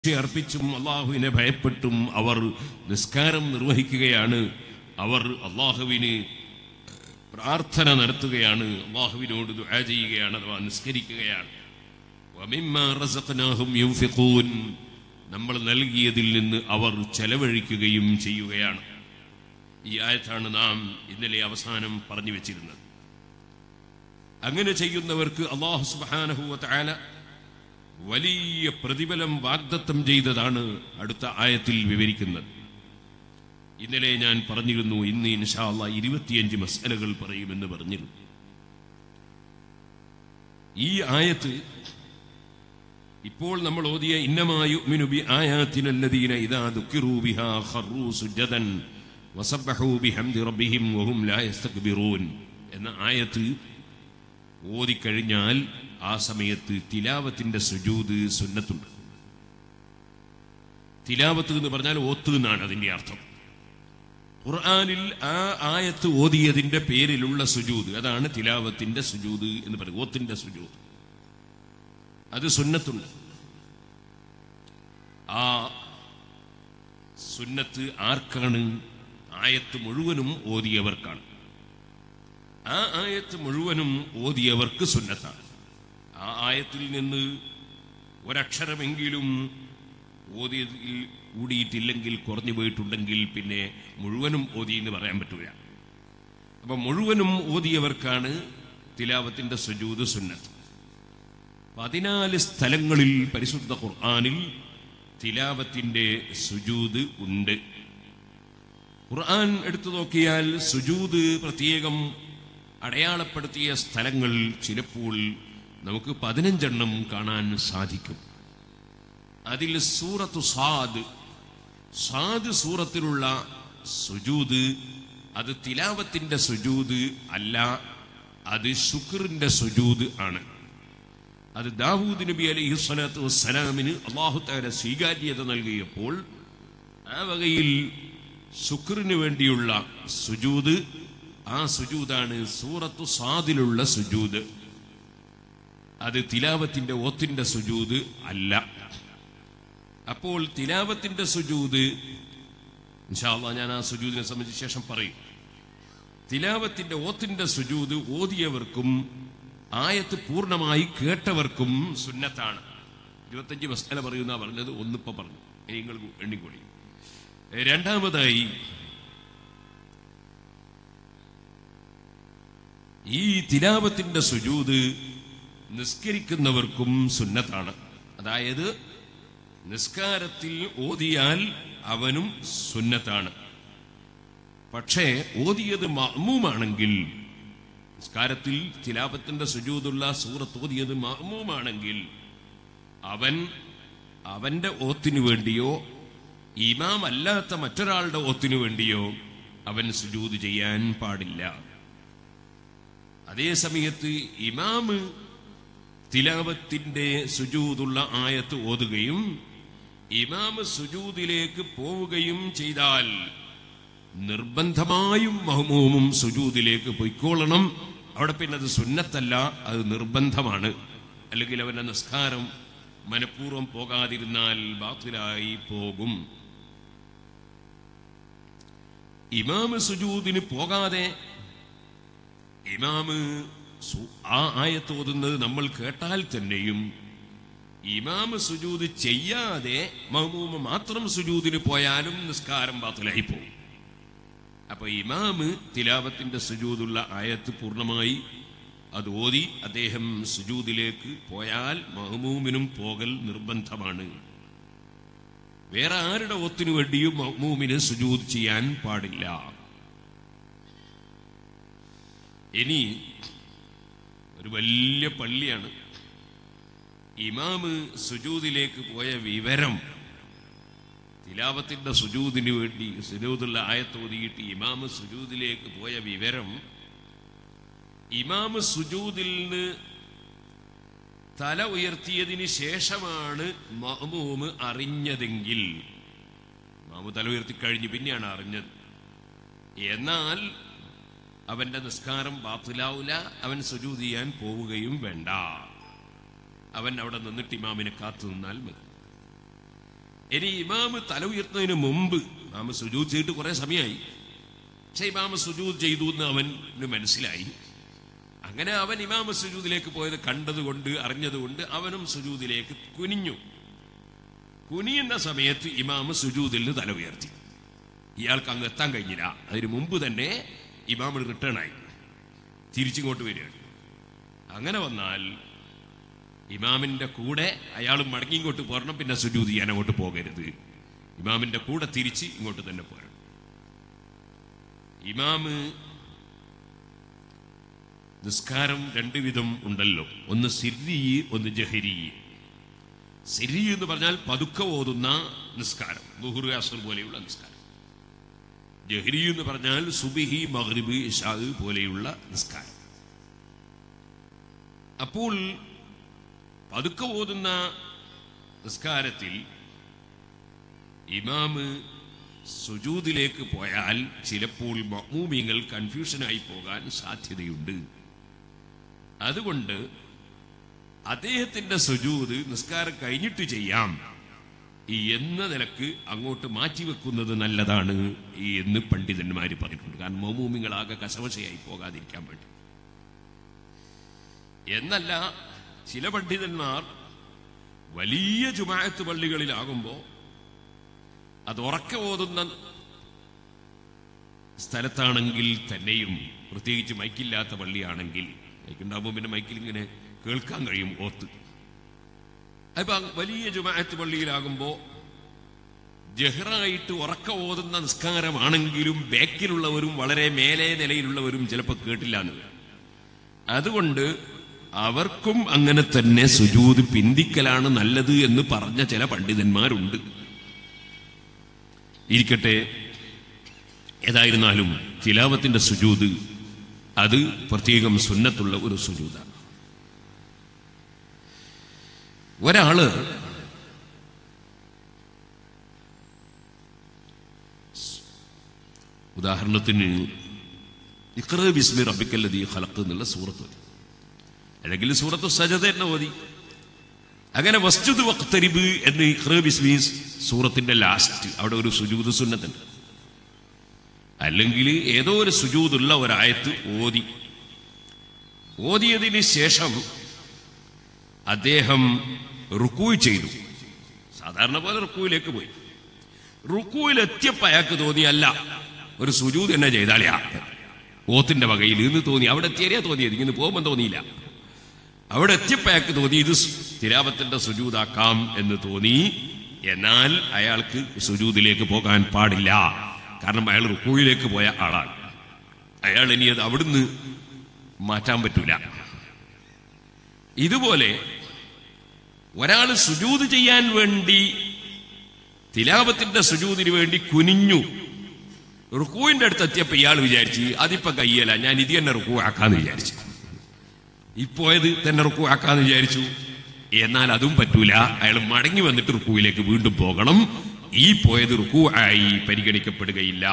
അർപ്പിച്ചും അള്ളാഹുവിനെ ഭയപ്പെട്ടും അവർ നിസ്കാരം നിർവഹിക്കുകയാണ് അവർ അള്ളാഹുവിന് പ്രാർത്ഥന നടത്തുകയാണ് അള്ളാഹുവിനോട് ദുആ ചെയ്യുകയാണ് അഥവാ നിസ്കരിക്കുകയാണ് വമിമ്മാ റസഖ്നാഹും യുൻഫിഖൂൻ നമ്മൾ നൽകിയതിൽ നിന്ന് അവർ ചെലവഴിക്കുകയും ചെയ്യുകയാണ് ഈ ആയത്താണ് നാം ഇന്നലെ അവസാനം പറഞ്ഞു വെച്ചിരുന്നത് അങ്ങനെ ചെയ്യുന്നവർക്ക് അള്ളാഹു സുബ്ഹാനഹു വതആല വലിയ പ്രതിഫലം വാഗ്ദത്തം ചെയ്തതാണ് അടുത്ത ആയത്തിൽ വിവരിക്കുന്നത് ഇന്നലെ ഞാൻ പറഞ്ഞിരുന്നു ഇന്ന് ഇൻഷാ അള്ളാ ഇരുപത്തിയഞ്ച് മസലകൾ പറയുമെന്ന് പറഞ്ഞിരുന്നു ഈ ആയത്ത് ഇപ്പോൾ നമ്മൾ ഓതിയ ഇന്നമായുമിനു ബി ആയാത്തിനല്ലദീന ഇദാ ദുക്കിറൂ ബിഹാ ഖറൂ സുജ്ജദൻ വസബ്ബഹൂ ബിഹംദി റബ്ബിഹിം വഹും ലാ യസ്തക്ബിറൂൻ എന്ന ആയത്ത് ഓതിക്കഴിഞ്ഞാൽ ആ സമയത്ത് തിലാവത്തിന്റെ സുജൂത് സുന്നത്തുണ്ട് തിലാവത്ത് എന്ന് പറഞ്ഞാൽ ഓത്ത് എന്നാണ് അതിന്റെ അർത്ഥം ഖുർആനിൽ ആ ആയത്ത് ഓതിയതിന്റെ പേരിലുള്ള സുജൂത് അതാണ് തിലാവത്തിന്റെ സുജൂത് എന്ന് പറയും ഓത്തിന്റെ സുജൂത് അത് സുന്നത്തുണ്ട് ആ സുന്നത്ത് ആർക്കാണ് ആയത്ത് മുഴുവനും ഓതിയവർക്കാണ് ആ ആയത്ത് മുഴുവനും ഓതിയവർക്ക് സുന്നത്താണ് ആ ആയത്തിൽ നിന്ന് ഒരക്ഷരമെങ്കിലും ഓതിയതിൽ കൂടിയിട്ടില്ലെങ്കിൽ കുറഞ്ഞു പോയിട്ടുണ്ടെങ്കിൽ പിന്നെ മുഴുവനും ഓതി എന്ന് പറയാൻ പറ്റൂല അപ്പൊ മുഴുവനും ഓതിയവർക്കാണ് തിലാവത്തിന്റെ സുജൂത് സുന്നത്ത് പതിനാല് സ്ഥലങ്ങളിൽ പരിശുദ്ധ ഖുർആാനിൽ തിലാവത്തിന്റെ സുജൂത് ഉണ്ട് ഖുർആൻ എടുത്തു നോക്കിയാൽ സുജൂത് പ്രത്യേകം അടയാളപ്പെടുത്തിയ സ്ഥലങ്ങൾ ചിലപ്പോൾ നമുക്ക് പതിനഞ്ചെണ്ണം കാണാൻ സാധിക്കും അതിൽ സൂറത്തു സാദ് സാദ് സൂറത്തിലുള്ള സുജൂത് അത് തിലാവത്തിന്റെ സുജൂത് അല്ല അത് ശുക്രിന്റെ സുജൂത് ആണ് അത് ദാവൂദ് നബി അലൈഹി സ്വലാത്തു വസ്സലാമിന് അള്ളാഹു താര സ്വീകാര്യത നൽകിയപ്പോൾ ആ വകയിൽ ശുക്രിന് വേണ്ടിയുള്ള സുജൂത് ആ സുജൂതാണ് സൂറത്തു സാദിലുള്ള സുജൂത് അത് തിലാവത്തിന്റെ ഓത്തിന്റെ സുജൂത് അല്ല അപ്പോൾ തിലാവത്തിന്റെ സുജൂത് ഇൻഷാല്ല ഞാൻ ആ സുജൂദിനെ സംബന്ധിച്ച ശേഷം പറയും തിലാവത്തിന്റെ ഓത്തിന്റെ സുജൂത് ഓതിയവർക്കും ആയത്ത് പൂർണ്ണമായി കേട്ടവർക്കും സുന്നത്താണ് ഇരുപത്തഞ്ച് മസ്കല പറയുന്ന പറഞ്ഞത് ഒന്നിപ്പോ പറഞ്ഞു ഇനി നിങ്ങൾ എണ്ണിക്കൊള്ളി രണ്ടാമതായി ഈ തിലാവത്തിന്റെ സുജൂത് നിസ്കരിക്കുന്നവർക്കും സുന്നത്താണ് അതായത് നിസ്കാരത്തിൽ ഓതിയാൽ അവനും സുന്നത്താണ് പക്ഷേ ഓതിയത് മഅ്മൂമാണെങ്കിൽ നിസ്കാരത്തിൽ തിലാപത്തിന്റെ സുജൂതുള്ള സൂറത്ത് ഓതിയത് മഅ്മൂമാണെങ്കിൽ അവൻ അവന്റെ ഓത്തിനു വേണ്ടിയോ ഇമാം അല്ലാത്ത മറ്റൊരാളുടെ ഓത്തിനു വേണ്ടിയോ അവൻ സുജൂത് ചെയ്യാൻ പാടില്ല അതേ സമയത്ത് ഇമാമ് തിലാവത്തിന്റെ സുജൂതുള്ള ആയത്ത് ഓതുകയും ഇമാമ് സുജൂദിലേക്ക് പോവുകയും ചെയ്താൽ നിർബന്ധമായും മഹ്മൂമും സുജൂദിലേക്ക് പൊയ്ക്കോളണം അവിടെ പിന്നെ അത് സുന്നത്തല്ല അത് നിർബന്ധമാണ് അല്ലെങ്കിൽ അവന്റെ നിസ്കാരം മനഃപൂർവ്വം പോകാതിരുന്നാൽ ബാത്തിലായി പോകും ഇമാമ് സുജൂദിന് പോകാതെ ഇമാമ് ആ ആയത്ത് ഓതുന്നത് നമ്മൾ കേട്ടാൽ തന്നെയും ഇമാമ് സുജൂത് ചെയ്യാതെ മഹ്മൂമ് മാത്രം സുജൂദിന് പോയാലും നിസ്കാരം ബാത്തിലായി പോകും അപ്പൊ ഇമാമ് തിലാവത്തിന്റെ സുജൂതുള്ള ആയത്ത് പൂർണ്ണമായി അത് ഓതി അദ്ദേഹം സുജൂദിലേക്ക് പോയാൽ മഹ്മൂമിനും പോകൽ നിർബന്ധമാണ് വേറെ ആരുടെ ഒത്തിനു വേണ്ടിയും മഹ്മൂമിന് സുജൂദ് ചെയ്യാൻ പാടില്ല ഇനി ഒരു വലിയ പള്ളിയാണ് ഇമാമ് സുജൂദിലേക്ക് പോയ വിവരം തിലാവത്തിന്റെ സുജൂദിന് വേണ്ടി സുജൂദുള്ള ആയത്തോതിയിട്ട് ഇമാമ് സുജൂദിലേക്ക് പോയ വിവരം ഇമാമ് സുജൂദിൽ നിന്ന് തല ഉയർത്തിയതിന് ശേഷമാണ് മഹ്മൂമ് അറിഞ്ഞതെങ്കിൽ മാമു തല ഉയർത്തി കഴിഞ്ഞ് പിന്നെയാണ് അറിഞ്ഞത് എന്നാൽ അവന്റെ നിസ്കാരം ബാത്തിലാവൂല അവൻ സുജൂത് ചെയ്യാൻ പോവുകയും വേണ്ട അവൻ അവിടെ നിന്നിട്ട് ഇമാമിനെ കാത്തു നിന്നാൽ മതി ഇനി ഇമാമ് തല ഉയർത്തുന്നതിന് മുമ്പ് ഇമാമ് സുജൂദ് ചെയ്തിട്ട് കുറെ സമയമായി പക്ഷെ ഇമാമ് സുജൂദ് ചെയ്തു എന്ന് അവന് മനസ്സിലായി അങ്ങനെ അവൻ ഇമാമ സുജൂദിലേക്ക് പോയത് കണ്ടതുകൊണ്ട് അറിഞ്ഞതുകൊണ്ട് അവനും സുജൂദിലേക്ക് കുനിഞ്ഞു കുനിയുന്ന സമയത്ത് ഇമാമ് സുജൂദിൽ നിന്ന് തല ഉയർത്തി ഇയാൾക്ക് അങ്ങ് എത്താൻ കഴിഞ്ഞില്ല അതിന് മുമ്പ് തന്നെ ഇമാമ് റിട്ടേൺ ആയി തിരിച്ചിങ്ങോട്ട് വരികയാണ് അങ്ങനെ വന്നാൽ ഇമാമിന്റെ കൂടെ അയാൾ മടങ്ങി ഇങ്ങോട്ട് പോരണം പിന്നെ സുജൂദ് ചെയ്യാൻ അങ്ങോട്ട് പോകരുത് ഇമാമിന്റെ കൂടെ തിരിച്ച് ഇങ്ങോട്ട് തന്നെ പോരണം ഇമാമ് നിസ്കാരം രണ്ട് വിധം ഉണ്ടല്ലോ ഒന്ന് സിരി ഒന്ന് ജഹരി സിരി എന്ന് പറഞ്ഞാൽ പതുക്കെ ഓതുന്ന നിസ്കാരം ലുഹുർ അസർ പോലെയുള്ള നിസ്കാരം ജഹരി എന്ന് പറഞ്ഞാൽ സുബിഹി മഗ്രിബ് ഇഷാ പോലെയുള്ള നിസ്കാരം അപ്പോൾ പതുക്കെ ഓതുന്ന നിസ്കാരത്തിൽ ഇമാമ് സുജൂദിലേക്ക് പോയാൽ ചിലപ്പോൾ മഹ്മൂമിയങ്ങൾ കൺഫ്യൂഷനായി പോകാൻ സാധ്യതയുണ്ട് അതുകൊണ്ട് അദ്ദേഹത്തിന്റെ സുജൂത് നിസ്കാരം കഴിഞ്ഞിട്ട് ചെയ്യാം ഈ എന്ന നിലക്ക് അങ്ങോട്ട് മാറ്റിവെക്കുന്നത് നല്ലതാണ് ഈ എന്ന് പണ്ഡിതന്മാർ പറഞ്ഞിട്ടുണ്ട് കാരണം മൗമൂമികളാകെ കശവശയായി പോകാതിരിക്കാൻ വേണ്ടി എന്നല്ല ചില പണ്ഡിതന്മാർ വലിയ ജുമായത്ത് പള്ളികളിലാകുമ്പോൾ അത് ഉറക്കെ ഓതുന്ന സ്ഥലത്താണെങ്കിൽ തന്നെയും പ്രത്യേകിച്ച് മൈക്കില്ലാത്ത പള്ളിയാണെങ്കിൽ മൈക്കുണ്ടാകുമ്പോൾ പിന്നെ മൈക്കിൽ ഇങ്ങനെ കേൾക്കാൻ കഴിയും ഓത്ത് അപ്പൊ വലിയ ജുമാഅത്ത് പള്ളിയിലാകുമ്പോൾ ജഹ്റായിട്ട് ഉറക്ക ഓതുന്ന നിസ്കാരമാണെങ്കിലും ബാക്കിലുള്ളവരും വളരെ മേലെ നിലയിലുള്ളവരും ചിലപ്പോൾ കേട്ടില്ല എന്ന് വരും. അതുകൊണ്ട് അവർക്കും അങ്ങനെ തന്നെ സുജൂത് പിന്തിക്കലാണ് നല്ലത് എന്ന് പറഞ്ഞ ചില പണ്ഡിതന്മാരുണ്ട് ഇരിക്കട്ടെ ഏതായിരുന്നാലും തിലാവത്തിന്റെ സുജൂത് അത് പ്രത്യേകം സുന്നത്തുള്ള ഒരു സുജൂതാണ് ഒരാള് ഉദാഹരണത്തിന് ഇഖ്റ ബിസ്മി റബ്ബിക്കല്ലദീ ഖലഖ് എന്നുള്ള സൂറത്ത് ഓതി. അല്ലെങ്കിൽ സൂറത്ത് സജദ തന്നെ ഓതി അങ്ങനെ വസ്തുത് വക്തരിബ് എന്ന് ഇഖ്റ ബിസ്മി സൂറത്തിന്റെ ലാസ്റ്റ് അവിടെ ഒരു സുജൂദ് സുന്നത്തുണ്ട് അല്ലെങ്കിൽ ഏതോ ഒരു സുജൂദുള്ള ഒരായത്ത് ഓതി ഓതിയതിന് ശേഷം അദ്ദേഹം റുക്കൂ ചെയ്തു സാധാരണ പോലെ റുക്കുവിലേക്ക് പോയി റുക്കുവിലെത്തിയപ്പോ അയാൾക്ക് തോന്നി അല്ല ഒരു സുജൂത് എന്നെ ചെയ്താളിയാ ഓത്തിന്റെ വകയിൽ നിന്ന് തോന്നി അവിടെ എത്തിയാലേ തോന്നിയത് ഇങ്ങനെ പോകുമ്പോൾ തോന്നിയില്ല അവിടെ എത്തിയപ്പോ അയാൾക്ക് തോന്നി ഇത് തിരാപത്തിന്റെ സുജൂതാക്കാം എന്ന് തോന്നി എന്നാൽ അയാൾക്ക് സുജൂതിലേക്ക് പോകാൻ പാടില്ല കാരണം അയാൾ റുക്കുവിലേക്ക് പോയ ആളാണ് അയാൾ ഇനി അത് അവിടുന്ന് മാറ്റാൻ പറ്റൂല ഇതുപോലെ ഒരാൾ സുജൂത് ചെയ്യാൻ വേണ്ടി തിലാപത്തിന്റെ സുജൂതിന് വേണ്ടി കുനിഞ്ഞു റുക്കുവിന്റെ അടുത്ത് എത്തിയപ്പോ ഇയാൾ വിചാരിച്ച് അതിപ്പോ കയ്യല ഞാൻ ഇത് തന്നെ റുക്കു ആക്കാന്ന് വിചാരിച്ചു ഇപ്പോയത് തന്നെ റുക്കു ആക്കാന്ന് വിചാരിച്ചു എന്നാൽ അതും പറ്റൂല അയാൾ മടങ്ങി വന്നിട്ട് റുക്കുവിലേക്ക് വീണ്ടും പോകണം ഈ പോയത് റുക്കു ആയി പരിഗണിക്കപ്പെടുകയില്ല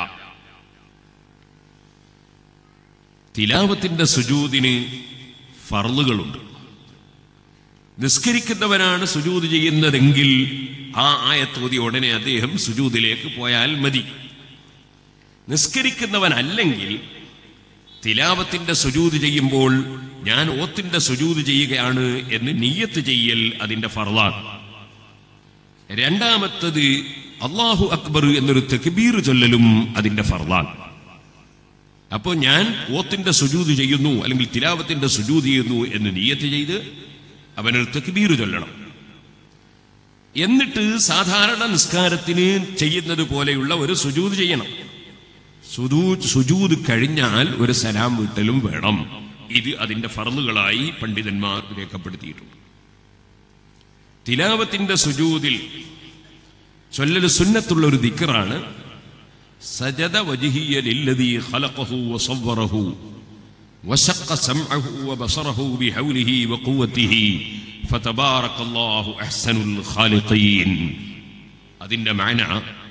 തിലാവത്തിന്റെ സുജൂതിന് ഫർളുകളുണ്ട് നിസ്കരിക്കുന്നവനാണ് സുജൂത് ചെയ്യുന്നതെങ്കിൽ ആ ആയത്തോതി ഉടനെ അദ്ദേഹം സുജൂതിലേക്ക് പോയാൽ മതി നിസ്കരിക്കുന്നവനല്ലെങ്കിൽ തിലാവത്തിന്റെ സുജൂത് ചെയ്യുമ്പോൾ ഞാൻ ഓത്തിന്റെ സുജൂത് ചെയ്യുകയാണ് എന്ന് നീയത്ത് ചെയ്യൽ അതിന്റെ ഫർളാണ് രണ്ടാമത്തത് അള്ളാഹു അക്ബർ എന്നൊരു തെക്ബീർ ചൊല്ലലും അതിന്റെ ഫർളാണ് അപ്പോൾ ഞാൻ ഓത്തിന്റെ സുജൂത് ചെയ്യുന്നു അല്ലെങ്കിൽ തിലാവത്തിന്റെ സുജൂത് ചെയ്യുന്നു എന്ന് നീയത്ത് ചെയ്ത് അവനൊരു തെക്ബീർ ചൊല്ലണം എന്നിട്ട് സാധാരണ നിസ്കാരത്തിന് ചെയ്യുന്നത് പോലെയുള്ള ഒരു സുജൂത് ചെയ്യണം സുജൂ- സുജൂത് കഴിഞ്ഞാൽ ഒരു സലാം വീട്ടലും വേണം ഇത് അതിന്റെ ഫറലുകളായി പണ്ഡിതന്മാർ രേഖപ്പെടുത്തിയിട്ടുണ്ട് തിലാവത്തിന്റെ സുജൂതിൽ ചൊല്ലല് സുന്നത്തുള്ള ഒരു ദിക്കറാണ് സജദ വജിഹിയ ലില്ലദീ ഖലഖഹു വസവ്വറഹു وشق سمعه وبصره بحوله وقوته فتبارك الله أحسن الخالقين അതിന്റെ മാന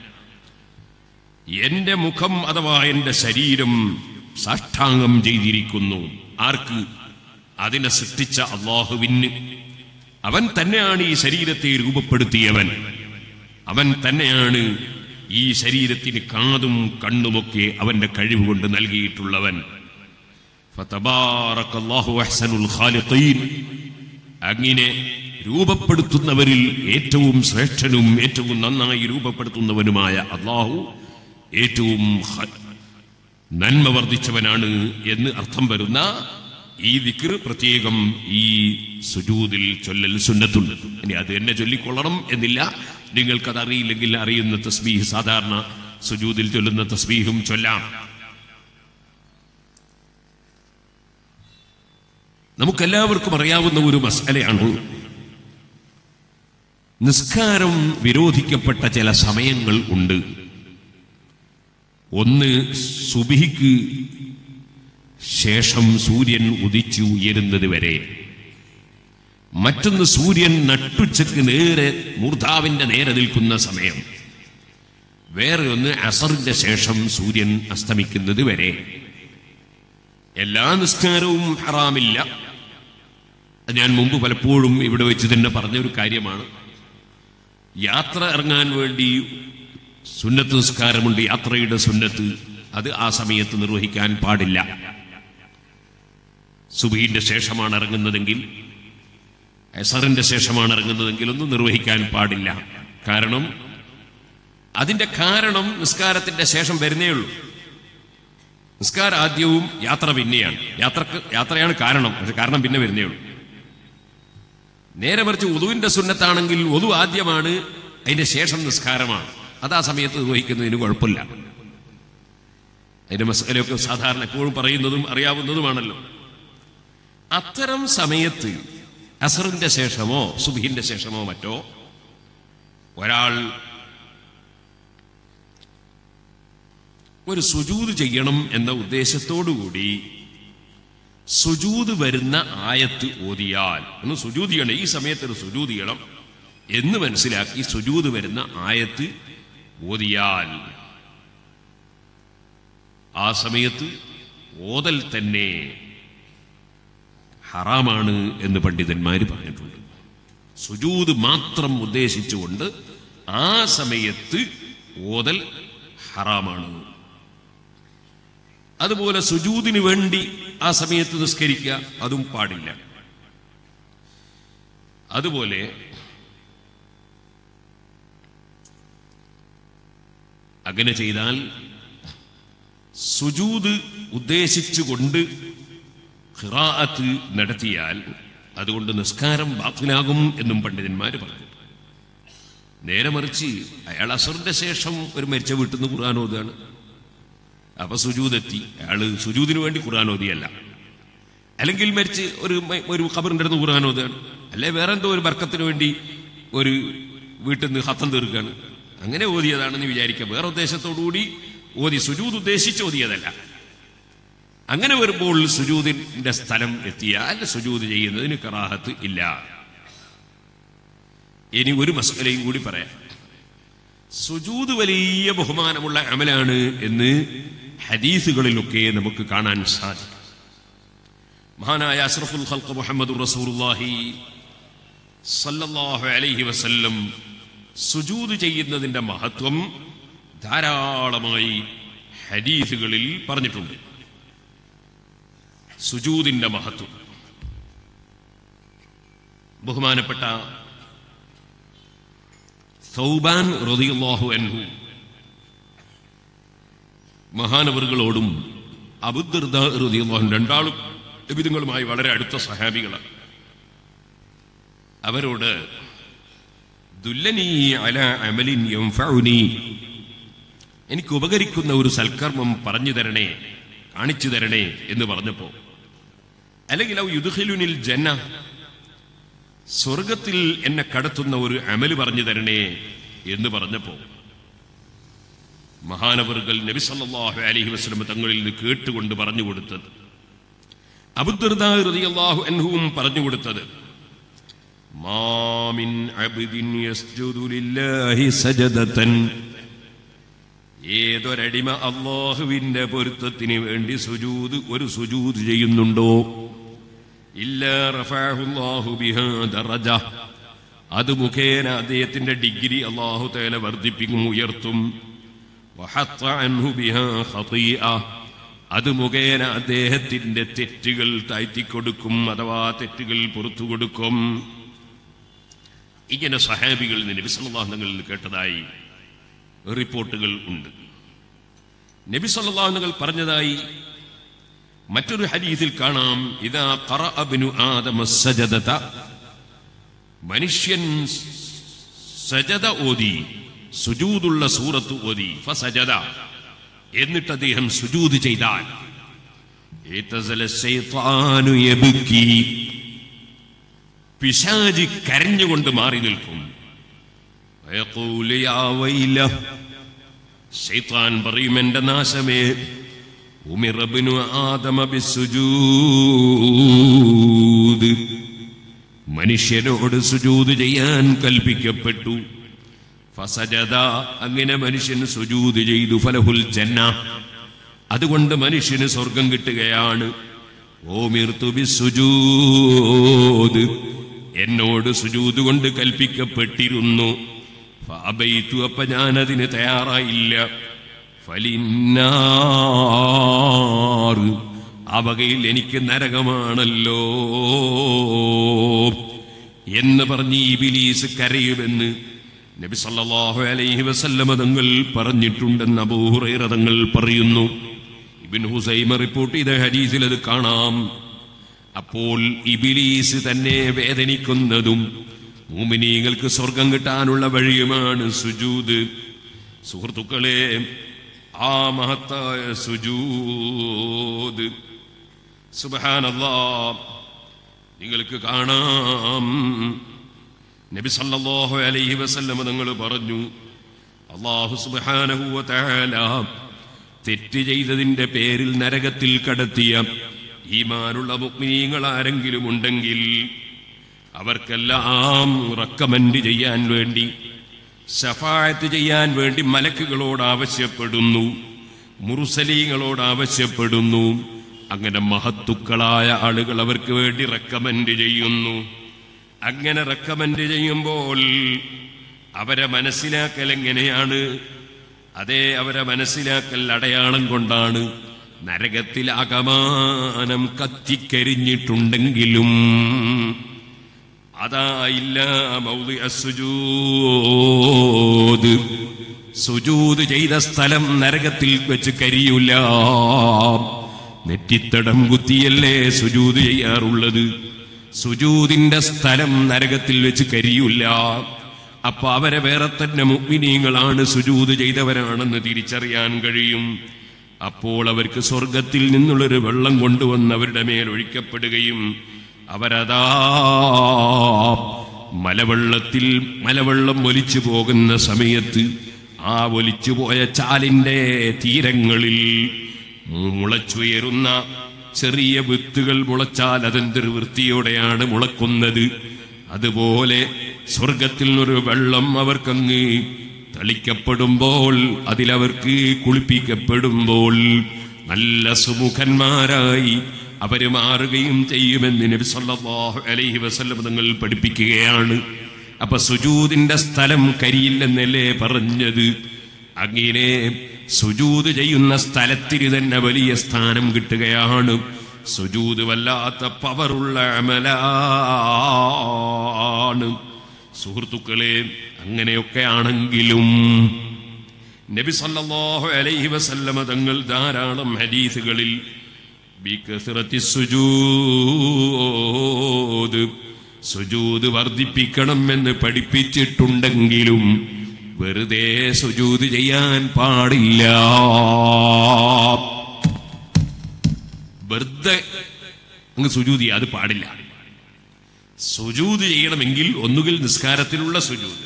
എന്റെ മുഖം അഥവാ എന്റെ ശരീരം സാഷ്ടാംഗം ചെയ്തിരിക്കുന്നു ആർക്ക് അതിനെ സൃഷ്ടിച്ച അള്ളാഹുവിന് അവൻ തന്നെയാണ് ഈ ശരീരത്തെ രൂപപ്പെടുത്തിയവൻ അവൻ തന്നെയാണ് ഈ ശരീരത്തിന് കാതും കണ്ണുമൊക്കെ അവന്റെ കഴിവ് കൊണ്ട് നൽകിയിട്ടുള്ളവൻ ഫതബാറക്കല്ലാഹു അഹ്സനുൽ ഖാലിഖീൻ. അങ്ങനെ രൂപപ്പെടുത്തുന്നവരിൽ ഏറ്റവും ശ്രേഷ്ഠനും ഏറ്റവും നന്നായി രൂപപ്പെടുത്തുന്നവനുമായ അള്ളാഹു ഏറ്റവും ഹ- നന്മ വർദ്ധിച്ചവനാണ് എന്ന് അർത്ഥം വരുന്ന ഈ ദിക്ർ പ്രത്യേകം ഈ സുജൂദിൽ ചൊല്ലൽ സുന്നത്തുണ്ട് ഇനി അത് എന്നെ ചൊല്ലിക്കൊള്ളണം എന്നില്ല നിങ്ങൾക്കത് അറിയില്ലെങ്കിൽ അറിയുന്ന തസ്ബീഹ് സാധാരണ സുജൂദിൽ ചൊല്ലുന്ന തസ്ബീഹും ചൊല്ലാം നമുക്കെല്ലാവർക്കും അറിയാവുന്ന ഒരു മസാലയാണ് നിസ്കാരം വിരോധിക്കപ്പെട്ട ചില സമയങ്ങൾ ഉണ്ട് ഒന്ന് സുബിഹിക്ക് ശേഷം സൂര്യൻ ഉദിച്ചു ഉയരുന്നത് വരെ മറ്റൊന്ന് സൂര്യൻ നട്ടുച്ചക്ക് നേരെ മൂർധാവിന്റെ നേരെ നിൽക്കുന്ന സമയം വേറെ ഒന്ന് അസറിന്റെ ശേഷം സൂര്യൻ അസ്തമിക്കുന്നത് വരെ എല്ലാ നിസ്കാരവും ഹറാമില്ല അത് ഞാൻ മുമ്പ് പലപ്പോഴും ഇവിടെ വെച്ച് തന്നെ പറഞ്ഞ ഒരു കാര്യമാണ് യാത്ര ഇറങ്ങാൻ വേണ്ടി സുന്നത്ത് നിസ്കാരമുണ്ട് യാത്രയുടെ സുന്നത്ത് അത് ആ സമയത്ത് നിർവഹിക്കാൻ പാടില്ല സുബീന്റെ ശേഷമാണ് ഇറങ്ങുന്നതെങ്കിൽ എസറിന്റെ ശേഷമാണ് ഇറങ്ങുന്നതെങ്കിൽ ഒന്നും നിർവഹിക്കാൻ പാടില്ല കാരണം അതിന്റെ കാരണം നിസ്കാരത്തിന്റെ ശേഷം വരുന്നേ ഉള്ളൂ നിസ്കാരം ആദ്യവും യാത്ര പിന്നെയാണ് യാത്രക്ക് യാത്രയാണ് കാരണം പക്ഷെ കാരണം പിന്നെ വരുന്നേ ഉള്ളൂ നേരെ മറിച്ച് ഒതുവിന്റെ സുന്നത്താണെങ്കിൽ ഒതു ആദ്യമാണ് അതിന്റെ ശേഷം നിസ്കാരമാണ് അത് ആ സമയത്ത് നിർവഹിക്കുന്നതിന് കുഴപ്പമില്ല അതിന്റെ മസാലയൊക്കെ സാധാരണ എപ്പോഴും പറയുന്നതും അറിയാവുന്നതുമാണല്ലോ അത്തരം സമയത്ത് അസറിന്റെ ശേഷമോ സുബിഹിന്റെ ശേഷമോ മറ്റോ ഒരാൾ ഒരു സുജൂത് ചെയ്യണം എന്ന ഉദ്ദേശത്തോടുകൂടി സുജൂത് വരുന്ന ആയത്ത് ഓതിയാൽ ഒന്ന് സുജൂത് ചെയ്യണം ഈ സമയത്ത് ഒരു സുജൂത് ചെയ്യണം എന്ന് മനസ്സിലാക്കി സുജൂത് വരുന്ന ആയത്ത് ഓതിയാൽ ആ സമയത്ത് ഓതൽ തന്നെ ഹറാമാണ് എന്ന് പണ്ഡിതന്മാർ പറഞ്ഞിട്ടുണ്ട് സുജൂത് മാത്രം ഉദ്ദേശിച്ചുകൊണ്ട് ആ സമയത്ത് ഓതൽ ഹറാമാണ് അതുപോലെ സുജൂദിന് വേണ്ടി ആ സമയത്ത് നിസ്കരിക്കുക അതും പാടില്ല അതുപോലെ അങ്ങനെ ചെയ്താൽ സുജൂദ് ഉദ്ദേശിച്ചുകൊണ്ട് ഖിറാഅത്ത് നടത്തിയാൽ അതുകൊണ്ട് നിസ്കാരം ബാത്തിലാകും എന്നും പണ്ഡിതന്മാർ പറഞ്ഞു നേരെ മറിച്ച് അയാൾ അസറിന്റെ ശേഷം ഒരു മരിച്ച വീട്ടിൽ നിന്ന് ഖുർആൻ ഓതുകയാണ് അപ്പൊ സുജൂതെത്തി അയാള് സുജൂദിന് വേണ്ടി ഖുർആൻ ഓതിയല്ല അല്ലെങ്കിൽ മരിച്ച് ഒരു മ- ഒരു ഖബറിന്റെ അടുത്ത് ഖുർആൻ ഓതുകയാണ് അല്ലെ വേറെ എന്തോ ഒരു ബർക്കത്തിന് വേണ്ടി ഒരു വീട്ടിൽ നിന്ന് ഹത്തം തീർക്കുകയാണ് അങ്ങനെ ഓതിയതാണെന്ന് വിചാരിക്കാം വേറെ ഉദ്ദേശത്തോടുകൂടി ഓതി സുജൂദ് ഉദ്ദേശിച്ച് ഓതിയതല്ല അങ്ങനെ വരുമ്പോൾ സുജൂദിന്റെ സ്ഥലം എത്തിയാൽ സുജൂദ് ചെയ്യുന്നതിന് കറാഹത്ത് ഇല്ല ഇനി ഒരു മസലയും കൂടി പറയാം സുജൂദ് വലിയ ബഹുമാനമുള്ള അമലാണ് എന്ന് ഹദീസുകളിലൊക്കെ നമുക്ക് കാണാൻ സാധിക്കും മഹാനായ അഷ്റഫുൽ ഖൽഖ് മുഹമ്മദ് റസൂലുള്ളാഹി സല്ലല്ലാഹു അലൈഹി വസല്ലം സുജൂദ് ചെയ്യുന്നതിന്റെ മഹത്വം ധാരാളമായി ഹദീസുകളിൽ പറഞ്ഞിട്ടുണ്ട് സുജൂദിന്റെ മഹത്വം ബഹുമാനപ്പെട്ട സൗബാൻ റളിയല്ലാഹു അൻഹു മഹാനവറുകളോടും അബുദർദ റളിയല്ലാഹു രണ്ടാളും വിധങ്ങളുമായി വളരെ അടുത്ത സഹാബികളാണ് അവരോട് ദുല്ലനീ അല അമലിൻ യൻഫഉനി എനിക്ക് ഉപകരിക്കുന്ന ഒരു സൽക്കർമ്മം പറഞ്ഞു തരണേ കാണിച്ചു തരണേ എന്ന് പറഞ്ഞപ്പോ അല്ലെങ്കിൽ ഔ യുദ്ഖിലുനിൽ ജന്ന സ്വർഗത്തിൽ എന്നെ കടത്തുന്ന ഒരു അമല് പറഞ്ഞു തരണേ എന്ന് പറഞ്ഞപ്പോ മഹാനവറുകൾ നബി സല്ലല്ലാഹു അലൈഹി വസല്ലം തങ്ങളിൽ നിന്ന് കേട്ടുകൊണ്ട് പറഞ്ഞു കൊടുത്തത് അബുദർദാ റളിയല്ലാഹു അൻഹുവും പറഞ്ഞു കൊടുത്തത് മാമിൻ അബ്ദിൻ യസ്ജുദു ലില്ലാഹി സജദതൻ ഏതൊരടിമ അള്ളാഹുവിന്റെ പൊരുത്തത്തിന് വേണ്ടി സുജൂദ് ഒരു സുജൂദ് ചെയ്യുന്നുണ്ടോ ഇല്ല റഫഅഹുല്ലാഹു ബിഹാ ദറജ അത് മുഖേന അദ്ദേഹത്തിന്റെ ഡിഗ്രി അള്ളാഹു തേല വർദ്ധിപ്പിക്കും ഉയർത്തും വഹത്ത അൻഹു ബിഹാ ഖതീഅ. അത് മുഖേന അദ്ദേഹത്തിന്റെ തെറ്റുകൾ താഴ്ത്തിക്കൊടുക്കും അഥവാ തെറ്റുകൾ പുറത്തു കൊടുക്കും ഇങ്ങനെ സഹാബികൾ നബി സല്ലല്ലാഹു തങ്ങളിൽ നിന്ന് കേട്ടതായി റിപ്പോർട്ടുകൾ ഉണ്ട് നബി സല്ലല്ലാഹു തങ്ങൾ പറഞ്ഞതായി മറ്റൊരു ഹദീസിൽ കാണാം ഇതാ ഖറഅ ഇബ്നു ആദമ സജദത മനുഷ്യൻ സജദ ഓതി സുജൂദുള്ള സൂറത്ത് ഓതി ഫസജദ എന്നിട്ട് അദ്ദേഹം സുജൂദ് ചെയ്താൽ ഏതസല ശൈത്താനു യബ്കി പിശാജ് കരഞ്ഞുകൊണ്ട് മാറി നിൽക്കും വയഖൂലു യാ വൈല ശൈത്താൻ പറയും എന്റെ നാശമേ ഉമിറ ഇബ്നു ആദമ ബിസ്സുജൂദ് മനുഷ്യനോട് സുജൂദ് ചെയ്യാൻ കൽപ്പിക്കപ്പെട്ടു ഫസജദ അങ്ങനെ മനുഷ്യൻ സുജൂദ് ചെയ്തു ഫലഹുൽ ജന്ന അതുകൊണ്ട് മനുഷ്യന് സ്വർഗം കിട്ടുകയാണ് ഓമിർത്തു ബിസ്സുജൂദ് എന്നോട് സുജൂദ് കൊണ്ട് കൽപ്പിക്കപ്പെട്ടിരുന്നു ഫഅബൈതു അപ്പൊ ഞാനതിന് തയ്യാറായില്ല ഫലിന്നാർ ആ വകയിൽ എനിക്ക് നരകമാണല്ലോ എന്ന് പറഞ്ഞ് ഇബിലീസ് കരയുമെന്ന് നബി സല്ലല്ലാഹു അലൈഹി വസല്ലമ തങ്ങൾ പറഞ്ഞിട്ടുണ്ടെന്ന് അബൂഹുറൈറ തങ്ങൾ പറയുന്നു ഇബിൻ ഹുസൈമ റിപ്പോർട്ട് ചെയ്ത ഹദീസിൽ അത് കാണാം അപ്പോൾ ഇബിലീസ് തന്നെ വേദനിക്കുന്നതും മൂമിനീങ്ങൾക്ക് സ്വർഗം കിട്ടാനുള്ള വഴിയുമാണ് സുജൂദ് സുഹൃത്തുക്കളെ ആ മഹത്തായ സുജൂദ് സുബ്ഹാനല്ലാ നിങ്ങൾക്ക് കാണാം നബി സല്ലല്ലാഹു അലൈഹി വസല്ലം തങ്ങൾ പറഞ്ഞു അള്ളാഹു സുബ്ഹാനഹു വ തആല തെറ്റ് ചെയ്തതിന്റെ പേരിൽ നരകത്തിൽ കടത്തിയ ഈമാനുള്ള മുഗ്മിനീങ്ങൾ ആരെങ്കിലും ഉണ്ടെങ്കിൽ അവർക്കെല്ലാം റക്കമെന്റ് ചെയ്യാൻ വേണ്ടി ശഫായത്ത് ചെയ്യാൻ വേണ്ടി മലക്കുകളോട് ആവശ്യപ്പെടുന്നു മുറുസലീങ്ങളോട് ആവശ്യപ്പെടുന്നു അങ്ങനെ മഹത്തുക്കളായ ആളുകൾ അവർക്ക് വേണ്ടി റെക്കമെൻഡ് ചെയ്യുന്നു അങ്ങനെ റെക്കമെൻഡ് ചെയ്യുമ്പോൾ അവരെ മനസ്സിലാക്കൽ എങ്ങനെയാണ് അതേ അവരെ മനസ്സിലാക്കൽ അടയാളം കൊണ്ടാണ് നരകത്തിൽ അകമാനം കത്തിക്കരിഞ്ഞിട്ടുണ്ടെങ്കിലും അതായില്ല മൗദി അസുജൂദ് സുജൂദ് ചെയ്ത സ്ഥലം നരകത്തിൽ വെച്ച് കരിയൂല നെറ്റിത്തടം കുത്തിയല്ലേ സുജൂദ് ചെയ്യാറുള്ളത് സുജൂദിന്റെ സ്ഥലം നരകത്തിൽ വെച്ച് കരിയൂല അപ്പൊ അവരെ വേറെ തന്നെ മുഗ്മിനീങ്ങളാണ് സുജൂദ് ചെയ്തവരാണെന്ന് തിരിച്ചറിയാൻ കഴിയും അപ്പോൾ അവർക്ക് സ്വർഗത്തിൽ നിന്നുള്ളൊരു വെള്ളം കൊണ്ടുവന്ന് അവരുടെ മേൽ ഒഴിക്കപ്പെടുകയും അവരതാ മലവെള്ളത്തിൽ മലവെള്ളം ഒലിച്ചു പോകുന്ന സമയത്ത് ആ ഒലിച്ചു പോയ ചാലിന്റെ തീരങ്ങളിൽ മുളച്ചുയരുന്ന ചെറിയ വിത്തുകൾ മുളച്ചാൽ അതെന്തൊരു വൃത്തിയോടെയാണ് മുളക്കുന്നത് അതുപോലെ സ്വർഗത്തിൽ നിന്നൊരു വെള്ളം അവർക്കങ്ങ് തളിക്കപ്പെടുമ്പോൾ അതിലവർക്ക് കുളിപ്പിക്കപ്പെടുമ്പോൾ നല്ല സുമുഖന്മാരായി അവര് മാറുകയും ചെയ്യുമെന്ന് നബി സല്ലല്ലാഹു അലൈഹി വസല്ലം തങ്ങൾ പഠിപ്പിക്കുകയാണ് അപ്പൊ സുജൂദിന്റെ സ്ഥലം കരിയില്ലെന്നല്ലേ പറഞ്ഞത് അങ്ങനെ സുജൂദ് ചെയ്യുന്ന സ്ഥലത്തിന് തന്നെ വലിയ സ്ഥാനം കിട്ടുകയാണ് സുജൂദ് വല്ലാത്ത പവറുള്ള അമലാണ് സുഹൃത്തുക്കളെ അങ്ങനെയൊക്കെ ആണെങ്കിലും നബി സല്ലല്ലാഹു അലൈഹി വസല്ലമ തങ്ങൾ ധാരാളം ഹദീസുകളിൽ ബികസ്റത്തി സുജൂദ് സുജൂദ് വർദ്ധിപ്പിക്കണം എന്ന് പഠിപ്പിച്ചിട്ടുണ്ടെങ്കിലും വെറുതെ സുജൂദ് ചെയ്യാൻ പാടില്ല വെറുതെ അങ്ങ് സുജൂദ് ചെയ്യാൻ അത് പാടില്ല സുജൂദ് ചെയ്യണമെങ്കിൽ ഒന്നുകിൽ നിസ്കാരത്തിലുള്ള സുജൂദ്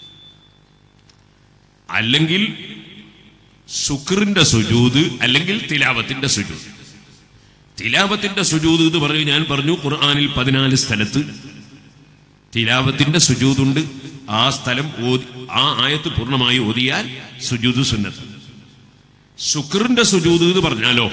അല്ലെങ്കിൽ ശുക്രിന്റെ സുജൂദ് അല്ലെങ്കിൽ തിലാവത്തിന്റെ സുജൂദ് തിലാവത്തിന്റെ സുജൂദ് എന്ന് പറഞ്ഞു ഞാൻ പറഞ്ഞു ഖുർആനിൽ പതിനാല് സ്ഥലത്ത് തിലാവത്തിന്റെ സുജൂദുണ്ട് ആ സ്ഥലം ഓതി ആ ആയത്ത് പൂർണ്ണമായി ഓതിയാൽ സുജൂദ് സുന്നത്ത് ശുക്രിന്റെ സുജൂദ് എന്ന് പറഞ്ഞാലോ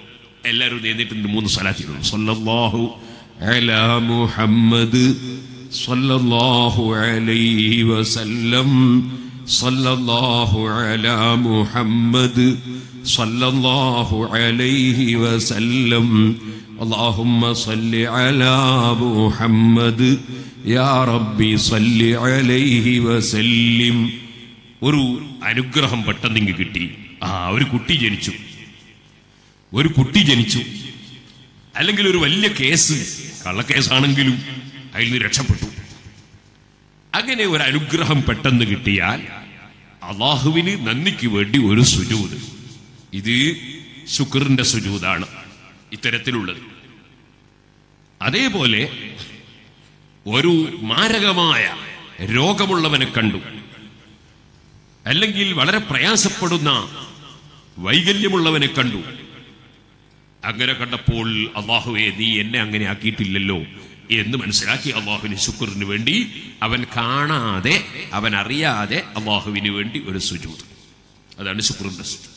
എല്ലാവരും നേരിട്ടുണ്ട് മൂന്ന് സ്ഥലത്തിലും സല്ലല്ലാഹു അലാ മുഹമ്മദ് صلى الله عليه وسلم صلى الله على محمد صلى الله عليه وسلم اللهم صل على محمد يا ربي صل عليه وسلم ഒരു അനുഗ്രഹം പെട്ടെന്ന് ഇങ്ങ് കിട്ടി ആ ഒരു കുട്ടി ജനിച്ചു ഒരു കുട്ടി ജനിച്ചു അല്ലെങ്കിൽ ഒരു വലിയ കേസ് കള്ളക്കേസാണെങ്കിലും അതിൽ നിന്ന് രക്ഷപ്പെട്ടു അങ്ങനെ ഒരു അനുഗ്രഹം പെട്ടെന്ന് കിട്ടിയാൽ അള്ളാഹുവിന് നന്ദിക്ക് വേണ്ടി ഒരു സുജൂത് ഇത് ശുക്റിന്റെ സുജൂതാണ് ഇത്തരത്തിലുള്ളത് അതേപോലെ ഒരു മാരകമായ രോഗമുള്ളവനെ കണ്ടു അല്ലെങ്കിൽ വളരെ പ്രയാസപ്പെടുന്ന വൈകല്യമുള്ളവനെ കണ്ടു അങ്ങനെ കണ്ടപ്പോൾ അള്ളാഹുവെ നീ എന്നെ അങ്ങനെ ആക്കിയിട്ടില്ലല്ലോ എന്ന് മനസ്സിലാക്കി അള്ളാഹുവിന് ശുക്റിന് വേണ്ടി അവൻ കാണാതെ അവൻ അറിയാതെ അള്ളാഹുവിന് വേണ്ടി ഒരു സുജൂത് അതാണ് ശുക്റിന്റെ സുജൂത്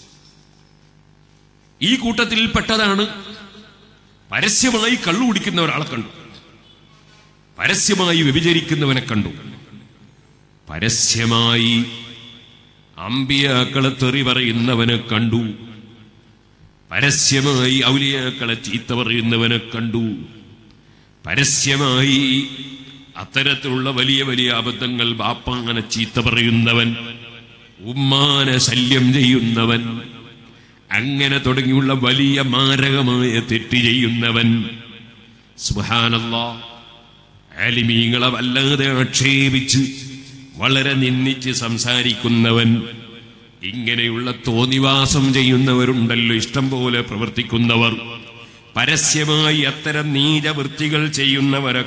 ഈ കൂട്ടത്തിൽ പെട്ടതാണ് പരസ്യമായി കള്ളു കുടിക്കുന്ന ഒരാളെ കണ്ടു പരസ്യമായി വ്യഭിചരിക്കുന്നവനെ കണ്ടു പരസ്യമായി അമ്പിയാക്കളെ തെറി പറയുന്നവനെ കണ്ടു പരസ്യമായി ഔലിയാക്കളെ ചീത്ത പറയുന്നവനെ കണ്ടു പരസ്യമായി അത്തരത്തിലുള്ള വലിയ വലിയ അബദ്ധങ്ങൾ ബാപ്പാങ്ങനെ ചീത്ത പറയുന്നവൻ ഉമ്മാനെ ശല്യം ചെയ്യുന്നവൻ അങ്ങനെ തുടങ്ങിയുള്ള വലിയ മാരകമായ തെറ്റ് ചെയ്യുന്നവൻ സുഹാനല്ലാ ആലിമീങ്ങളെ വല്ലാതെ ആക്ഷേപിച്ച് വളരെ നിന്ദിച്ച് സംസാരിക്കുന്നവൻ ഇങ്ങനെയുള്ള തോന്നിവാസം ചെയ്യുന്നവരുണ്ടല്ലോ ഇഷ്ടം പോലെ പ്രവർത്തിക്കുന്നവർ പരസ്യമായി അത്തരം നീചവൃത്തികൾ ചെയ്യുന്നവരെ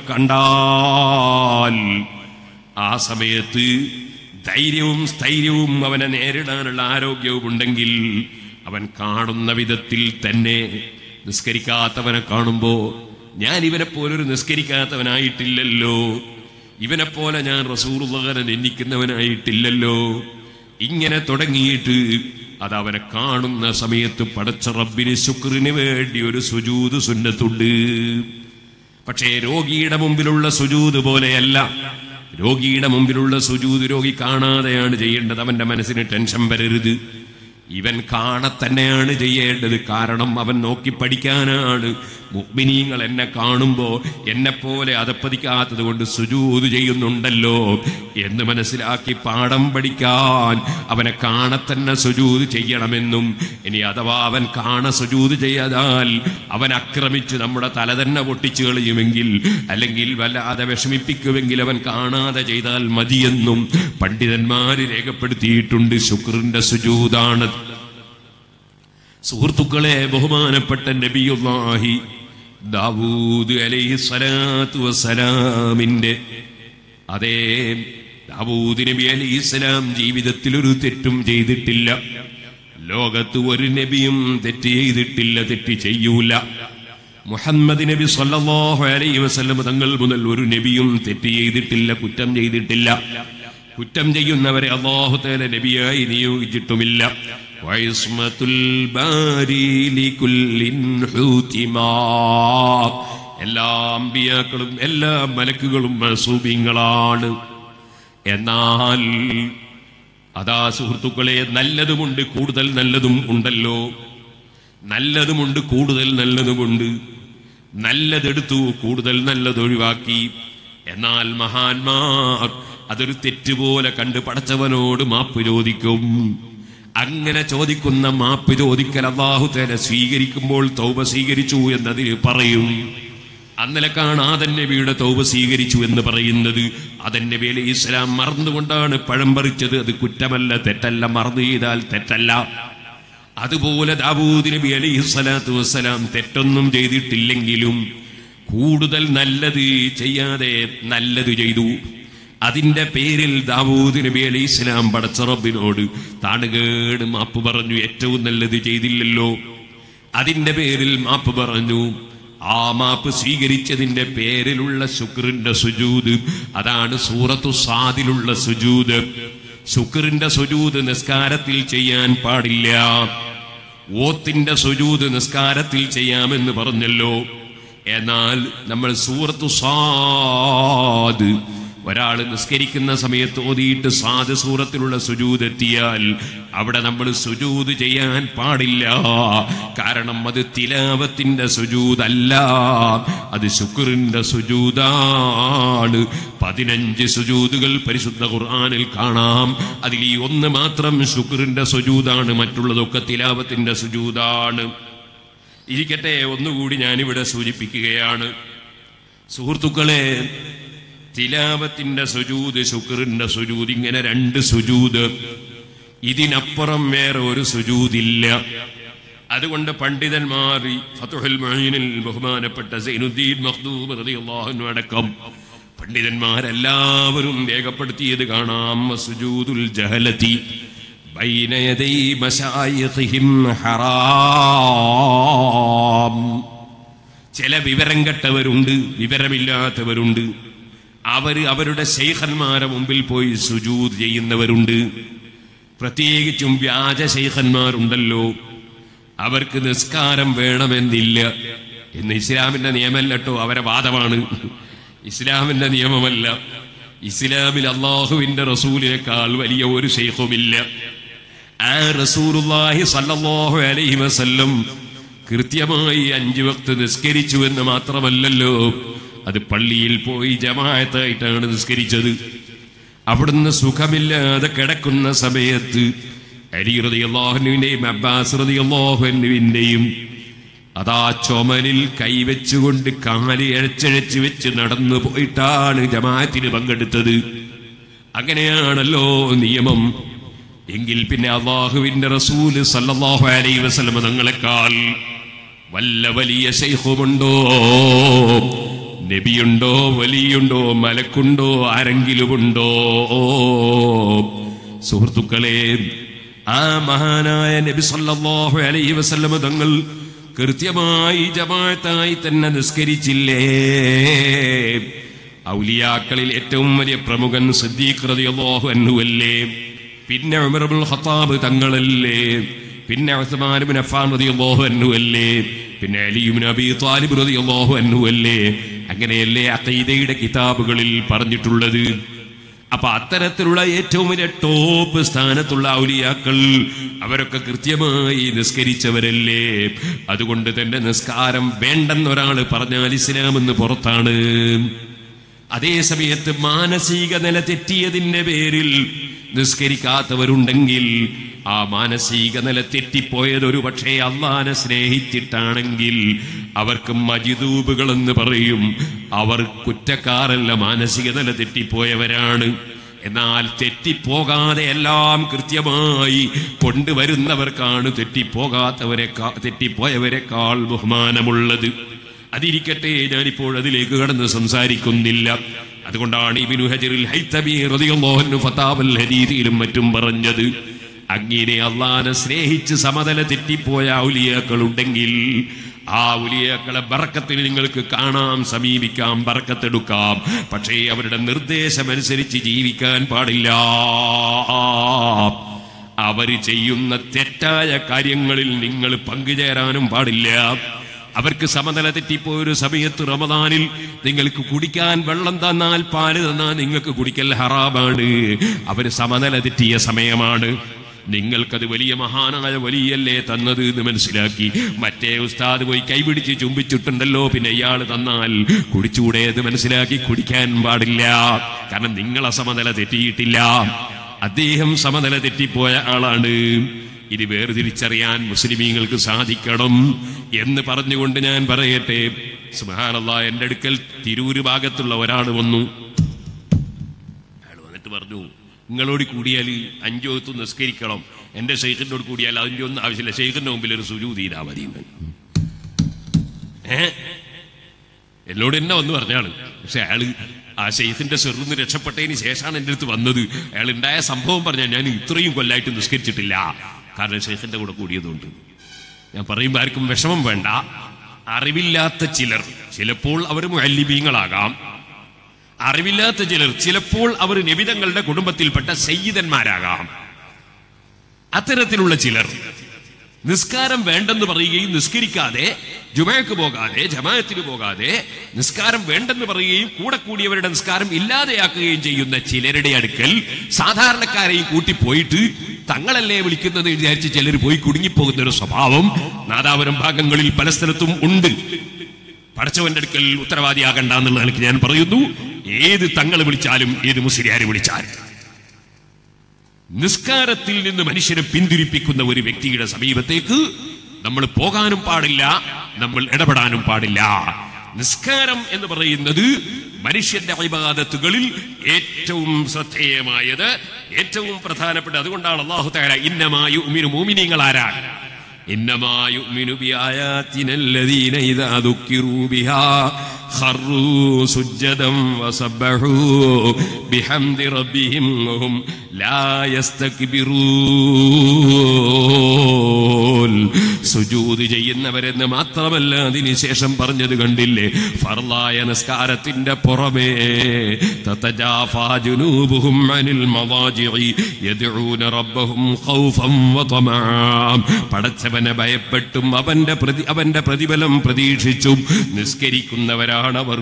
കണ്ടാൽ ആ സമയത്ത് ധൈര്യവും സ്ഥൈര്യവും അവനെ നേരിടാനുള്ള ആരോഗ്യവും ഉണ്ടെങ്കിൽ അവൻ കാണുന്ന വിധത്തിൽ തന്നെ നിസ്കരിക്കാത്തവനെ കാണുമ്പോ ഞാൻ ഇവനെ പോലൊരു നിസ്കരിക്കാത്തവനായിട്ടില്ലല്ലോ ഇവനെ പോലെ ഞാൻ റസൂറുള്ളവനെ നിന്ദിക്കുന്നവനായിട്ടില്ലല്ലോ ഇങ്ങനെ തുടങ്ങിയിട്ട് അത് അവനെ കാണുന്ന സമയത്ത് പടച്ച റബ്ബിന് ശുക്രിന് വേണ്ടി ഒരു സുജൂത് സുന്നത്തുണ്ട് പക്ഷേ രോഗിയുടെ മുമ്പിലുള്ള സുജൂത് പോലെയല്ല രോഗിയുടെ മുമ്പിലുള്ള സുജൂത് രോഗി കാണാതെയാണ് ചെയ്യേണ്ടത് അവന്റെ മനസ്സിന് ടെൻഷൻ വരരുത് ഇവൻ കാണെ തന്നെയാണ് ചെയ്യേണ്ടത് കാരണം അവൻ നോക്കി പഠിക്കാനാണ് മുഗ്മിനീങ്ങൾ എന്നെ കാണുമ്പോ എന്നെ പോലെ അതപ്പതിക്കാത്തത് കൊണ്ട് സുജൂത് ചെയ്യുന്നുണ്ടല്ലോ എന്ന് മനസ്സിലാക്കി പാഠം പഠിക്കാൻ അവനെ കാണെ തന്നെ സുജൂത് ചെയ്യണമെന്നും ഇനി അഥവാ അവൻ കാണ സുജൂത് ചെയ്യാതാൽ അവൻ ആക്രമിച്ച് നമ്മുടെ തല തന്നെ പൊട്ടിച്ചു കളയുമെങ്കിൽ അല്ലെങ്കിൽ വല്ലാതെ വിഷമിപ്പിക്കുമെങ്കിൽ അവൻ കാണാതെ ചെയ്താൽ മതിയെന്നും പണ്ഡിതന്മാര് രേഖപ്പെടുത്തിയിട്ടുണ്ട് ശുക്രിന്റെ സുജൂതാണ് സുഹൃത്തുക്കളെ ബഹുമാനപ്പെട്ട നബിയുല്ലാഹി ദാവൂദ് അലൈഹി സ്വലാത്തു വസ്സലാമിന്റെ അതേ ദാവൂദ് നബി അലൈഹി സ്വലാം ജീവിതത്തിൽ ഒരു തെറ്റും ചെയ്തിട്ടില്ല ലോകത്ത് ഒരു നബിയും തെറ്റ് ചെയ്തിട്ടില്ല തെറ്റ് ചെയ്യൂല മുഹമ്മദ് നബി സല്ലല്ലാഹു അലൈഹി വസല്ലം തങ്ങൾ മുതൽ ഒരു നബിയും തെറ്റ് ചെയ്തിട്ടില്ല കുറ്റം ചെയ്തിട്ടില്ല കുറ്റം ചെയ്യുന്നവരെ അള്ളാഹു തആല നബിയായി നിയോഗിച്ചിട്ടുമില്ല വൈസ്മത്തുൽ ബാരി ലികുല്ലിൻ ഹൂതിമാ എല്ലാ അമ്പിയാക്കളും എല്ലാ മലക്കുകളും മസൂബിങ്ങളാണ് എന്നാൽ അതാ സുഹൃത്തുക്കളെ നല്ലതുമുണ്ട് കൂടുതൽ നല്ലതും ഉണ്ടല്ലോ നല്ലതുമുണ്ട് കൂടുതൽ നല്ലതുമുണ്ട് നല്ലതെടുത്തു കൂടുതൽ നല്ലത് ഒഴിവാക്കി എന്നാൽ മഹാന്മാർ അതൊരു തെറ്റുപോലെ കണ്ട് പടച്ചവനോട് മാപ്പ് ചോദിക്കും അങ്ങനെ ചോദിക്കുന്ന മാപ്പ് ചോദിക്കൽ അള്ളാഹു തേനെ സ്വീകരിക്കുമ്പോൾ തൗബ സ്വീകരിച്ചു എന്നതിന് പറയും അന്നലക്കാണ് ആദൻ നബിയുടെ തൗബ സ്വീകരിച്ചു എന്ന് പറയുന്നത് ആദൻ നബി അലൈഹി ഇസ്ലാം മറന്നുകൊണ്ടാണ് പഴം പറിച്ചത് അത് കുറ്റമല്ല തെറ്റല്ല മറന്നു ചെയ്താൽ തെറ്റല്ല അതുപോലെ ദാവൂദ് നബി അലൈഹി സ്വലാത്തു വസ്സലാം തെറ്റൊന്നും ചെയ്തിട്ടില്ലെങ്കിലും കൂടുതൽ നല്ലത് ചെയ്യാതെ നല്ലത് ചെയ്തു അതിന്റെ പേരിൽ ദാവൂദ് നബി അലൈഹി ഇസ്ലാം പടച്ച റബ്ബിനോട് താണുകേട് മാപ്പ് പറഞ്ഞു ഏറ്റവും നല്ലത് ചെയ്തില്ലല്ലോ അതിന്റെ പേരിൽ മാപ്പ് പറഞ്ഞു ആ മാപ്പ് സ്വീകരിച്ചതിന്റെ പേരിലുള്ള ശുക്രിന്റെ സുജൂത് അതാണ് സൂറത്തു സാദിലുള്ള സുജൂത് ശുക്രിന്റെ സുജൂത് നിസ്കാരത്തിൽ ചെയ്യാൻ പാടില്ല ഓത്തിന്റെ സുജൂത് നിസ്കാരത്തിൽ ചെയ്യാമെന്ന് പറഞ്ഞല്ലോ എന്നാൽ നമ്മൾ സൂറത്തു സാദ് ഒരാൾ നിസ്കരിക്കുന്ന സമയത്ത് ഓതിയിട്ട് സാദ് സൂറത്തിലുള്ള സുജൂത് എത്തിയാൽ അവിടെ നമ്മൾ സുജൂത് ചെയ്യാൻ പാടില്ല കാരണം അത് തിലാവത്തിന്റെ സുജൂതല്ല അത് ശുക്രിന്റെ സുജൂതാണ് പതിനഞ്ച് സുജൂതുകൾ പരിശുദ്ധ ഖുർആനിൽ കാണാം അതിൽ ഈ ഒന്ന് മാത്രം ശുക്രിന്റെ സുജൂതാണ് മറ്റുള്ളതൊക്കെ തിലാവത്തിന്റെ സുജൂതാണ് ഇരിക്കട്ടെ ഒന്നുകൂടി ഞാനിവിടെ സൂചിപ്പിക്കുകയാണ് സുഹൃത്തുക്കളെ തിലാവത്തിന്റെ സുജൂത് ശുക്രിന്റെ സുജൂത് ഇങ്ങനെ രണ്ട് സുജൂത് ഇതിനപ്പുറം വേറെ ഒരു സുജൂതില്ല അതുകൊണ്ട് പണ്ഡിതന്മാർ ഈ ഫതുഹുൽ മുഈനിൽ ബഹുമാനപ്പെട്ട സൈനുദ്ദീൻ മഖ്ദൂം റളിയല്ലാഹു അൻഹു അടക്കം പണ്ഡിതന്മാരെല്ലാവരും രേഖപ്പെടുത്തിയത് കാണാം സുജൂദുൽ ജഹലതി ബൈന യദൈ മശായിഖിഹിം ഹറാം ചില വിവരം കെട്ടവരുണ്ട് വിവരമില്ലാത്തവരുണ്ട് അവര് അവരുടെ ശൈഖന്മാരെ മുമ്പിൽ പോയി സുജൂദ് ചെയ്യുന്നവരുണ്ട് പ്രത്യേകിച്ചും വ്യാജ ശൈഖന്മാരുണ്ടല്ലോ അവർക്ക് നിസ്കാരം വേണമെന്നില്ല എന്ന് ഇസ്ലാമിന്റെ നിയമമല്ലട്ടോ അവരെ വാദമാണ് ഇസ്ലാമിന്റെ നിയമമല്ല ഇസ്ലാമിൽ അള്ളാഹുവിന്റെ റസൂലിനേക്കാൾ വലിയ ഒരു ശൈഖുമില്ല ആ റസൂലുള്ളാഹി സല്ലല്ലാഹു അലൈഹി വസല്ലം കൃത്യമായി അഞ്ചു വക്ത് നിസ്കരിച്ചു എന്ന് മാത്രമല്ലല്ലോ അത് പള്ളിയിൽ പോയി ജമാഅത്തായിട്ടാണ് നിസ്കരിച്ചത് അവിടുന്ന് സുഖമില്ലാതെ കിടക്കുന്ന സമയത്ത് അലി റളിയല്ലാഹുവിന്റെയും അബ്ബാസ് റളിയല്ലാഹുവിന്റെയും അതാ ചുമലിൽ കൈവച്ചുകൊണ്ട് കാല് ഇഴച്ചഴച്ച് വെച്ച് നടന്നു പോയിട്ടാണ് ജമാഅത്തിന് പങ്കെടുത്തത് അങ്ങനെയാണല്ലോ നിയമം എങ്കിൽ പിന്നെ അള്ളാഹുവിന്റെ റസൂല് സല്ലല്ലാഹു അലൈഹി വസല്ലം തങ്ങളെക്കാൾ വല്ല വലിയ ശൈഖുമുണ്ടോ നബിയുണ്ടോ വലിയുണ്ടോ മലക്കുണ്ടോ ആരെങ്കിലുമുണ്ടോ സുഹൃത്തുക്കളെ ആ മഹാനായ നബി സല്ലല്ലാഹു അലൈഹി വസല്ലം തങ്ങൾ കൃത്യമായി ജമാഅത്തായി തന്നെ നിസ്കരിച്ചില്ലേ ഔലിയാക്കളിൽ ഏറ്റവും വലിയ പ്രമുഖൻ സിദ്ദീഖ് റളിയല്ലാഹു അൻഹു അല്ലേ പിന്നെ ഉമർ ഇബ്നുൽ ഖത്താബ് തങ്ങളല്ലേ പിന്നെ ഉസ്മാൻ ഇബ്നു അഫ്ഫാൻ റളിയല്ലാഹു അൻഹു അല്ലേ പിന്നെ അലി ഇബ്നു അബീ ത്വാലിബ് റളിയല്ലാഹു അൻഹു അല്ലേ അങ്ങനെയല്ലേ അഖീദയുടെ കിതാബുകളിൽ പറഞ്ഞിട്ടുള്ളത് അപ്പൊ അത്തരത്തിലുള്ള ഏറ്റവും വലിയ ടോപ്പ് സ്ഥാനത്തുള്ള ഔലിയാക്കൾ അവരൊക്കെ കൃത്യമായി നിസ്കരിച്ചവരല്ലേ അതുകൊണ്ട് തന്നെ നിസ്കാരം വേണ്ടെന്നൊരാള് പറഞ്ഞാൽ ഇസ്ലാം എന്ന് പുറത്താണ് അതേ സമയത്ത് മാനസിക നില തെറ്റിയതിന്റെ പേരിൽ നിസ്കരിക്കാത്തവരുണ്ടെങ്കിൽ ആ മാനസിക നില തെറ്റിപ്പോയത് ഒരു പക്ഷേ അള്ളാനെ സ്നേഹിച്ചിട്ടാണെങ്കിൽ അവർക്ക് മജിദൂബുകൾ എന്ന് പറയും അവർ കുറ്റക്കാരല്ല മാനസിക നില തെറ്റിപ്പോയവരാണ് എന്നാൽ തെറ്റിപ്പോകാതെ എല്ലാം കൃത്യമായി കൊണ്ടുവരുന്നവർക്കാണ് തെറ്റിപ്പോകാത്തവരെ തെറ്റിപ്പോയവരെക്കാൾ ബഹുമാനമുള്ളത് അതിരിക്കട്ടെ ഞാനിപ്പോൾ അതിലേക്ക് കടന്ന് സംസാരിക്കുന്നില്ല അതുകൊണ്ടാണ് ഇബിനു ഹജറിൽ ഹൈത്തബി റളിയല്ലാഹു ഫതാവൽ ഹദീദിലും മറ്റും പറഞ്ഞത് അങ്ങനെ അള്ളാനെ സ്നേഹിച്ച് സമതല തെറ്റിപ്പോയ ഔലിയാക്കളുണ്ടെങ്കിൽ ആ ഉലിയാക്കളെ ബറക്കത്തിന് നിങ്ങൾക്ക് കാണാം സമീപിക്കാം ബറക്കത്തെടുക്കാം പക്ഷേ അവരുടെ നിർദ്ദേശമനുസരിച്ച് ജീവിക്കാൻ പാടില്ല അവര് ചെയ്യുന്ന തെറ്റായ കാര്യങ്ങളിൽ നിങ്ങൾ പങ്കുചേരാനും പാടില്ല അവർക്ക് സമനില തെറ്റിപ്പോയൊരു സമയത്ത് റമദാനിൽ നിങ്ങൾക്ക് കുടിക്കാൻ വെള്ളം തന്നാൽ പാല് തന്നാൽ നിങ്ങൾക്ക് കുടിക്കൽ ഹറാമാണ് അവര് സമനില തെറ്റിയ സമയമാണ് നിങ്ങൾക്കത് വലിയ മഹാനായ വലിയല്ലേ തന്നത് എന്ന് മനസ്സിലാക്കി മറ്റേ ഉസ്താദ് പോയി കൈപിടിച്ച് ചുംബിച്ചിട്ടുണ്ടല്ലോ പിന്നെ ഇയാൾ തന്നാൽ കുടിച്ചൂടെ എന്ന് മനസ്സിലാക്കി കുടിക്കാൻ പാടില്ല കാരണം നിങ്ങളെ സമനില തെറ്റിയിട്ടില്ല അദ്ദേഹം സമനില തെറ്റിപ്പോയ ആളാണ് ഇത് വേർതിരിച്ചറിയാൻ മുസ്ലിമീങ്ങൾക്ക് സാധിക്കണം എന്ന് പറഞ്ഞുകൊണ്ട് ഞാൻ പറയട്ടെ സുഹാനല്ല എൻ്റെ അടുക്കൽ തിരൂര് ഭാഗത്തുള്ള ഒരാൾ വന്നു അയാൾ വന്നിട്ട് പറഞ്ഞു നിങ്ങളോട് കൂടിയാൽ അഞ്ചോത്ത് നിസ്കരിക്കണം എൻ്റെ ഷെയ്ഖിനോട് കൂടിയാൽ അതിൻ്റെ ഒന്നും ആവശ്യമില്ല ഷെയ്ഖിന്റെ മുമ്പിൽ ഒരു സുജു തീരാ മതി എന്ന്. ഏ എന്നോട് എന്നെ വന്ന് പറഞ്ഞാണ് പക്ഷെ അയാള് ആ ഷെയ്ഖിന്റെ ചെറുന്ന് രക്ഷപ്പെട്ടതിന് ശേഷമാണ് എൻ്റെ അടുത്ത് വന്നത് അയാൾ ഉണ്ടായ സംഭവം പറഞ്ഞാൽ ഞാൻ ഇത്രയും കൊല്ലായിട്ട് നിസ്കരിച്ചിട്ടില്ല കാരണം ഷെയ്ഖിന്റെ കൂടെ കൂടിയതുകൊണ്ട് ഞാൻ പറയുമ്പോൾ ആർക്കും വിഷമം വേണ്ട അറിവില്ലാത്ത ചിലർ ചിലപ്പോൾ അവർ മുഅല്ലിമീങ്ങളാകാം അറിവില്ലാത്ത ചിലർ ചിലപ്പോൾ അവർ നിബിതങ്ങളുടെ കുടുംബത്തിൽപ്പെട്ട സയ്യിദന്മാരാകാം അത്തരത്തിലുള്ള ചിലർ നിസ്കാരം വേണ്ടെന്ന് പറയുകയും നിസ്കരിക്കാതെ ജുമയ്ക്ക് പോകാതെ ജമാഅത്തിന് പോകാതെ നിസ്കാരം വേണ്ടെന്ന് പറയുകയും കൂടെ കൂടിയവരുടെ നിസ്കാരം ഇല്ലാതെയാക്കുകയും ചെയ്യുന്ന ചിലരുടെ അടുക്കൽ സാധാരണക്കാരെയും കൂട്ടി പോയിട്ട് തങ്ങളല്ലേ വിളിക്കുന്നത് എന്ന് വിചാരിച്ച് ചിലർ പോയി കുടുങ്ങിപ്പോകുന്ന ഒരു സ്വഭാവം നാദാപുരം ഭാഗങ്ങളിൽ പല സ്ഥലത്തും ഉണ്ട് പടച്ചവന്റെ അടുക്കൽ ഉത്തരവാദിയാകണ്ട എന്നുള്ള നിലയ്ക്ക് ഞാൻ പറയുന്നു ഏത് തങ്ങൾ വിളിച്ചാലും ഏത് മുസ്ലിയാരെ വിളിച്ചാലും നിസ്കാരത്തിൽ നിന്ന് മനുഷ്യനെ പിന്തിരിപ്പിക്കുന്ന ഒരു വ്യക്തിയുടെ സമീപത്തേക്ക് നമ്മൾ പോകാനും പാടില്ല നമ്മൾ ഇടപെടാനും പാടില്ല നിസ്കാരം എന്ന് പറയുന്നത് മനുഷ്യന്റെ അഭിബാധത്തുകളിൽ ഏറ്റവും ശ്രദ്ധേയമായത് ഏറ്റവും പ്രധാനപ്പെട്ട അതുകൊണ്ടാണ് അള്ളാഹു താര ഇന്നമായി ഉമിനു മൂമിനിങ്ങൾ ആരാണ് إنما يؤمن بآياتنا الذين إذا ذكروا بها خروا سجدا وسبحوا بحمد ربهم وهم لا يستكبرون സുജൂത് ചെയ്യുന്നവരെന്ന് മാത്രമല്ല അതിനുശേഷം പറഞ്ഞത് കണ്ടില്ലേ ഫർലായ നിസ്കാരത്തിന്റെ പുറമേ തതജാഫാ ജുനൂബുഹും അനിൽ മവാജിഇ യദ്ഊന റബ്ബഹും ഖൗഫൻ വതമാ പടച്ചവനെ ഭയപ്പെട്ടും അവന്റെ പ്രതി അവന്റെ പ്രതിഫലം പ്രതീക്ഷിച്ചും നിസ്കരിക്കുന്നവരാണവർ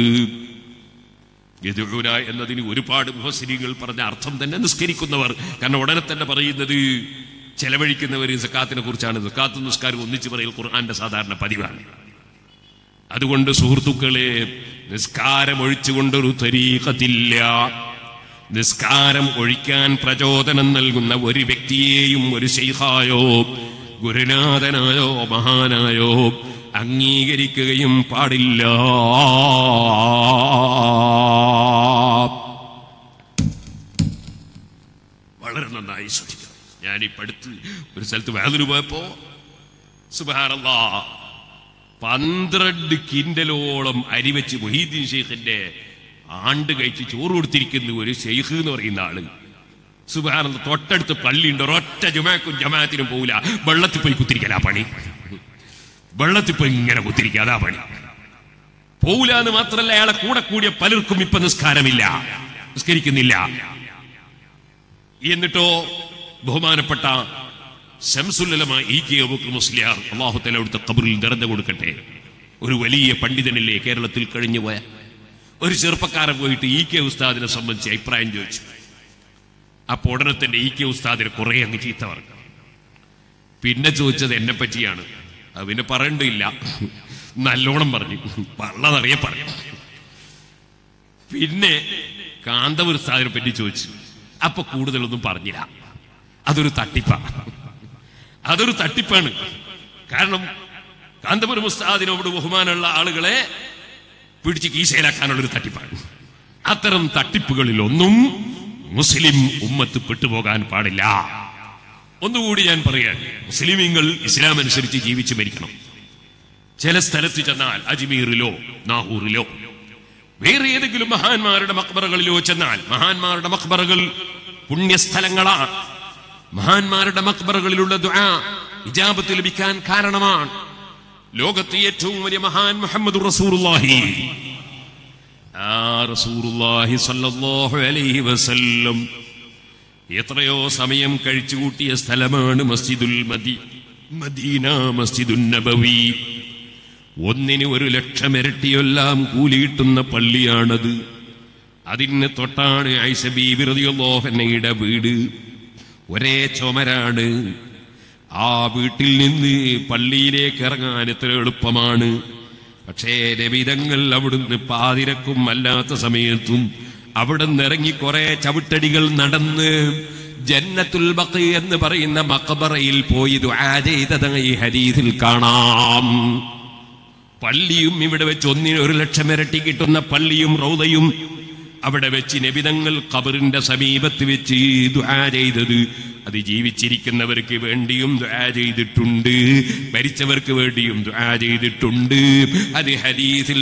യദുഊന എന്നതിന് ഒരുപാട് മുഹസിരികൾ പറഞ്ഞ അർത്ഥം തന്നെ നിസ്കരിക്കുന്നവർ കാരണം ഉടനെ തന്നെ പറയുന്നത് ചെലവഴിക്കുന്നവർ സക്കാത്തിനെ കുറിച്ചാണ് സക്കാത്ത് നിസ്കാരം ഒന്നിച്ച് പറയൽ ഖുർആന്റെ സാധാരണ പതിവാണ് അതുകൊണ്ട് സുഹൃത്തുക്കളെ നിസ്കാരം ഒഴിച്ചുകൊണ്ടൊരു തരീഖത്തില്ല നിസ്കാരം ഒഴിക്കാൻ പ്രചോദനം നൽകുന്ന ഒരു വ്യക്തിയെയും ഒരു ശൈഖായോ ഗുരുനാഥനായോ മഹാനായോ അംഗീകരിക്കുകയും പാടില്ല വളരെ നന്നായി ശ്രദ്ധിക്കണം ഞാനിപ്പോ അടുത്ത് ഒരു സ്ഥലത്ത് വേദന പോയപ്പോ സുബാറല്ലാ പന്ത്രണ്ട് കിൻഡലോളം അരി വെച്ച് മൊഹീദ്ദീൻ ഷെയ്ഖിന്റെ ആണ്ട് കഴിച്ച് ചോറ് കൊടുത്തിരിക്കുന്ന ഒരു ഷെയ്ഖ് എന്ന് പറയുന്ന ആള് സുബാനന്ദ തൊട്ടടുത്ത് പള്ളിയുണ്ട് ഒരൊറ്റ ജുമാക്കും ജമാഅത്തിനും പോവില്ല വെള്ളത്തിൽ പോയി കുത്തിരിക്കലാ പണി വെള്ളത്തിൽ പോയി ഇങ്ങനെ കുത്തിരിക്കുക അതാ പണി പോവില്ല എന്ന് മാത്രമല്ല അയാളെ കൂടെ കൂടിയ പലർക്കും ഇപ്പൊ നിസ്കാരമില്ല നിസ്കരിക്കുന്നില്ല എന്നിട്ടോ ബഹുമാനപ്പെട്ട ശംസുല്ലമ ഇ കെ അബൂക്കർ മുസ്ലിയാർ അള്ളാഹുത്തല അവിടുത്തെ കബറിൽ നിറഞ്ഞു കൊടുക്കട്ടെ ഒരു വലിയ പണ്ഡിതനല്ലേ കേരളത്തിൽ കഴിഞ്ഞു പോയ ഒരു ചെറുപ്പക്കാരൻ പോയിട്ട് ഇ കെ ഉസ്താദിനെ സംബന്ധിച്ച് അഭിപ്രായം ചോദിച്ചു അപ്പൊ ഉടനെ തന്നെ ഇ കെ ഉസ്താദിനെ കുറെ അങ്ങ് ചീത്ത പറഞ്ഞു പിന്നെ ചോദിച്ചത് എന്നെ പറ്റിയാണ് അത് പിന്നെ പറയണ്ടില്ല നല്ലോണം പറഞ്ഞു പള്ളതറിയെ പറഞ്ഞു പിന്നെ കാന്തപുര ഉസ്താദിനെ പറ്റി ചോദിച്ചു അപ്പൊ കൂടുതലൊന്നും പറഞ്ഞില്ല അതൊരു തട്ടിപ്പാണ് അതൊരു തട്ടിപ്പാണ് കാരണം കാന്തപുരം ഉസ്താദിനോട് ബഹുമാനമുള്ള ആളുകളെ പിടിച്ച് കീശയിലാക്കാനുള്ള ഒരു തട്ടിപ്പാണ് അത്തരം തട്ടിപ്പുകളിൽ ഒന്നും മുസ്ലിം ഉമ്മത്ത് പെട്ടുപോകാൻ പാടില്ല ഒന്നുകൂടി ഞാൻ പറയാൻ മുസ്ലിമീങ്ങൾ ഇസ്ലാം അനുസരിച്ച് ജീവിച്ചു മരിക്കണം ചില സ്ഥലത്ത് ചെന്നാൽ അജ്മീറിലോ നാഹൂറിലോ വേറെ ഏതെങ്കിലും മഹാന്മാരുടെ മക്ബറകളിലോ ചെന്നാൽ മഹാന്മാരുടെ മക്ബറകൾ പുണ്യസ്ഥലങ്ങളാണ് മഹാന്മാരുടെ മക്ബറകളിലുള്ള ദുആ ഇജാബത്ത് ലഭിക്കാൻ കാരണമാണ് ലോകത്തെ ഏറ്റവും വലിയ മഹാൻ മുഹമ്മദ് റസൂറുല്ലാഹി ആ റസൂറുല്ലാഹി സല്ലല്ലാഹു അലൈഹി വസല്ലം എത്രയോ സമയം കഴിച്ചുകൂട്ടിയ സ്ഥലമാണ് മസ്ജിദുൽ മദി മദീന മസ്ജിദുൻ നബവി ഒന്നിന് ഒരു ലക്ഷം ഇരട്ടിയെല്ലാം കൂലി കിട്ടുന്ന പള്ളിയാണത് അതിന് തൊട്ടാണ് ഐസബി വിറതിയോഹനയുടെ വീട് ഒരേ ചുമരാണ് ആ വീട്ടിൽ നിന്ന് പള്ളിയിലേക്ക് ഇറങ്ങാൻ എത്ര എളുപ്പമാണ് പക്ഷേ രവിതങ്ങൾ അവിടുന്ന് പാതിരക്കും അല്ലാത്ത സമയത്തും അവിടെ നിന്ന് ഇറങ്ങി കുറെ ചവിട്ടടികൾ നടന്ന് ജന്നത്തുൽ ബഖി എന്ന് പറയുന്ന മക്കബറയിൽ പോയി ദുആ ചെയ്തതായി ഹരീതിൽ കാണാം പള്ളിയും ഇവിടെ വെച്ച് ഒന്നിന് ഒരു ലക്ഷം ഇരട്ടി കിട്ടുന്ന പള്ളിയും റൗദയും അവിടെ വെച്ച് നബിതങ്ങൾ ഖബറിന്റെ സമീപത്ത് വെച്ച് ദുആ ചെയ്തത് അത് ജീവിച്ചിരിക്കുന്നവർക്ക് വേണ്ടിയും ദുആ ചെയ്തിട്ടുണ്ട് മരിച്ചവർക്ക് വേണ്ടിയും ദുആ ചെയ്തിട്ടുണ്ട് അത് ഹദീസിൽ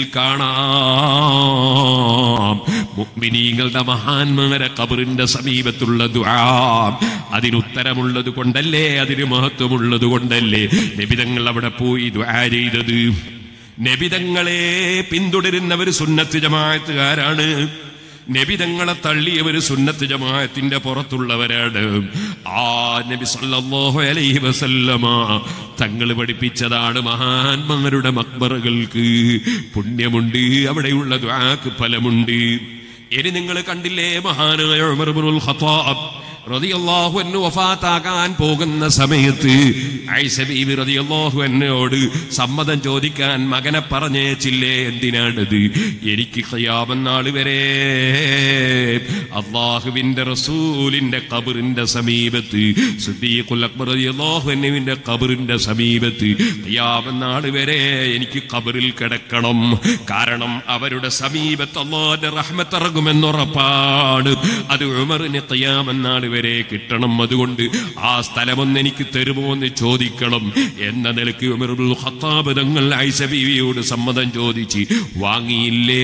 കാണാം മുഅ്മിനീങ്ങളുടെ മഹാന്മാരെ ഖബറിന്റെ സമീപത്തുള്ള ദുആ അതിനുത്തരമുള്ളത് കൊണ്ടല്ലേ അതിന് മഹത്വമുള്ളത് കൊണ്ടല്ലേ നബിതങ്ങൾ അവിടെ പോയി ദുആ ചെയ്തത് നബിതങ്ങളെ പിന്തുടരുന്നവർ സുന്നത്ത് ജമാഅത്തുകാരാണ് നബി തങ്ങളെ തള്ളിയവര് സുന്നത്ത് ജമാഅത്തിന്റെ പുറത്തുള്ളവരാണ് ആ നബി സല്ലല്ലാഹു അലൈഹി വസല്ലമ തങ്ങൾ പഠിപ്പിച്ചതാണ് മഹാന്മാരുടെ മക്ബറകൾക്ക് പുണ്യമുണ്ട് അവിടെയുള്ള ദ്വാക്ക് ഫലമുണ്ട് ഇനി നിങ്ങൾ കണ്ടില്ലേ മഹാനായ ഉമർ ഇബ്നുൽ ഖത്താബ് റളിയല്ലാഹു അൻഹു വഫാത്താകാൻ പോകുന്ന സമയത്ത് ഐഷ ബീബി റളിയല്ലാഹു അൻഹയോട് സമ്മതം ചോദിക്കാൻ മകനെ പറഞ്ഞേച്ചില്ലേ എന്തിനാണത് എനിക്ക് ഖിയാമം നാൾ വരെ അള്ളാഹുവിന്റെ റസൂലിന്റെ ഖബറിന്റെ സമീപത്ത് സിദ്ദീഖുൽ അക്ബർ റളിയല്ലാഹു അൻഹുവിന്റെ ഖബറിന്റെ സമീപത്ത് ഖിയാമം നാൾ വരെ എനിക്ക് ഖബറിൽ കിടക്കണം കാരണം അവരുടെ സമീപത്ത് അള്ളാഹിന്റെ റഹ്മത്ത് ഇറങ്ങുമെന്നുറപ്പാണ് അത് ഉമറിന് ഖിയാമം നാൾ വരെ കിട്ടണം അതുകൊണ്ട് ആ സ്ഥലമൊന്ന് എനിക്ക് തരുമോ എന്ന് ചോദിക്കണം എന്ന നിലയ്ക്ക് ഉമറുൽ ഖത്താബ് തങ്ങൾ ഐഷ ബീവിയോട് സമ്മതം ചോദിച്ച് വാങ്ങിയില്ലേ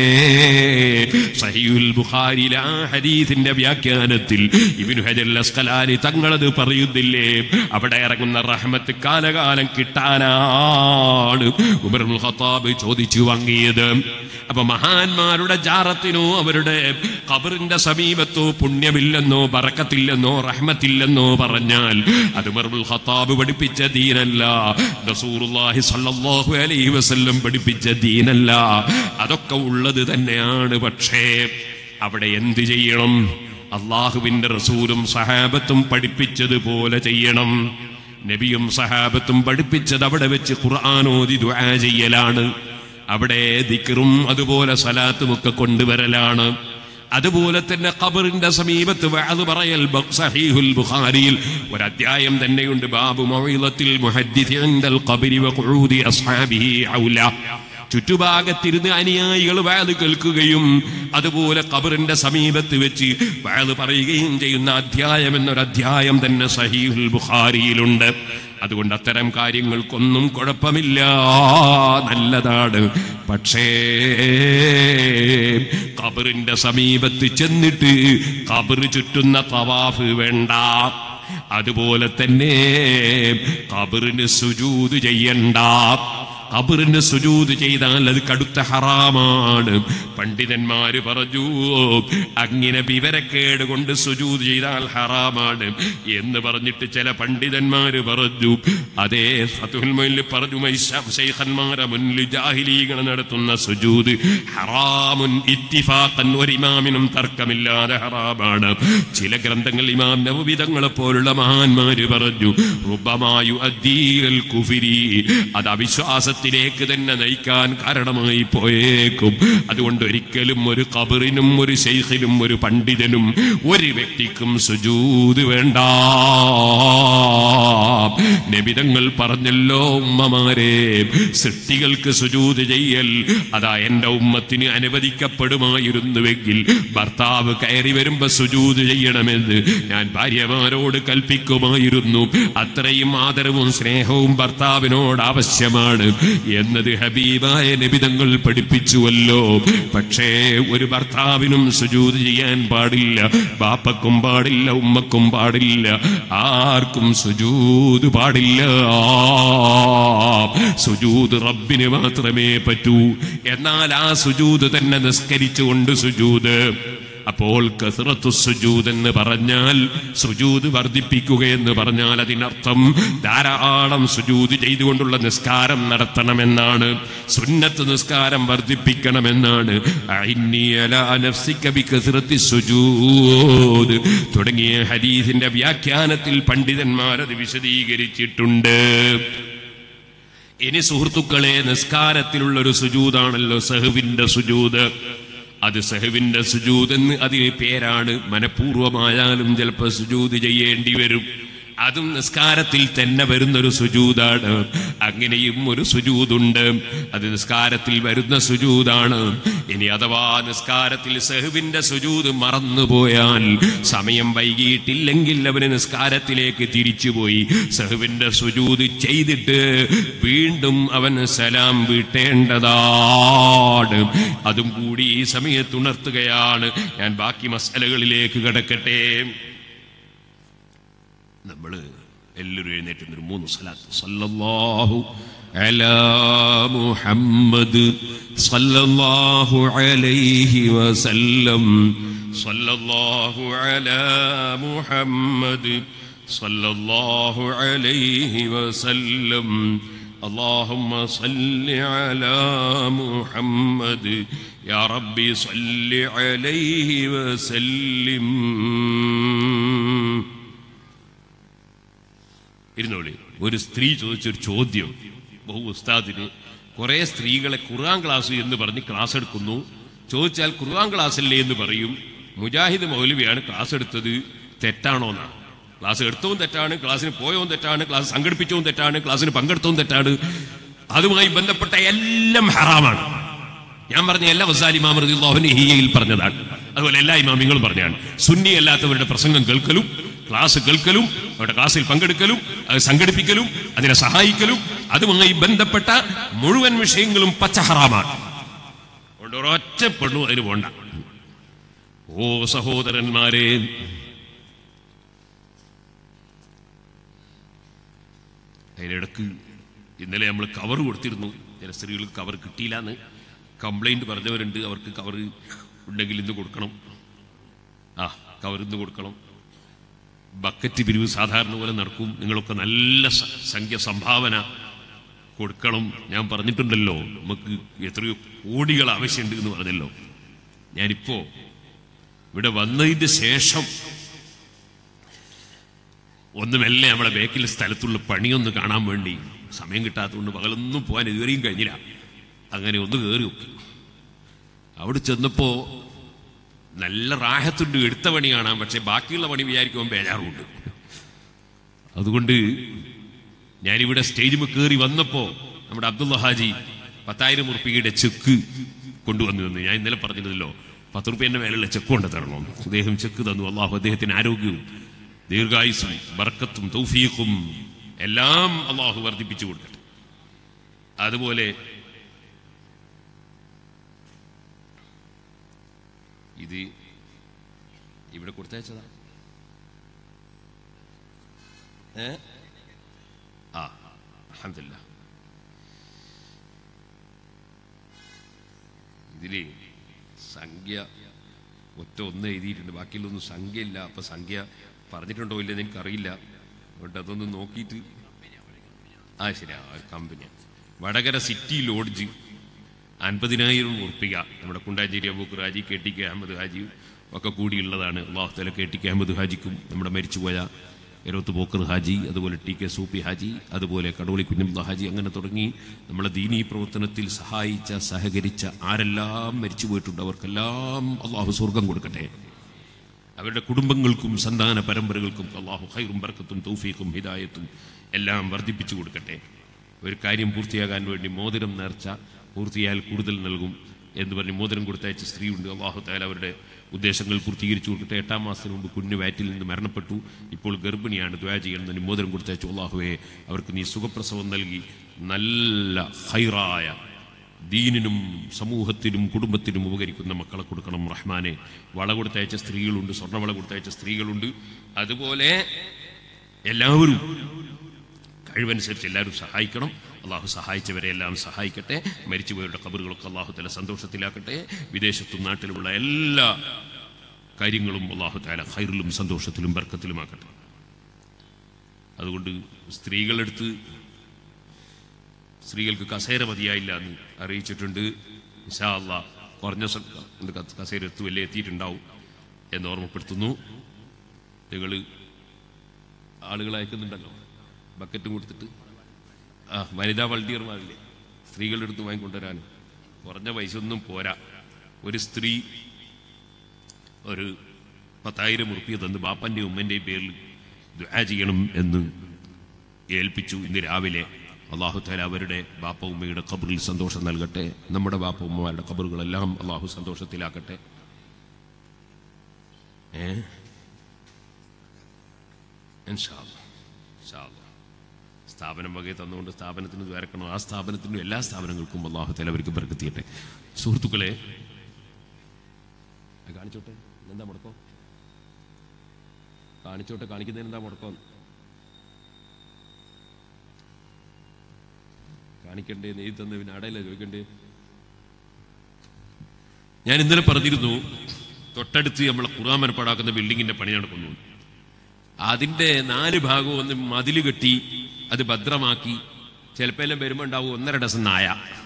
സഹീഉൽ ബുഖാരിയിലെ ആ ഹദീസിന്റെ വ്യാഖ്യാനത്തിൽ ഇബ്നു ഹജർ അസ്കലാനി തങ്ങളത് പറയുന്നില്ലേ അവിടെ ഇറങ്ങുന്ന റഹ്മത്ത് കാലകാലം കിട്ടാനാണ് ഉമറുൽ ഖത്താബ് ചോദിച്ചു വാങ്ങിയത് അപ്പൊ മഹാന്മാരുടെ ജാറത്തിനോ അവരുടെ ഖബറിന്റെ സമീപത്തോ പുണ്യമില്ലെന്നോ ബറക്കത്തില്ലെന്നോ റഹ്മത്തില്ലെന്നോ പറഞ്ഞാൽ അത് ഉമറുൽ ഖത്താബ് പഠിപ്പിച്ച ദീനല്ല റസൂലുള്ളാഹി സ്വല്ലല്ലാഹു അലൈഹി വസല്ലം പഠിപ്പിച്ച ദീനല്ല അതൊക്കെ ഉള്ളത് തന്നെയാണ് പക്ഷേ അവിടെ എന്ത് ചെയ്യണം അള്ളാഹുവിന്റെ റസൂലും സഹാബത്തും പഠിപ്പിച്ചതുപോലെ ചെയ്യണം നബിയും സഹാബത്തും പഠിപ്പിച്ചത് അവിടെ വെച്ച് ഖുർആാനോദി ദുആ ചെയ്യലാണ് അവിടെ ദിക്റും അതുപോലെ സലാത്തും ഒക്കെ കൊണ്ടുവരലാണ് അതുപോലെ തന്നെ ഖബറിന്റെ സമീപത്ത് അത് പറയൽ ബ- സഹീഹുൽ ബുഖാരിയിൽ ഒരു അധ്യായം തന്നെയുണ്ട് ബാബു മൗഇളത്തിൽ മുഹദ്ദിഥി ഇൻദൽ ഖബരി വഖുഊദി അസ്ഹാബിഹി ഔല ചുറ്റുഭാഗത്തിരുന്ന് അനുയായികൾ വയത് കേൾക്കുകയും അതുപോലെ ഖബറിന്റെ സമീപത്ത് വെച്ച് വയത് പറയുകയും ചെയ്യുന്ന അധ്യായം എന്നൊരു അധ്യായം തന്നെ സഹീഹുൽ ബുഖാരിയിലുണ്ട് അതുകൊണ്ട് അത്തരം കാര്യങ്ങൾക്കൊന്നും കുഴപ്പമില്ല നല്ലതാണ് പക്ഷേ ഖബറിന്റെ സമീപത്ത് ചെന്നിട്ട് ഖബറ് ചുറ്റുന്ന തവാഫ് വേണ്ട അതുപോലെ തന്നെ ഖബറിന് സുജൂത് ചെയ്യണ്ട ഖബറിന് സുജൂത് ചെയ്താൽ അത് കടുത്ത ഹറാമാണ് പണ്ഡിതന്മാര് പറഞ്ഞു അങ്ങനെ വിവരക്കേട് കൊണ്ട് സുജൂത് ചെയ്താൽ ഹറാമാണ് എന്ന് പറഞ്ഞിട്ട് ചില പണ്ഡിതന്മാര് പറഞ്ഞു അതേ ഫതുൽ മൊയിലിൽ പറഞ്ഞു മൈശ- ശൈഖന്മാരെ മുന്നിൽ ജാഹിലീകൾ നടത്തുന്ന സുജൂത് ഹറാമുൻ ഇത്തിഫാഖൻ ഒരു ഇമാമിനും തർക്കമില്ലാതെ ഹറാമാണ് ചില ഗ്രന്ഥങ്ങൾ ഇമാം നവവിധങ്ങളെ പോലുള്ള മഹാന്മാര് പറഞ്ഞു റുബമായു അദ്ദീൽ കുഫിരി അത് അവിശ്വാസത്തിലേക്ക് തന്നെ നയിക്കാൻ കാരണമായി പോയേക്കും അതുകൊണ്ട് ഒരിക്കലും ഒരു കബറിനും ഒരു ശൈഖിനും ഒരു പണ്ഡിതനും ഒരു വ്യക്തിക്കും സുജൂത് വേണ്ട നബിതങ്ങൾ പറഞ്ഞല്ലോ ഉമ്മമാരെ സൃഷ്ടികൾക്ക് സുജൂത് ചെയ്യൽ അതാ എന്റെ ഉമ്മത്തിന് അനുവദിക്കപ്പെടുമായിരുന്നുവെങ്കിൽ ഭർത്താവ് കയറി വരുമ്പോ സുജൂത് ചെയ്യണമെന്ന് ഞാൻ ഭാര്യമാരോട് കൽപ്പിക്കുമായിരുന്നു അത്രയും ആദരവും സ്നേഹവും ഭർത്താവിനോട് ആവശ്യമാണ് എന്നത് ഹബീബായ നബിതങ്ങൾ പഠിപ്പിച്ചുവല്ലോ പക്ഷേ ഒരു ഭർത്താവിനും സുജൂത് ചെയ്യാൻ പാടില്ല ബാപ്പക്കും പാടില്ല ഉമ്മക്കും പാടില്ല ആർക്കും സുജൂത് പാടില്ല സുജൂത് റബ്ബിന് മാത്രമേ പറ്റൂ എന്നാൽ ആ സുജൂത് തന്നെ നിസ്കരിച്ചുകൊണ്ട് സുജൂത് അപ്പോൾ കസറത്തു സുജൂദ് എന്ന് പറഞ്ഞാൽ സുജൂദ് വർദ്ധിപ്പിക്കുക എന്ന് പറഞ്ഞാൽ അതിനർത്ഥം ധാരാളം സുജൂദ് ചെയ്തുകൊണ്ടുള്ള നിസ്കാരം നടത്തണമെന്നാണ് സുന്നത്ത് നിസ്കാരം വർദ്ധിപ്പിക്കണമെന്നാണ് അഇന്നി അലാ നഫ്സിക ബികസറത്തി സുജൂദ് തുടങ്ങിയ ഹദീസിന്റെ വ്യാഖ്യാനത്തിൽ പണ്ഡിതന്മാരത് വിശദീകരിച്ചിട്ടുണ്ട് ഇനി സുഹൃത്തുക്കളെ നിസ്കാരത്തിലുള്ള ഒരു സുജൂതാണല്ലോ സഹുവിന്റെ സുജൂത് അത് സഹുവിന്റെ സുജൂത് എന്ന് അതിന് പേരാണ് മനഃപൂർവമായാലും ചിലപ്പോൾ സുജൂത് ചെയ്യേണ്ടി വരും അതും നിസ്കാരത്തിൽ തന്നെ വരുന്നൊരു സുജൂതാണ് അങ്ങനെയും ഒരു സുജൂതുണ്ട് അത് നിസ്കാരത്തിൽ വരുന്ന സുജൂതാണ് ഇനി അഥവാ നിസ്കാരത്തിൽ സഹുവിന്റെ സുജൂത് മറന്നുപോയാൽ സമയം വൈകിയിട്ടില്ലെങ്കിൽ അവന് നിസ്കാരത്തിലേക്ക് തിരിച്ചുപോയി സഹുവിന്റെ സുജൂത് ചെയ്തിട്ട് വീണ്ടും അവൻ സലാം വീട്ടേണ്ടതാണ് അതും കൂടി ഈ സമയത്ത് ഉണർത്തുകയാണ് ഞാൻ ബാക്കി മസലകളിലേക്ക് കിടക്കട്ടെ നമ്മൾ എല്ലാവരും എഴുന്നേറ്റ് ഒരു മൂന്ന് സലാത്ത് സല്ലല്ലാഹു അലാ മുഹമ്മദ് സല്ലല്ലാഹു അലൈഹി വസല്ലം സല്ലല്ലാഹു അലാ മുഹമ്മദ് സല്ലല്ലാഹു അലൈഹി വസല്ലം اللهم صل على محمد يا ربي صل عليه وسلم ഇരുന്നോളി ഒരു സ്ത്രീ ചോദിച്ചൊരു ചോദ്യം ബഹു ഉസ്താദിന് കുറെ സ്ത്രീകളെ ഖുർആൻ ക്ലാസ് എന്ന് പറഞ്ഞ് ക്ലാസ് എടുക്കുന്നു ചോദിച്ചാൽ ഖുർആൻ ക്ലാസ് അല്ലേ എന്ന് പറയും മുജാഹിദ് മൗലവിയാണ് ക്ലാസ് എടുത്തത് തെറ്റാണോ എന്നാണ് ക്ലാസ് എടുത്തവും തെറ്റാണ് ക്ലാസ്സിന് പോയവും തെറ്റാണ് ക്ലാസ് സംഘടിപ്പിച്ചവും തെറ്റാണ് ക്ലാസ്സിന് പങ്കെടുത്തവും തെറ്റാണ് അതുമായി ബന്ധപ്പെട്ട എല്ലാം ഹറാമാണ് ഞാൻ പറഞ്ഞ എല്ലാ വസാലി ഇമാമറിയാഹുവിന്റെ ഹിയയിൽ പറഞ്ഞതാണ് അതുപോലെ എല്ലാ ഇമാമിങ്ങളും പറഞ്ഞാണ് സുന്നി അല്ലാത്തവരുടെ പ്രസംഗം കേൾക്കലും ക്ലാസ് കേൾക്കലും അവരുടെ ക്ലാസ്സിൽ പങ്കെടുക്കലും അത് സംഘടിപ്പിക്കലും അതിനെ സഹായിക്കലും അതുമായി ബന്ധപ്പെട്ട മുഴുവൻ വിഷയങ്ങളും പച്ചഹറാമാണ് അതുകൊണ്ട് ഒരൊറ്റ പെണ്ണു അതിന് പോണ്ട ഓ സഹോദരന്മാരെ അതിനിടക്ക് ഇന്നലെ നമ്മൾ കവർ കൊടുത്തിരുന്നു ചില സ്ത്രീകൾക്ക് കവർ കിട്ടിയില്ല എന്ന് കംപ്ലൈന്റ് പറഞ്ഞവരുണ്ട് അവർക്ക് കവർ ഉണ്ടെങ്കിൽ ഇന്ന് കൊടുക്കണം ആ കവർ ഇന്ന് കൊടുക്കണം ബക്കറ്റ് പിരിവ് സാധാരണ പോലെ നടക്കും നിങ്ങളൊക്കെ നല്ല സ- സംഖ്യ സംഭാവന കൊടുക്കണം ഞാൻ പറഞ്ഞിട്ടുണ്ടല്ലോ നമുക്ക് എത്രയോ കോടികൾ ആവശ്യമുണ്ട് എന്ന് പറഞ്ഞല്ലോ ഞാനിപ്പോ ഇവിടെ വന്നതിന്റെ ശേഷം ഒന്ന് മെല്ലെ നമ്മളെ ബേക്കിൽ സ്ഥലത്തുള്ള പണിയൊന്ന് കാണാൻ വേണ്ടി സമയം കിട്ടാത്തതുകൊണ്ട് പകലൊന്നും പോകാൻ ഇതുവരെയും കഴിഞ്ഞില്ല അങ്ങനെ ഒന്ന് കയറി നോക്കി അവിടെ ചെന്നപ്പോ നല്ല റാഹത്തുണ്ട് എടുത്ത പണി കാണാം പക്ഷെ ബാക്കിയുള്ള പണി വിചാരിക്കുമ്പോൾ ബേജാറുമുണ്ട് അതുകൊണ്ട് ഞാനിവിടെ സ്റ്റേജിൽ കയറി വന്നപ്പോ നമ്മുടെ അബ്ദുള്ള ഹാജി പത്തായിരം ഉറുപ്പികയുടെ ചെക്ക് കൊണ്ടുവന്നു തന്നു ഞാൻ ഇന്നലെ പറഞ്ഞിരുന്നല്ലോ പത്ത് റുപ്യന്റെ മേലുള്ള ചെക്ക് കൊണ്ട് തരണം അദ്ദേഹം ചെക്ക് തന്നു അള്ളാഹു അദ്ദേഹത്തിന് ആരോഗ്യവും ദീർഘായുസും ബർക്കത്തും തൗഫീഖും എല്ലാം അള്ളാഹു വർദ്ധിപ്പിച്ചു കൊടുക്കട്ടെ അതുപോലെ ഇത് ഇവിടെ കൊടുത്തയച്ചതാ ഏ ആ അൽഹംദുലില്ലാ ഇതില് സംഖ്യ ഒറ്റ ഒന്ന് എഴുതിയിട്ടുണ്ട് ബാക്കിയുള്ളൊന്നും സംഖ്യ ഇല്ല അപ്പൊ സംഖ്യ പറഞ്ഞിട്ടുണ്ടോ ഇല്ലെന്ന് എനിക്കറിയില്ല അതുകൊണ്ട് അതൊന്ന് നോക്കിയിട്ട് ആ ശരി ആ കമ്പനി വടകര സിറ്റി ലോഡ്ജ് അൻപതിനായിരം ഉറപ്പിക നമ്മുടെ Kundancheri Abubakar Haji K T K Ahammed ഹാജിയും ഒക്കെ കൂടിയുള്ളതാണ് അള്ളാഹുത്തല കെ ടി കെ അഹമ്മദ് ഹാജിക്കും നമ്മുടെ മരിച്ചുപോയ എരോത്ത് ബോക്കർ ഹാജി അതുപോലെ ടി കെ സൂപ്പി ഹാജി അതുപോലെ കടോളി കുഞ്ഞബ്ദ ഹാജി അങ്ങനെ തുടങ്ങി നമ്മളെ ദീനീ പ്രവർത്തനത്തിൽ സഹായിച്ച സഹകരിച്ച ആരെല്ലാം മരിച്ചു പോയിട്ടുണ്ട് അവർക്കെല്ലാം അള്ളാഹു സ്വർഗം കൊടുക്കട്ടെ അവരുടെ കുടുംബങ്ങൾക്കും സന്താന പരമ്പരകൾക്കും അള്ളാഹു ഹൈറും ബർക്കത്തും തൗഫീഖും ഹിദായത്തും എല്ലാം വർദ്ധിപ്പിച്ചു കൊടുക്കട്ടെ ഒരു കാര്യം പൂർത്തിയാകാൻ വേണ്ടി മോതിരം നേർച്ച പൂർത്തിയായാൽ കൂടുതൽ നൽകും എന്ന് പറഞ്ഞ് മോതിരം കൊടുത്തയച്ച സ്ത്രീയുണ്ട് അള്ളാഹു താല അവരുടെ ഉദ്ദേശങ്ങൾ പൂർത്തീകരിച്ചു കൊടുക്കട്ടെ എട്ടാം മാസത്തിന് മുമ്പ് കുഞ്ഞു വയറ്റിൽ നിന്ന് മരണപ്പെട്ടു ഇപ്പോൾ ഗർഭിണിയാണ് ദ്വാ ചെയ്യുന്നതിന് മോതിരം കൊടുത്തയച്ചു അള്ളാഹുവെ അവർക്ക് നീ സുഖപ്രസവം നൽകി നല്ല ഹൈറായ ദീനിനും സമൂഹത്തിനും കുടുംബത്തിനും ഉപകരിക്കുന്ന മക്കളെ കൊടുക്കണം റഹ്മാനെ വള കൊടുത്തയച്ച സ്ത്രീകളുണ്ട് സ്വർണ്ണവള കൊടുത്തയച്ച സ്ത്രീകളുണ്ട് അതുപോലെ എല്ലാവരും കഴിവനുസരിച്ച് എല്ലാവരും സഹായിക്കണം അള്ളാഹു സഹായിച്ചവരെ എല്ലാം സഹായിക്കട്ടെ മരിച്ചുപോയവരുടെ കബറുകളൊക്കെ അള്ളാഹു തല സന്തോഷത്തിലാക്കട്ടെ വിദേശത്തും നാട്ടിലുമുള്ള എല്ലാ കാര്യങ്ങളും അള്ളാഹു താല ഹൈറിലും സന്തോഷത്തിലും ബർക്കത്തിലുമാക്കട്ടെ അതുകൊണ്ട് സ്ത്രീകളെടുത്ത് സ്ത്രീകൾക്ക് കസേര മതിയായില്ല എന്ന് അറിയിച്ചിട്ടുണ്ട് ഇൻഷാ അള്ളാ കുറഞ്ഞ സ- ഇത് ക- കസേര എത്തു വലിയ എത്തിയിട്ടുണ്ടാവും എന്ന് ഓർമ്മപ്പെടുത്തുന്നു നിങ്ങൾ ആളുകൾ അയക്കുന്നുണ്ടല്ലോ ബക്കറ്റും കൊടുത്തിട്ട് ആ വനിതാ വളണ്ടിയർമാരില്ലേ സ്ത്രീകളുടെ അടുത്ത് വാങ്ങിക്കൊണ്ടുവരാൻ കുറഞ്ഞ പൈസ ഒന്നും പോരാ ഒരു സ്ത്രീ ഒരു പത്തായിരം ഉറുപ്പിയ തന്ന് ബാപ്പൻ്റെയും ഉമ്മൻ്റെയും പേരിൽ ദുആ ചെയ്യണം എന്ന് ഏൽപ്പിച്ചു ഇന്ന് രാവിലെ അള്ളാഹു താല അവരുടെ ബാപ്പ ഉമ്മയുടെ ഖബറിൽ സന്തോഷം നൽകട്ടെ നമ്മുടെ ബാപ്പ ഉമ്മമാരുടെ ഖബറുകളെല്ലാം അള്ളാഹു സന്തോഷത്തിലാക്കട്ടെ ഏ ഇൻഷാ അല്ലാ. ഇൻഷാ അല്ലാ. സ്ഥാപനം വകയെ തന്നുകൊണ്ട് സ്ഥാപനത്തിന് ദ്വാരക്കണം ആ സ്ഥാപനത്തിനും എല്ലാ സ്ഥാപനങ്ങൾക്കും അള്ളാഹു താല അവർക്ക് ബർക്കത്തിയട്ടെ സുഹൃത്തുക്കളെ ആ, കാണിച്ചോട്ടെ എന്താ മുടക്കം കാണിച്ചോട്ടെ കാണിക്കുന്നതിന് എന്താ മുടക്കം കാണിക്കണ്ടേ നെയ്ത് തന്ന പിന്നെ അടയില്ല ചോദിക്കണ്ടേ ഞാൻ ഇന്നലെ പറഞ്ഞിരുന്നു തൊട്ടടുത്ത് നമ്മൾ ഖുർആൻ മനപ്പാടാക്കുന്ന ബിൽഡിങ്ങിന്റെ പണി നടക്കുന്നു അതിന്റെ നാല് ഭാഗവും ഒന്ന് മതിൽ കെട്ടി അത് ഭദ്രമാക്കി ചിലപ്പോൾ എല്ലാം വരുമ്പോൾ ഉണ്ടാവും ഒന്നര ഡസൻ നായ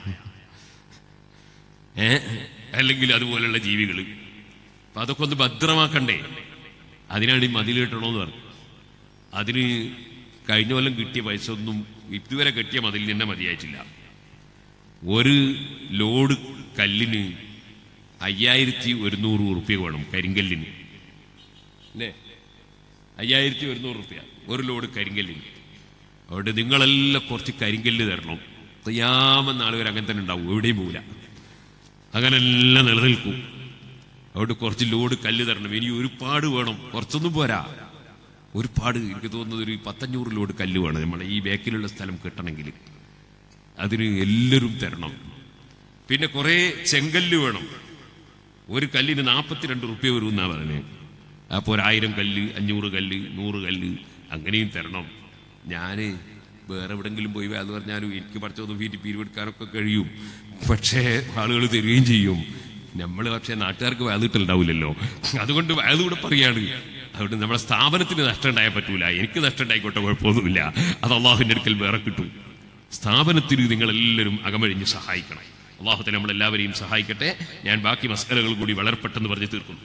ഏ അല്ലെങ്കിൽ അതുപോലുള്ള ജീവികൾ അപ്പൊ അതൊക്കെ ഒന്ന് ഭദ്രമാക്കണ്ടേ അതിനാണ് ഈ മതിൽ കെട്ടണമെന്ന് പറഞ്ഞു അതിന് കഴിഞ്ഞ കൊല്ലം കിട്ടിയ പൈസ ഒന്നും ഇതുവരെ കെട്ടിയ മതിൽ തന്നെ മതിയായിട്ടില്ല ഒരു ലോഡ് കല്ലിന് അയ്യായിരത്തി ഒരുന്നൂറ് ഉറുപ്പ്യ വേണം കരിങ്കല്ലിന് അല്ലേ അയ്യായിരത്തി ഒരുന്നൂറ് റുപ്യ ഒരു ലോഡ് കരിങ്കല്ലിന് അതുകൊണ്ട് നിങ്ങളെല്ലാം കുറച്ച് കരിങ്കല്ല് തരണം തയ്യാമെന്ന ആളുകൾ അങ്ങനെ തന്നെ ഉണ്ടാവും എവിടെയും പോവില്ല അങ്ങനെല്ലാം നിലനിൽക്കും അതുകൊണ്ട് കുറച്ച് ലോഡ് കല്ല് തരണം ഇനി ഒരുപാട് വേണം കുറച്ചൊന്നും പോരാ ഒരുപാട് എനിക്ക് തോന്നുന്നത് ഒരു പത്തഞ്ഞൂറ് ലോഡ് കല്ല് വേണം നമ്മളെ ഈ ബാക്കിലുള്ള സ്ഥലം കിട്ടണമെങ്കിൽ അതിന് എല്ലാവരും തരണം പിന്നെ കുറേ ചെങ്കല്ല് വേണം ഒരു കല്ലിന് നാൽപ്പത്തിരണ്ട് റുപ്യ വരും എന്നാ പറഞ്ഞത് അപ്പോൾ ഒരായിരം കല്ല് അഞ്ഞൂറ് കല്ല് നൂറ് കല്ല് അങ്ങനെയും തരണം ഞാൻ വേറെ എവിടെങ്കിലും പോയി അത് പറഞ്ഞാലും എനിക്ക് പഠിച്ചൊന്നും വീട്ടിൽ പിരിവെടുക്കാനൊക്കെ കഴിയും പക്ഷേ ആളുകൾ തരികയും ചെയ്യും നമ്മൾ പക്ഷേ നാട്ടുകാർക്ക് വാതിട്ടുണ്ടാവില്ലല്ലോ അതുകൊണ്ട് വാതുകൂടെ പറയാണ് അതുകൊണ്ട് നമ്മുടെ സ്ഥാപനത്തിന് നഷ്ടം ഉണ്ടായാൽ പറ്റൂല എനിക്ക് നഷ്ടം ഉണ്ടായിക്കോട്ടെ കുഴപ്പമൊന്നുമില്ല അത് അള്ളാഹുവിൻ്റെ അടുക്കൽ വേറെ കിട്ടും സ്ഥാപനത്തിന് നിങ്ങളെല്ലാവരും അകമഴിഞ്ഞ് സഹായിക്കണം അള്ളാഹുത്തെ നമ്മളെല്ലാവരെയും സഹായിക്കട്ടെ ഞാൻ ബാക്കി മസാലകൾ കൂടി വളരെ പെട്ടെന്ന് പറഞ്ഞു തീർക്കുന്നു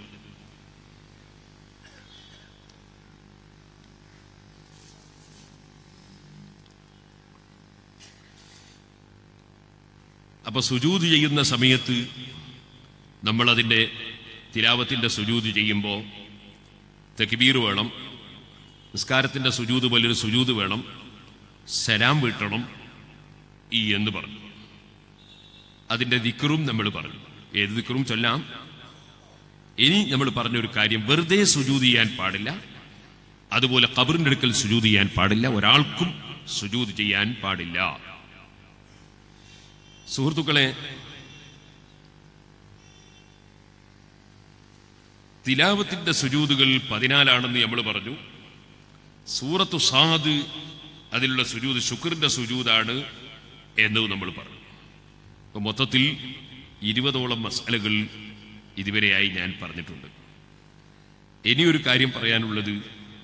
അപ്പൊ സുജൂത് ചെയ്യുന്ന സമയത്ത് നമ്മൾ അതിൻ്റെ തിലാവത്തിൻ്റെ സുജൂത് ചെയ്യുമ്പോൾ തെക്കിബീർ വേണം നിസ്കാരത്തിൻ്റെ സുജൂത് പോലൊരു സുജൂത് വേണം സലാം വീട്ടണം ഈ എന്ന് പറഞ്ഞു അതിൻ്റെ ദിക്കറും നമ്മൾ പറഞ്ഞു ഏത് ദിക്കറും ചൊല്ലാം ഇനി നമ്മൾ പറഞ്ഞൊരു കാര്യം വെറുതെ സുജൂത് ചെയ്യാൻ പാടില്ല അതുപോലെ കബറിന്റെ അടുക്കൽ സുജൂത് ചെയ്യാൻ പാടില്ല ഒരാൾക്കും സുജൂത് ചെയ്യാൻ പാടില്ല സുഹൃത്തുക്കളെ തിലാവത്തിന്റെ സുജൂതുകൾ പതിനാലാണെന്ന് നമ്മൾ പറഞ്ഞു സൂറത്തു സാദ് അതിലുള്ള സുജൂത് ശുക്രിന്റെ സുജൂതാണ് എന്ന് നമ്മൾ പറഞ്ഞു അപ്പൊ മൊത്തത്തിൽ ഇരുപതോളം മസാലകൾ ഇതുവരെയായി ഞാൻ പറഞ്ഞിട്ടുണ്ട് ഇനിയൊരു കാര്യം പറയാനുള്ളത്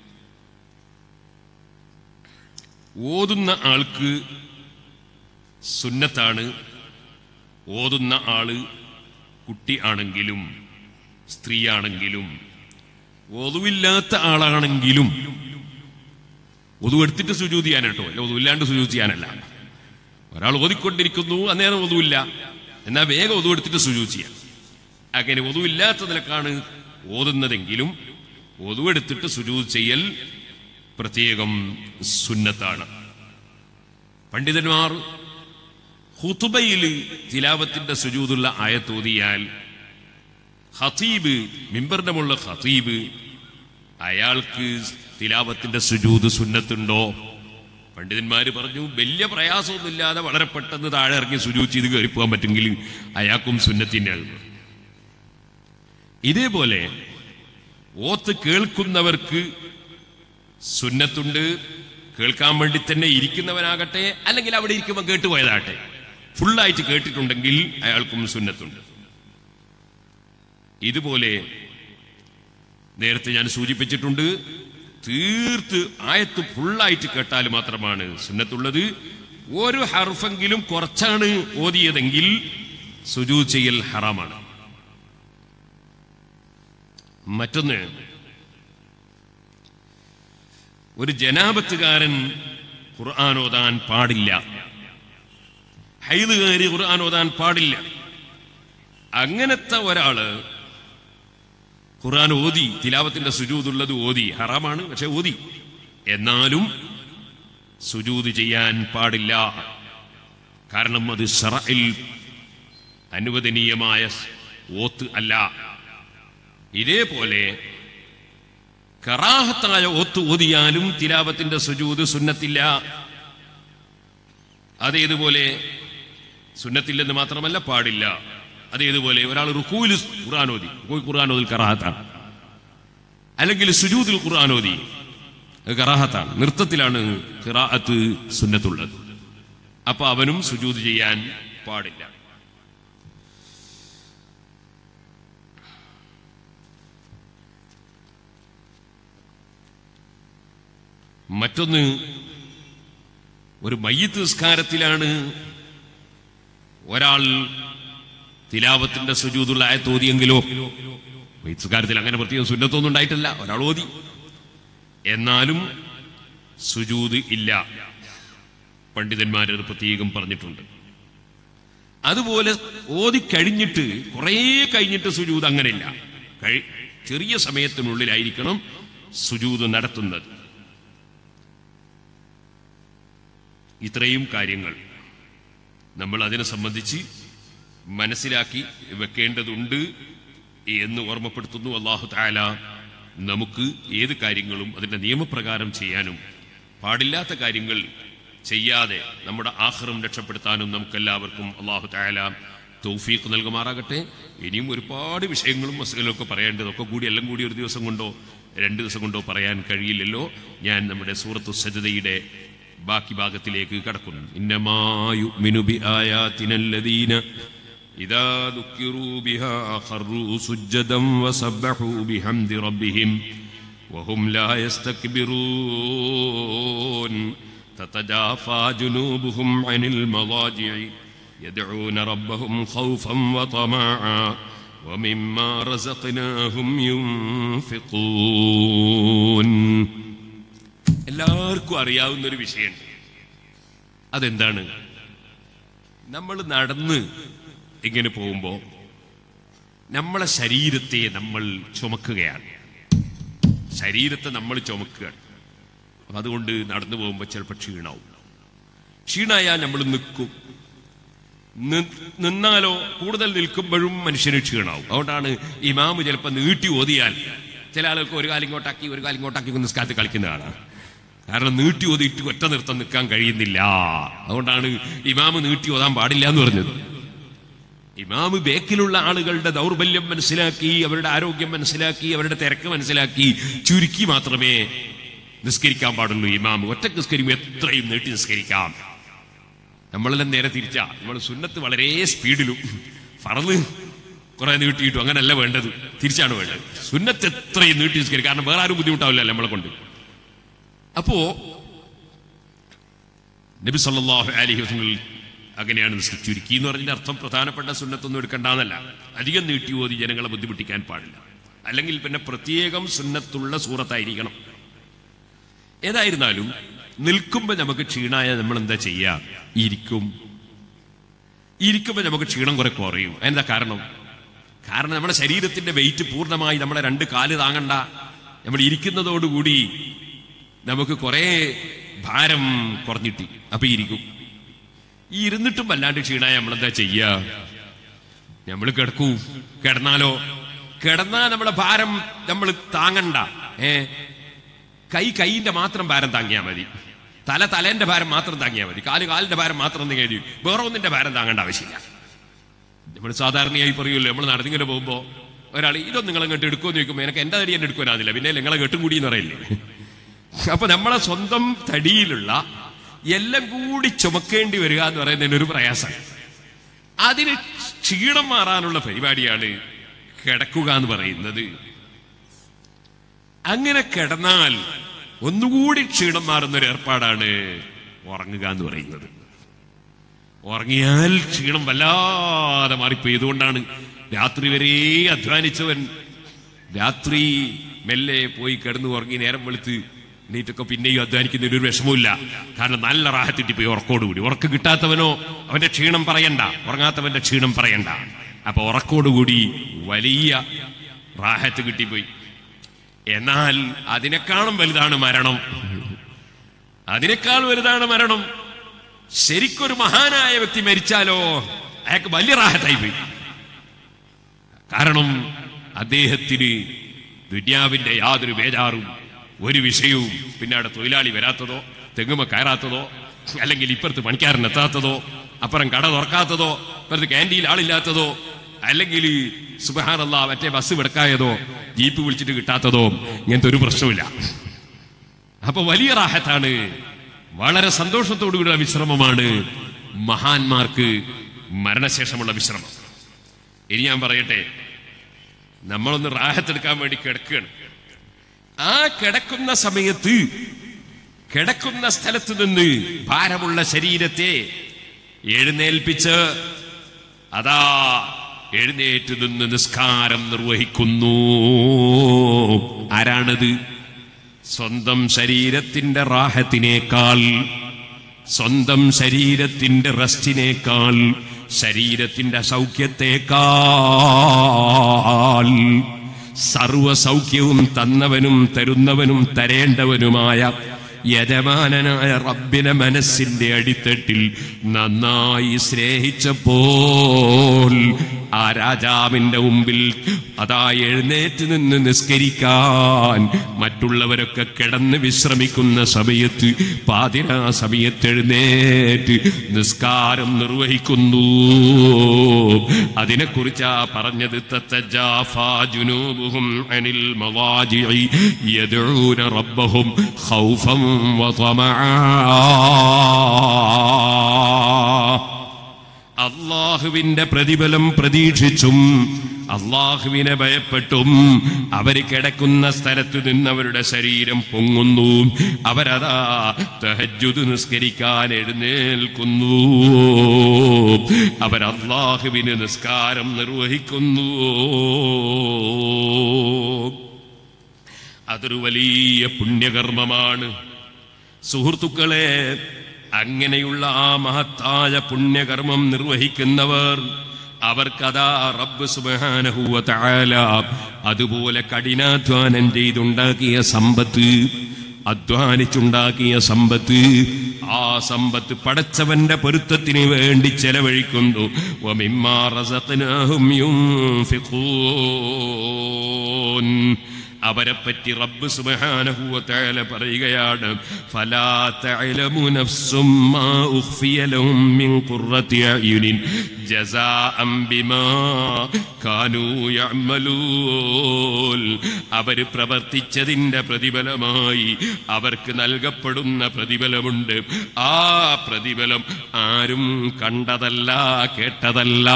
ഓതുന്ന ആൾക്ക് സുന്നത്താണ് ഓതുന്ന ആള് കുട്ടി ആണെങ്കിലും സ്ത്രീയാണെങ്കിലും ഒതുവില്ലാത്ത ആളാണെങ്കിലും ഒതുവെടുത്തിട്ട് സുജൂത് ചെയ്യാനാട്ടോ അല്ല ഒതുവില്ലാണ്ട് സുജൂത് ചെയ്യാനല്ല ഒരാൾ ഓതിക്കൊണ്ടിരിക്കുന്നു അന്നേരം ഒതുവില്ല എന്നാൽ വേഗം ഒതുവെടുത്തിട്ട് സുജൂത് ചെയ്യാം അങ്ങനെ ഒതുവില്ലാത്ത നിലക്കാണ് ഓതുന്നതെങ്കിലും ഒതുവെടുത്തിട്ട് സുജൂത് ചെയ്യൽ പ്രത്യേകം സുന്നത്താണ് പണ്ഡിതന്മാർ ഹുതുബയിൽ തിലാവത്തിന്റെ സുജൂതുള്ള ആയത്തോതിയാൽ ഖതീബ് മിമ്പറിന്റെ മുള്ള ഖതീബ് അയാൾക്ക് തിലാവത്തിന്റെ സുജൂത് സുന്നത്തുണ്ടോ പണ്ഡിതന്മാര് പറഞ്ഞു വലിയ പ്രയാസമൊന്നുമില്ലാതെ വളരെ പെട്ടെന്ന് താഴെ ഇറങ്ങി സുജൂത് ചെയ്ത് കയറിപ്പോകാൻ പറ്റുമെങ്കിൽ അയാൾക്കും സുന്നത്തിനാണ് ഇതേപോലെ ഓത്ത് കേൾക്കുന്നവർക്ക് സുന്നത്തുണ്ട് കേൾക്കാൻ വേണ്ടി തന്നെ ഇരിക്കുന്നവനാകട്ടെ അല്ലെങ്കിൽ അവിടെ ഇരിക്കുമ്പോൾ കേട്ടുപോയതാകട്ടെ ഫുള്ളായിട്ട് കേട്ടിട്ടുണ്ടെങ്കിൽ അയാൾക്കും സുന്നത്തുണ്ട് ഇതുപോലെ നേരത്തെ ഞാൻ സൂചിപ്പിച്ചിട്ടുണ്ട് തീർത്ത് ആയത്ത് ഫുള്ളായിട്ട് കേട്ടാൽ മാത്രമാണ് സുന്നത്തുള്ളത് ഒരു ഹർഫെങ്കിലും കുറച്ചാണ് ഓതിയതെങ്കിൽ സുജൂ ചെയ്യൽ ഹറാമാണ് മറ്റൊന്ന് ഒരു ജനാപത്തുകാരൻ ഖുർആൻ ഓതാൻ പാടില്ല ഹൈദ് കയറി ഖുർആൻ ഓതാൻ പാടില്ല അങ്ങനത്തെ ഒരാള് ഖുർആൻ ഓതി തിലാവത്തിന്റെ സുജൂതുള്ളത് ഓതി ഹറാമാണ് പക്ഷെ ഓതി എന്നാലും സുജൂത് ചെയ്യാൻ പാടില്ല കാരണം അത് ഷറയിൽ അനുവദനീയമായ ഓത്ത് അല്ല ഇതേപോലെ കറാഹത്തായ ഒത്തു ഓതിയാലും തിലാവത്തിന്റെ സുജൂത് സുന്നത്തില്ല അതേതുപോലെ സുന്നത്തില്ലെന്ന് മാത്രമല്ല പാടില്ല അതേതുപോലെ ഒരാൾ റുക്കൂയിൽ ഖുർആൻ ഓതി ഖുർആൻ ഓതിൽ കറാഹത്താണ് അല്ലെങ്കിൽ സുജൂദിൽ ഖുർആൻ ഓതി അത് കറാഹത്താണ് നൃത്തത്തിലാണ് ഖിറാഅത്ത് സുന്നത്തുള്ളത് അപ്പൊ അവനും സുജൂത് ചെയ്യാൻ പാടില്ല മറ്റൊന്ന് ഒരു മയ്യത്ത് നിസ്കാരത്തിലാണ് ഒരാൾ തിലാവത്തിന്റെ സുജൂതുള്ള ആയത്ത് ഓതിയെങ്കിലോ മയ്യത്ത് നിസ്കാരത്തിൽ അങ്ങനെ പ്രത്യേകം സുന്നത്തൊന്നും ഉണ്ടായിട്ടില്ല ഒരാൾ ഓതി എന്നാലും സുജൂത് ഇല്ല പണ്ഡിതന്മാരത് പ്രത്യേകം പറഞ്ഞിട്ടുണ്ട് അതുപോലെ ഓതി കഴിഞ്ഞിട്ട് കുറേ കഴിഞ്ഞിട്ട് സുജൂത് അങ്ങനെയില്ല കഴി- ചെറിയ സമയത്തിനുള്ളിലായിരിക്കണം സുജൂത് നടത്തുന്നത് ഇത്രയും കാര്യങ്ങൾ നമ്മൾ അതിനെ സംബന്ധിച്ച് മനസ്സിലാക്കി വെക്കേണ്ടതുണ്ട് എന്ന് ഓർമ്മപ്പെടുത്തുന്നു അള്ളാഹു താല നമുക്ക് ഏത് കാര്യങ്ങളും അതിന്റെ നിയമപ്രകാരം ചെയ്യാനും പാടില്ലാത്ത കാര്യങ്ങൾ ചെയ്യാതെ നമ്മുടെ ആഹ്റം രക്ഷപ്പെടുത്താനും നമുക്കെല്ലാവർക്കും അള്ളാഹു താല തൗഫീഖ് നൽകുമാറാകട്ടെ ഇനിയും ഒരുപാട് വിഷയങ്ങളും മസലൊക്കെ പറയേണ്ടതൊക്കെ കൂടി എല്ലാം കൂടി ഒരു ദിവസം കൊണ്ടോ രണ്ട് ദിവസം കൊണ്ടോ പറയാൻ കഴിയില്ലല്ലോ ഞാൻ നമ്മുടെ സൂറത്തു സജതയുടെ ബാക്കി ഭാഗത്തിലേക്ക് കടക്കുന്നു ഇന്നമായു മിനുബി ആയാത്തിനല്ലദീന إذا ذكروا بها خروا سجدا وسبحوا بحمد ربهم وهم لا يستكبرون تتجافى جنوبهم عن المضاجع يدعون ربهم خوفا وطمعا ومما رزقناهم ينفقون എല്ലാവർക്കും അറിയാവുന്ന ഒരു വിഷയമുണ്ട് അതെന്താണ് നമ്മൾ നടന്ന് ഇങ്ങനെ പോകുമ്പോ നമ്മളെ ശരീരത്തെ നമ്മൾ ചുമക്കുകയാണ് ശരീരത്തെ നമ്മൾ ചുമക്കുകയാണ് അപ്പൊ അതുകൊണ്ട് നടന്നു പോകുമ്പോൾ ചിലപ്പോൾ ക്ഷീണാവും ക്ഷീണായാൽ നമ്മൾ നിൽക്കും നി- നിന്നാലോ കൂടുതൽ നിൽക്കുമ്പോഴും മനുഷ്യന് ക്ഷീണാവും അതുകൊണ്ടാണ് ഇമാമ് ചിലപ്പോൾ നീട്ടി ഓതിയാൽ ചില ആളുകൾക്ക് ഒരു കാലം ഇങ്ങോട്ടാക്കി ഒരു കാലം ഇങ്ങോട്ടാക്കി നിസ്കാരത്ത് കളിക്കുന്ന ആളാണ് കാരണം നീട്ടി ഓതിയിട്ട് ഒറ്റ നൃത്തം നിൽക്കാൻ കഴിയുന്നില്ല അതുകൊണ്ടാണ് ഇമാമ് നീട്ടി ഓതാൻ പാടില്ല എന്ന് പറഞ്ഞത് ഇമാമ് ബേക്കിലുള്ള ആളുകളുടെ ദൗർബല്യം മനസ്സിലാക്കി അവരുടെ ആരോഗ്യം മനസ്സിലാക്കി അവരുടെ തിരക്ക് മനസ്സിലാക്കി ചുരുക്കി മാത്രമേ നിസ്കരിക്കാൻ പാടുള്ളൂ ഇമാമ് ഒറ്റക്ക് നിസ്കരിക്കും എത്രയും നീട്ടി നിസ്കരിക്കാം നമ്മളെല്ലാം നേരെ തിരിച്ചാ നമ്മൾ സുന്നത്ത് വളരെ സ്പീഡിലും ഫറന്ന് കുറെ നീട്ടിയിട്ടു അങ്ങനല്ല വേണ്ടത് തിരിച്ചാണ് വേണ്ടത് സുന്നത്ത് എത്രയും നീട്ടി നിസ്കരിക്കും കാരണം വേറെ ആരും ബുദ്ധിമുട്ടാവില്ല നമ്മളെ കൊണ്ട് അപ്പോ നബി സല്ലല്ലാഹു അലൈഹി വസല്ലം അങ്ങനെയാണ് നിസ്ക- ചുരുക്കി എന്ന് പറഞ്ഞതിന്റെ അർത്ഥം പ്രധാനപ്പെട്ട സുന്നത്തൊന്നും എടുക്കണ്ടെന്നല്ല അധികം നീട്ടി ഓതി ജനങ്ങളെ ബുദ്ധിമുട്ടിക്കാൻ പാടില്ല അല്ലെങ്കിൽ പിന്നെ പ്രത്യേകം സുന്നത്തുള്ള സൂറത്തായിരിക്കണം ഏതായിരുന്നാലും നിൽക്കുമ്പോൾ നമുക്ക് ക്ഷീണായ നമ്മൾ എന്താ ചെയ്യാ ഇരിക്കും ഇരിക്കുമ്പോൾ നമുക്ക് ക്ഷീണം കുറെ കുറയും എന്താ കാരണം കാരണം നമ്മുടെ ശരീരത്തിന്റെ വെയിറ്റ് പൂർണ്ണമായി നമ്മുടെ രണ്ട് കാല് താങ്ങണ്ട നമ്മൾ ഇരിക്കുന്നതോടുകൂടി നമുക്ക് കുറെ ഭാരം കുറഞ്ഞിട്ടി അപ്പൊ ഇരിക്കും ഈ ഇരുന്നിട്ടും വല്ലാണ്ട് ക്ഷീണായ നമ്മളെന്താ ചെയ്യാ നമ്മൾ കിടക്കൂ കിടന്നാലോ കിടന്നാൽ നമ്മളെ ഭാരം നമ്മൾ താങ്ങണ്ട ഏ കൈ കൈയിന്റെ മാത്രം ഭാരം താങ്ങിയാൽ മതി തല തലേന്റെ ഭാരം മാത്രം താങ്ങിയാൽ മതി കാല് കാലിന്റെ ഭാരം മാത്രം താങ്ങിയാൽ മതി വേറെ ഒന്നിന്റെ ഭാരം താങ്ങേണ്ട ആവശ്യമില്ല നമ്മൾ സാധാരണയായി പറയുമല്ലോ നമ്മൾ നടന്നിങ്ങനെ പോകുമ്പോ ഒരാൾ ഇതൊന്നും നിങ്ങൾ അങ്ങോട്ട് എടുക്കുമെന്ന് ചോദിക്കുമ്പോൾ എനിക്ക് എന്റെ തടി എന്നെ എടുക്കാനാവില്ല പിന്നെ നിങ്ങളെ കെട്ടും കൂടി എന്ന് പറയില്ലേ അപ്പൊ നമ്മളെ സ്വന്തം തടിയിലുള്ള എല്ലാം കൂടി ചുമക്കേണ്ടി വരിക എന്ന് പറയുന്നതിന് ഒരു പ്രയാസം അതിന് ക്ഷീണം മാറാനുള്ള പരിപാടിയാണ് കിടക്കുക എന്ന് പറയുന്നത് അങ്ങനെ കിടന്നാൽ ഒന്നുകൂടി ക്ഷീണം മാറുന്ന ഒരു ഏർപ്പാടാണ് ഉറങ്ങുക എന്ന് പറയുന്നത് ഉറങ്ങിയാൽ ക്ഷീണം വല്ലാതെ മാറിപ്പോയി ഇതുകൊണ്ടാണ് രാത്രി വരെ അധ്വാനിച്ചവൻ രാത്രി മെല്ലെ പോയി കിടന്നു ഉറങ്ങി നേരം വെളുത്ത് നീറ്റൊക്കെ പിന്നെയും അധ്വാനിക്കുന്നതിന് ഒരു വിഷമമില്ല കാരണം നല്ല റാഹത്തിട്ടി പോയി ഉറക്കോടുകൂടി ഉറക്കം കിട്ടാത്തവനോ അവന്റെ ക്ഷീണം പറയണ്ട ഉറങ്ങാത്തവന്റെ ക്ഷീണം പറയണ്ട അപ്പൊ ഉറക്കോടുകൂടി വലിയ റാഹത്ത് കിട്ടിപ്പോയി എന്നാൽ അതിനേക്കാളും വലുതാണ് മരണം അതിനേക്കാൾ വലുതാണ് മരണം ശരിക്കൊരു മഹാനായ വ്യക്തി മരിച്ചാലോ അയാൾക്ക് വലിയ റാഹത്തായി പോയി കാരണം അദ്ദേഹത്തിന് ദുന്യാവിന്റെ യാതൊരു ബേജാറും ഒരു വിഷയവും പിന്നെ അവിടെ തൊഴിലാളി വരാത്തതോ തെങ്ങുമ കയറാത്തതോ അല്ലെങ്കിൽ ഇപ്പുറത്ത് പണിക്കാരൻ എത്താത്തതോ അപ്പുറം കട തുറക്കാത്തതോ ഇപ്പുറത്ത് ക്യാൻറ്റീനിൽ ആളില്ലാത്തതോ അല്ലെങ്കിൽ സുബഹാനല്ല മറ്റേ ബസ് വിടക്കായതോ ജീപ്പ് വിളിച്ചിട്ട് കിട്ടാത്തതോ ഇങ്ങനത്തെ ഒരു പ്രശ്നമില്ല അപ്പൊ വലിയ റാഹത്താണ് വളരെ സന്തോഷത്തോടുകൂടിയുള്ള വിശ്രമമാണ് മഹാന്മാർക്ക് മരണശേഷമുള്ള വിശ്രമം ഇനി ഞാൻ പറയട്ടെ നമ്മളൊന്ന് റാഹത്തെടുക്കാൻ വേണ്ടി കിടക്കുകയാണ് ആ കിടക്കുന്ന സമയത്ത് കിടക്കുന്ന സ്ഥലത്ത് നിന്ന് ഭാരമുള്ള ശരീരത്തെ എഴുന്നേൽപ്പിച്ച് അതാ എഴുന്നേറ്റ് നിന്ന് നിസ്കാരം നിർവഹിക്കുന്നു ആരാണത് സ്വന്തം ശരീരത്തിന്റെ റാഹത്തിനേക്കാൾ സ്വന്തം ശരീരത്തിന്റെ റസ്റ്റിനേക്കാൾ ശരീരത്തിന്റെ സൗഖ്യത്തെക്കാൾ സർവ സൗഖ്യവും തന്നവനും തരുന്നവനും തരേണ്ടവനുമായ യജമാനനായ റബ്ബിനെ മനസ്സിന്റെ അടിത്തട്ടിൽ നന്നായി സ്നേഹിച്ചപ്പോൾ ആ രാജാവിന്റെ മുമ്പിൽ അതാ എഴുന്നേറ്റ് നിന്ന് നിസ്കരിക്കാൻ മറ്റുള്ളവരൊക്കെ കിടന്ന് വിശ്രമിക്കുന്ന സമയത്ത് പാതിരാ സമയത്ത് എഴുന്നേറ്റ് നിസ്കാരം നിർവഹിക്കുന്നു അതിനെക്കുറിച്ചാ പറഞ്ഞത് തത്തജാഫാ ജുനൂബുഹും അനിൽ മവാജിഇ യദ്ഊന റബ്ബഹും ഖൗഫൻ വതമആ അള്ളാഹുവിന്റെ പ്രതിഫലം പ്രതീക്ഷിച്ചും അള്ളാഹുവിനെ ഭയപ്പെട്ടും അവര് കിടക്കുന്ന സ്ഥലത്ത് നിന്ന് അവരുടെ ശരീരം പൊങ്ങുന്നു അവരതാ തഹജുദ് നിസ്കരിക്കാൻ എഴുന്നേൽക്കുന്നു അവർ അള്ളാഹുവിന് നിസ്കാരം നിർവഹിക്കുന്നു അതൊരു വലിയ പുണ്യകർമ്മമാണ് സുഹൃത്തുക്കളെ അങ്ങനെയുള്ള ആ മഹത്തായ പുണ്യകർമ്മം നിർവഹിക്കുന്നവർ അവർക്കതാ റബ്ബ് സുബാനഹുവ തആല അതുപോലെ കഠിനാധ്വാനം ചെയ്തുണ്ടാക്കിയ സമ്പത്ത് അധ്വാനിച്ചുണ്ടാക്കിയ സമ്പത്ത് ആ സമ്പത്ത് പടച്ചവന്റെ പൊരുത്തത്തിന് വേണ്ടി ചെലവഴിക്കുന്നു വമിമ്മാ റസഖ്നാഹും യുൻഫിഖൂൻ അവരെ പറ്റി റബ്ബ് സുബ്ഹാനഹു വ തആല പറയുകയാണ് ഫലാ തഅലമു നഫ്സും മാ ഉഖ്ഫിയ ലഹും മിൻ ഖുർറത്തി അയുനിൻ ജസാഅൻ ബിമാ കാനൂ യഅമലൂൻ അവർ പ്രവർത്തിച്ചതിന്റെ പ്രതിഫലമായി അവർക്ക് നൽകപ്പെടുന്ന പ്രതിഫലമുണ്ട് ആ പ്രതിഫലം ആരും കണ്ടതല്ല കേട്ടതല്ല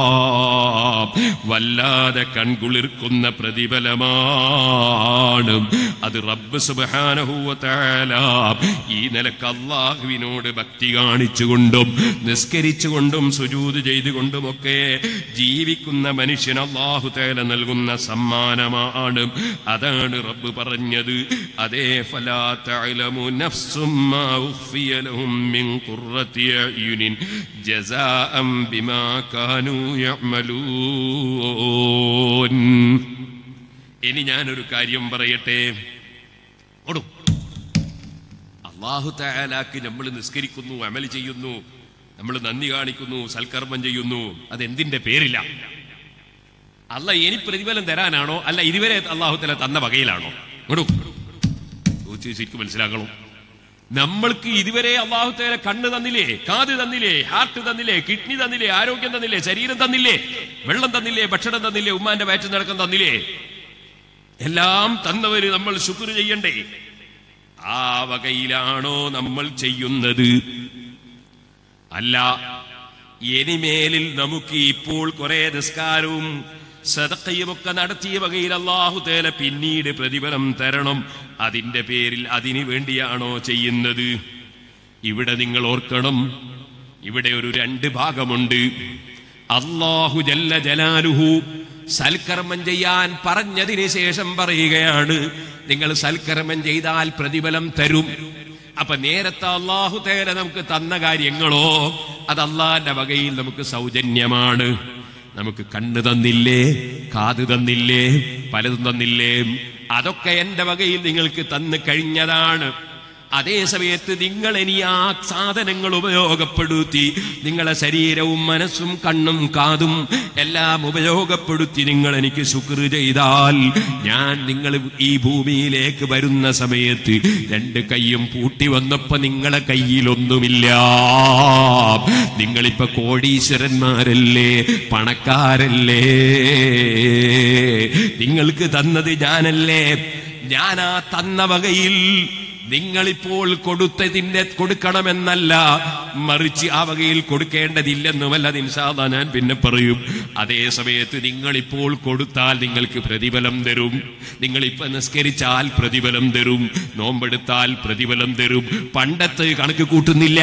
വല്ലാതെ കൺകുളിർക്കുന്ന പ്രതിഫലമാണ് അത് റബ്ബ് സുബ്ഹാനഹു വ തആല ഈ നിലക്ക് അള്ളാഹുവിനോട് ഭക്തി കാണിച്ചുകൊണ്ടും നിസ്കരിച്ചുകൊണ്ടും സുജൂത് ചെയ്തുകൊണ്ടുമൊക്കെ ജീവിക്കുന്ന മനുഷ്യൻ അള്ളാഹു തേല നൽകുന്ന സമ്മാനമാണ് അതാണ് റബ്ബ് പറഞ്ഞത് അതേ ഫലാ തഅലമു നഫ്സും മാ ഉഖ്ഫിയ ലഹും മിൻ ഖുർറത്തി അയുനിൻ ജസാഅൻ ബിമാ കാനൂ യഅമലൂൻ ഇനി ഞാനൊരു കാര്യം പറയട്ടെ ഓടും അള്ളാഹു താലാക്ക് നമ്മൾ നിസ്കരിക്കുന്നു അമൽ ചെയ്യുന്നു നമ്മൾ നന്ദി കാണിക്കുന്നു സൽക്കർമ്മം ചെയ്യുന്നു അതെന്തിന്റെ പേരില്ല അല്ല ഇനി പ്രതിഫലം തരാനാണോ അല്ല ഇതുവരെ അള്ളാഹു തല തന്ന വകയിലാണോ ഓടും ചോദിച്ച് ശരിക്കും മനസ്സിലാക്കണം നമ്മൾക്ക് ഇതുവരെ അള്ളാഹു തേല കണ്ണ് തന്നില്ലേ കാത് തന്നില്ലേ ഹാർട്ട് തന്നില്ലേ കിഡ്നി തന്നില്ലേ ആരോഗ്യം തന്നില്ലേ ശരീരം തന്നില്ലേ വെള്ളം തന്നില്ലേ ഭക്ഷണം തന്നില്ലേ ഉമ്മാന്റെ വയറ്റ് നടക്കം തന്നില്ലേ എല്ലാം തന്നവര് നമ്മൾ ശുക്ർ ചെയ്യണ്ടേ ആ വകയിലാണോ നമ്മൾ ചെയ്യുന്നത് അല്ല ഇനിമേലിൽ നമുക്ക് ഇപ്പോൾ കുറെ നിസ്കാരവും സദക്കയുമൊക്കെ നടത്തിയ വകയിൽ അള്ളാഹു തേല പിന്നീട് പ്രതിഫലം തരണം അതിന്റെ പേരിൽ അതിനു വേണ്ടിയാണോ ചെയ്യുന്നത് ഇവിടെ നിങ്ങൾ ഓർക്കണം ഇവിടെ ഒരു രണ്ട് ഭാഗമുണ്ട് അള്ളാഹു ജല്ല ജലാലുഹു സൽക്കർമ്മം ചെയ്യാൻ പറഞ്ഞതിന് ശേഷം പറയുകയാണ് നിങ്ങൾ സൽക്കർമ്മം ചെയ്താൽ പ്രതിഫലം തരും അപ്പൊ നേരത്തെ അള്ളാഹു തേല നമുക്ക് തന്ന കാര്യങ്ങളോ അത് അള്ളാന്റെ വകയിൽ നമുക്ക് സൗജന്യമാണ് നമുക്ക് കണ്ണ് തന്നില്ലേ കാത് തന്നില്ലേ പലതും തന്നില്ലേ അതൊക്കെ എന്റെ വകയിൽ നിങ്ങൾക്ക് തന്നു കഴിഞ്ഞതാണ് അതേ സമയത്ത് നിങ്ങൾ ഇനി ആ സാധനങ്ങൾ ഉപയോഗപ്പെടുത്തി നിങ്ങളെ ശരീരവും മനസ്സും കണ്ണും കാതും എല്ലാം ഉപയോഗപ്പെടുത്തി നിങ്ങൾ എനിക്ക് ശുക്ർ ചെയ്താൽ ഞാൻ നിങ്ങൾ ഈ ഭൂമിയിലേക്ക് വരുന്ന സമയത്ത് രണ്ട് കൈയും പൂട്ടി വന്നപ്പോ നിങ്ങളെ കയ്യിലൊന്നുമില്ല നിങ്ങളിപ്പോ കോടീശ്വരന്മാരല്ലേ പണക്കാരല്ലേ നിങ്ങൾക്ക് തന്നത് ഞാനല്ലേ ഞാൻ ആ തന്ന വകയിൽ നിങ്ങളിപ്പോൾ കൊടുത്തതിന്റെ കൊടുക്കണമെന്നല്ല മറിച്ച് ആ വകയിൽ കൊടുക്കേണ്ടതില്ലെന്നുമല്ല ഇൻഷാല്ല ഞാൻ പിന്നെ പറയും അതേ സമയത്ത് നിങ്ങളിപ്പോൾ കൊടുത്താൽ നിങ്ങൾക്ക് പ്രതിഫലം തരും നിങ്ങളിപ്പോ നിസ്കരിച്ചാൽ പ്രതിഫലം തരും നോമ്പെടുത്താൽ പ്രതിഫലം തരും പണ്ടത്തെ കണക്ക് കൂട്ടുന്നില്ല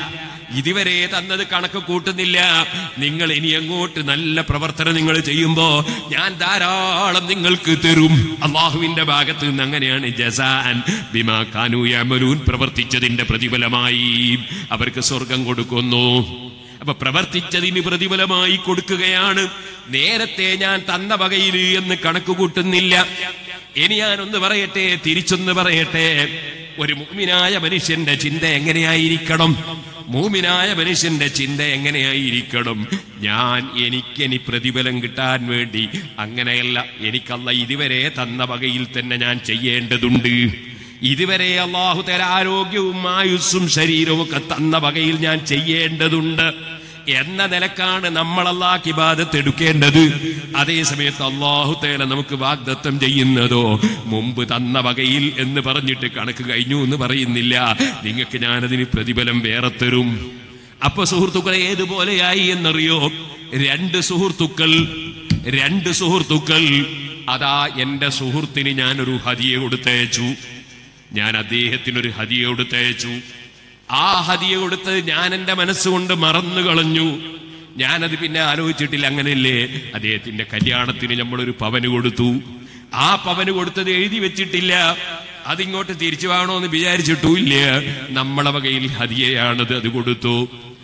ഇതുവരെ തന്നത് കണക്ക് കൂട്ടുന്നില്ല നിങ്ങൾ ഇനി അങ്ങോട്ട് നല്ല പ്രവർത്തനം നിങ്ങൾ ചെയ്യുമ്പോ ഞാൻ ധാരാളം നിങ്ങൾക്ക് തരും അള്ളാഹുവിന്റെ ഭാഗത്ത് നിന്ന് അങ്ങനെയാണ് ജസാൻ ബിമാ കാനു യമലൂൻ പ്രവർത്തിച്ചതിന്റെ പ്രതിഫലമായി അവർക്ക് സ്വർഗം കൊടുക്കുന്നു അപ്പൊ പ്രവർത്തിച്ചതിന് പ്രതിഫലമായി കൊടുക്കുകയാണ് നേരത്തെ ഞാൻ തന്ന വകയിൽ എന്ന് കണക്ക് കൂട്ടുന്നില്ല ഇനി ഞാനൊന്ന് പറയട്ടെ തിരിച്ചൊന്ന് പറയട്ടെ ഒരു മുഗ്മിനായ മനുഷ്യന്റെ ചിന്ത എങ്ങനെയായിരിക്കണം മൂമിനായ മനുഷ്യന്റെ ചിന്ത എങ്ങനെയായിരിക്കണം ഞാൻ എനിക്കെനി പ്രതിഫലം കിട്ടാൻ വേണ്ടി അങ്ങനെയല്ല എനിക്കല്ല ഇതുവരെ തന്ന വകയിൽ തന്നെ ഞാൻ ചെയ്യേണ്ടതുണ്ട് ഇതുവരെ അള്ളാഹു തല ആരോഗ്യവും ആയുസ്സും ശരീരവും ഒക്കെ തന്ന വകയിൽ ഞാൻ ചെയ്യേണ്ടതുണ്ട് എന്ന നിലക്കാണ് നമ്മൾ അള്ളാഹ് ഇബാദത്ത് എടുക്കേണ്ടത് അതേ സമയത്ത് അള്ളാഹു തേല നമുക്ക് വാഗ്ദത്തം ചെയ്യുന്നതോ മുമ്പ് തന്ന വകയിൽ എന്ന് പറഞ്ഞിട്ട് കണക്ക് കഴിഞ്ഞു എന്ന് പറയുന്നില്ല നിങ്ങൾക്ക് ഞാനതിന് പ്രതിഫലം വേറെ തരും അപ്പൊ സുഹൃത്തുക്കളെ ഏതുപോലെയായി എന്നറിയോ രണ്ട് സുഹൃത്തുക്കൾ രണ്ട് സുഹൃത്തുക്കൾ അതാ എന്റെ സുഹൃത്തിന് ഞാനൊരു ഹതിയെ കൊടുത്തയച്ചു ഞാൻ അദ്ദേഹത്തിനൊരു ഹതിയെ കൊടുത്തയച്ചു ആ ഹതിയെ കൊടുത്ത് ഞാൻ എന്റെ മനസ്സുകൊണ്ട് മറന്നു കളഞ്ഞു ഞാനത് പിന്നെ ആലോചിച്ചിട്ടില്ല അങ്ങനെയല്ലേ അദ്ദേഹത്തിന്റെ കല്യാണത്തിന് നമ്മളൊരു പവന് കൊടുത്തു ആ പവന് കൊടുത്തത് എഴുതി വെച്ചിട്ടില്ല അതിങ്ങോട്ട് തിരിച്ചു വേണോന്ന് വിചാരിച്ചിട്ടുമില്ല നമ്മളെ വകയിൽ ഹതിയയാണത് അത് കൊടുത്തു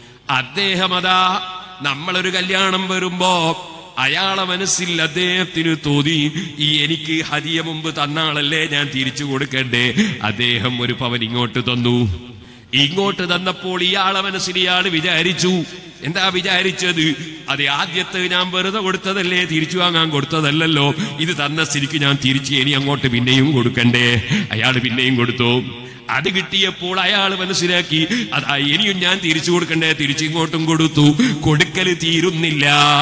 അദ്ദേഹം അതാ നമ്മളൊരു കല്യാണം വരുമ്പോ അയാളെ മനസ്സിൽ അദ്ദേഹത്തിന് തോന്നി ഈ എനിക്ക് ഹതിയ മുമ്പ് തന്നാളല്ലേ ഞാൻ തിരിച്ചു കൊടുക്കണ്ടേ അദ്ദേഹം ഒരു പവൻ ഇങ്ങോട്ട് തന്നു ഇങ്ങോട്ട് തന്നപ്പോൾ ഇയാളെ മനസ്സിൽ ഇയാൾ വിചാരിച്ചു എന്താ വിചാരിച്ചത് അത് ആദ്യത്തെ ഞാൻ വെറുതെ കൊടുത്തതല്ലേ തിരിച്ചു വാങ്ങാൻ കൊടുത്തതല്ലല്ലോ ഇത് തന്ന സ്ഥിതിക്ക് ഞാൻ തിരിച്ച് ഇനി അങ്ങോട്ട് പിന്നെയും കൊടുക്കണ്ടേ അയാൾ പിന്നെയും കൊടുത്തു അത് കിട്ടിയപ്പോൾ അയാൾ മനസ്സിലാക്കി അതാ ഇനിയും ഞാൻ തിരിച്ചു കൊടുക്കണ്ടേ തിരിച്ചിങ്ങോട്ടും കൊടുത്തു കൊടുക്കല് തീരുന്നില്ല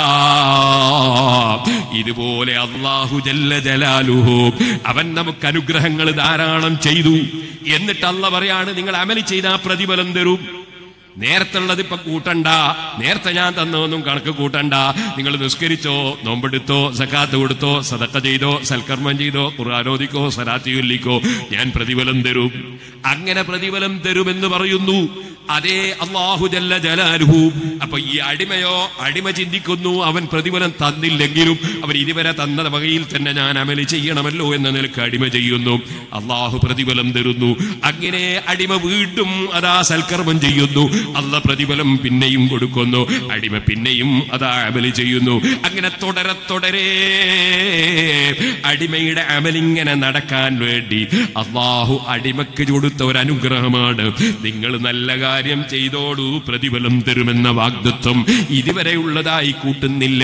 ഇതുപോലെ അള്ളാഹു ജല്ല ജലാലുഹു അവൻ നമുക്ക് അനുഗ്രഹങ്ങൾ ധാരാളം ചെയ്തു എന്നിട്ട് അല്ല പറയാണ് നിങ്ങൾ അമലി ചെയ്ത പ്രതിഫലം തരും നേരത്തെ ഉള്ളത് ഇപ്പൊ കൂട്ടണ്ട നേരത്തെ ഞാൻ തന്നൊന്നും കണക്ക് കൂട്ടണ്ട നിങ്ങൾ നിസ്കരിച്ചോ നോമ്പെടുത്തോ സക്കാത്ത് കൊടുത്തോ സദക്ക ചെയ്തോ സൽക്കർമ്മം ചെയ്തോ ഖുർആാനോദിക്കോ സലാത്തി ചൊല്ലിക്കോ ഞാൻ പ്രതിഫലം തരും അങ്ങനെ പ്രതിഫലം തരുമെന്ന് പറയുന്നു അതേ അള്ളാഹു ജല്ല ജലാലുഹു അപ്പൊ ഈ അടിമയോ അടിമ ചിന്തിക്കുന്നു അവൻ പ്രതിഫലം തന്നില്ലെങ്കിലും അവൻ ഇതുവരെ തന്ന വകയിൽ തന്നെ ഞാൻ അമല് ചെയ്യണമല്ലോ എന്ന നിലക്ക് അടിമ ചെയ്യുന്നു അള്ളാഹു പ്രതിഫലം തരുന്നു അങ്ങനെ അടിമ വീണ്ടും അതാ സൽക്കർമ്മം ചെയ്യുന്നു അല്ല പ്രതിഫലം പിന്നെയും കൊടുക്കുന്നു അടിമ പിന്നെയും അതാ അമല് ചെയ്യുന്നു അങ്ങനെ തുടരെ തുടരെ അടിമയുടെ അമലിങ്ങനെ നടക്കാൻ വേണ്ടി അള്ളാഹു അടിമക്ക് കൊടുത്ത ഒരു അനുഗ്രഹമാണ് നിങ്ങൾ നല്ല കാര്യം ചെയ്തോടൂ പ്രതിഫലം തരുമെന്ന വാഗ്ദത്വം ഇതുവരെയുള്ളതായി കൂട്ടുന്നില്ല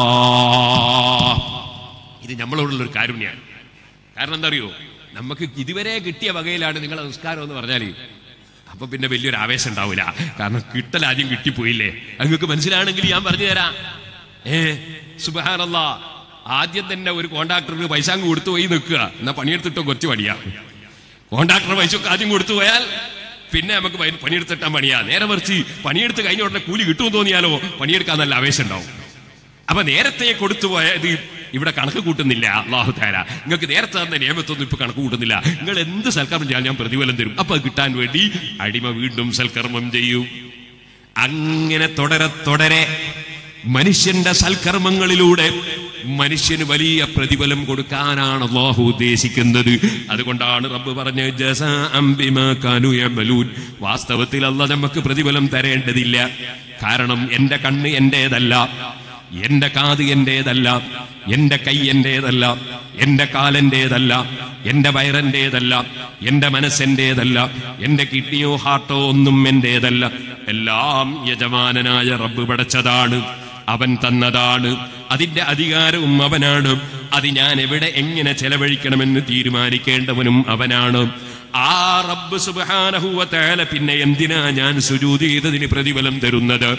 ഇത് നമ്മളോടുള്ള ഒരു കാരുണ്യാണ് കാരണം എന്താ അറിയോ നമുക്ക് ഇതുവരെ കിട്ടിയ വകയിലാണ് നിങ്ങളെ നിസ്കാരം എന്ന് പറഞ്ഞാൽ അപ്പൊ പിന്നെ വലിയൊരു ആവേശം ഉണ്ടാവില്ല കാരണം കിട്ടൽ ആദ്യം കിട്ടിപ്പോയില്ലേ നിങ്ങൾക്ക് മനസ്സിലാണെങ്കിൽ ഞാൻ പറഞ്ഞു തരാം ഏ സുബഹാനല്ല ആദ്യം തന്നെ ഒരു കോൺട്രാക്ടർക്ക് പൈസ അങ്ങ് കൊടുത്തു പോയി നിൽക്കുക എന്നാ പണിയെടുത്തിട്ടോ കുറച്ച് പണിയാ കോൺട്രാക്ടർ പൈസ ഒക്കെ ആദ്യം കൊടുത്തു പോയാൽ പിന്നെ നമുക്ക് പണി- പണിയെടുത്തിട്ടാൻ പണിയാ നേരെ മറിച്ച് പണിയെടുത്ത് കഴിഞ്ഞ ഉടനെ കൂലി കിട്ടുമെന്ന് തോന്നിയാലോ പണിയെടുക്കാൻ നല്ല ആവേശം ഉണ്ടാവും അപ്പൊ നേരത്തെ കൊടുത്തു പോയത് ഇവിടെ കണക്ക് കൂട്ടുന്നില്ല അള്ളാഹു താര നിങ്ങൾക്ക് നേരത്തെ തന്ന നിയമത്തൊന്നും ഇപ്പൊ കണക്ക് കൂട്ടുന്നില്ല നിങ്ങൾ എന്ത് സൽക്കർമ്മം ചെയ്യാൻ ഞാൻ പ്രതിഫലം തരും അപ്പൊ അത് കിട്ടാൻ വേണ്ടി അടിമ വീണ്ടും സൽക്കർമ്മം ചെയ്യും അങ്ങനെ തുടരെ തുടരെ മനുഷ്യന്റെ സൽക്കർമ്മങ്ങളിലൂടെ മനുഷ്യന് വലിയ പ്രതിഫലം കൊടുക്കാനാണ് അള്ളാഹു ഉദ്ദേശിക്കുന്നത് അതുകൊണ്ടാണ് റബ്ബ് പറഞ്ഞ ജസാഅം ബിമാ കാനൂ യഅമലൂൻ. വാസ്തവത്തിൽ അല്ല നമുക്ക് പ്രതിഫലം തരേണ്ടതില്ല കാരണം എന്റെ കണ്ണ് എന്റേതല്ല എന്റെ കാത് എന്റേതല്ല എന്റെ കൈ എന്റേതല്ല എന്റെ കാലെന്റേതല്ല എന്റെ വയറെന്റേതല്ല എന്റെ മനസ്സെന്റേതല്ല എന്റെ കിഡ്നിയോ ഹാർട്ടോ ഒന്നും എന്റേതല്ല എല്ലാം യജമാനനായ റബ്ബ് പടച്ചതാണ് അവൻ തന്നതാണ് അതിന്റെ അധികാരവും അവനാണ് അത് ഞാൻ എവിടെ എങ്ങനെ ചെലവഴിക്കണമെന്ന് തീരുമാനിക്കേണ്ടവനും അവനാണ് ആ റബ്ബ് സുബ്ഹാനഹു വ തആല പിന്നെ എന്തിനാ ഞാൻ സുജൂദ് ചെയ്തതിന് പ്രതിഫലം തരുന്നത്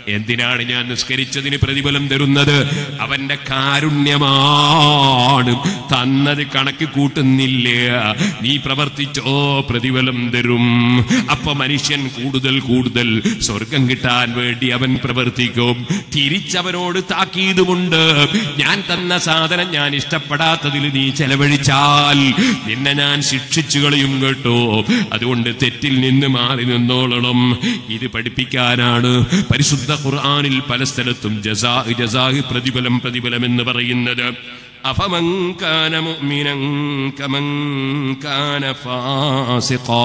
എന്തിനാണ് ഞാൻ നിസ്കരിച്ചതിന് പ്രതിഫലം തരുന്നത് അവന്റെ കാരുണ്യമാണ് തന്നത് കണക്ക് കൂട്ടുന്നില്ല നീ പ്രവർത്തിച്ചോ പ്രതിഫലം തരും അപ്പൊ മനുഷ്യൻ കൂടുതൽ കൂടുതൽ സ്വർഗം കിട്ടാൻ വേണ്ടി അവൻ പ്രവർത്തിക്കും തിരിച്ചവനോട് താക്കീതുമുണ്ട് ഞാൻ തന്ന സാധനം ഞാൻ ഇഷ്ടപ്പെടാത്തതിൽ നീ ചെലവഴിച്ചാൽ നിന്നെ ഞാൻ ശിക്ഷിച്ചു കളയും കേട്ടോ അതുകൊണ്ട് തെറ്റിൽ നിന്ന് മാറി നിന്നോളണം ഇത് പഠിപ്പിക്കാനാണ് പരിശുദ്ധ ഖുർആനിൽ പല സ്ഥലത്തും ജസാ ജസാ പ്രതിഫലം പ്രതിഫലം എന്ന് പറയുന്നത് أفمن كان مؤمنا كمن كان فاسقا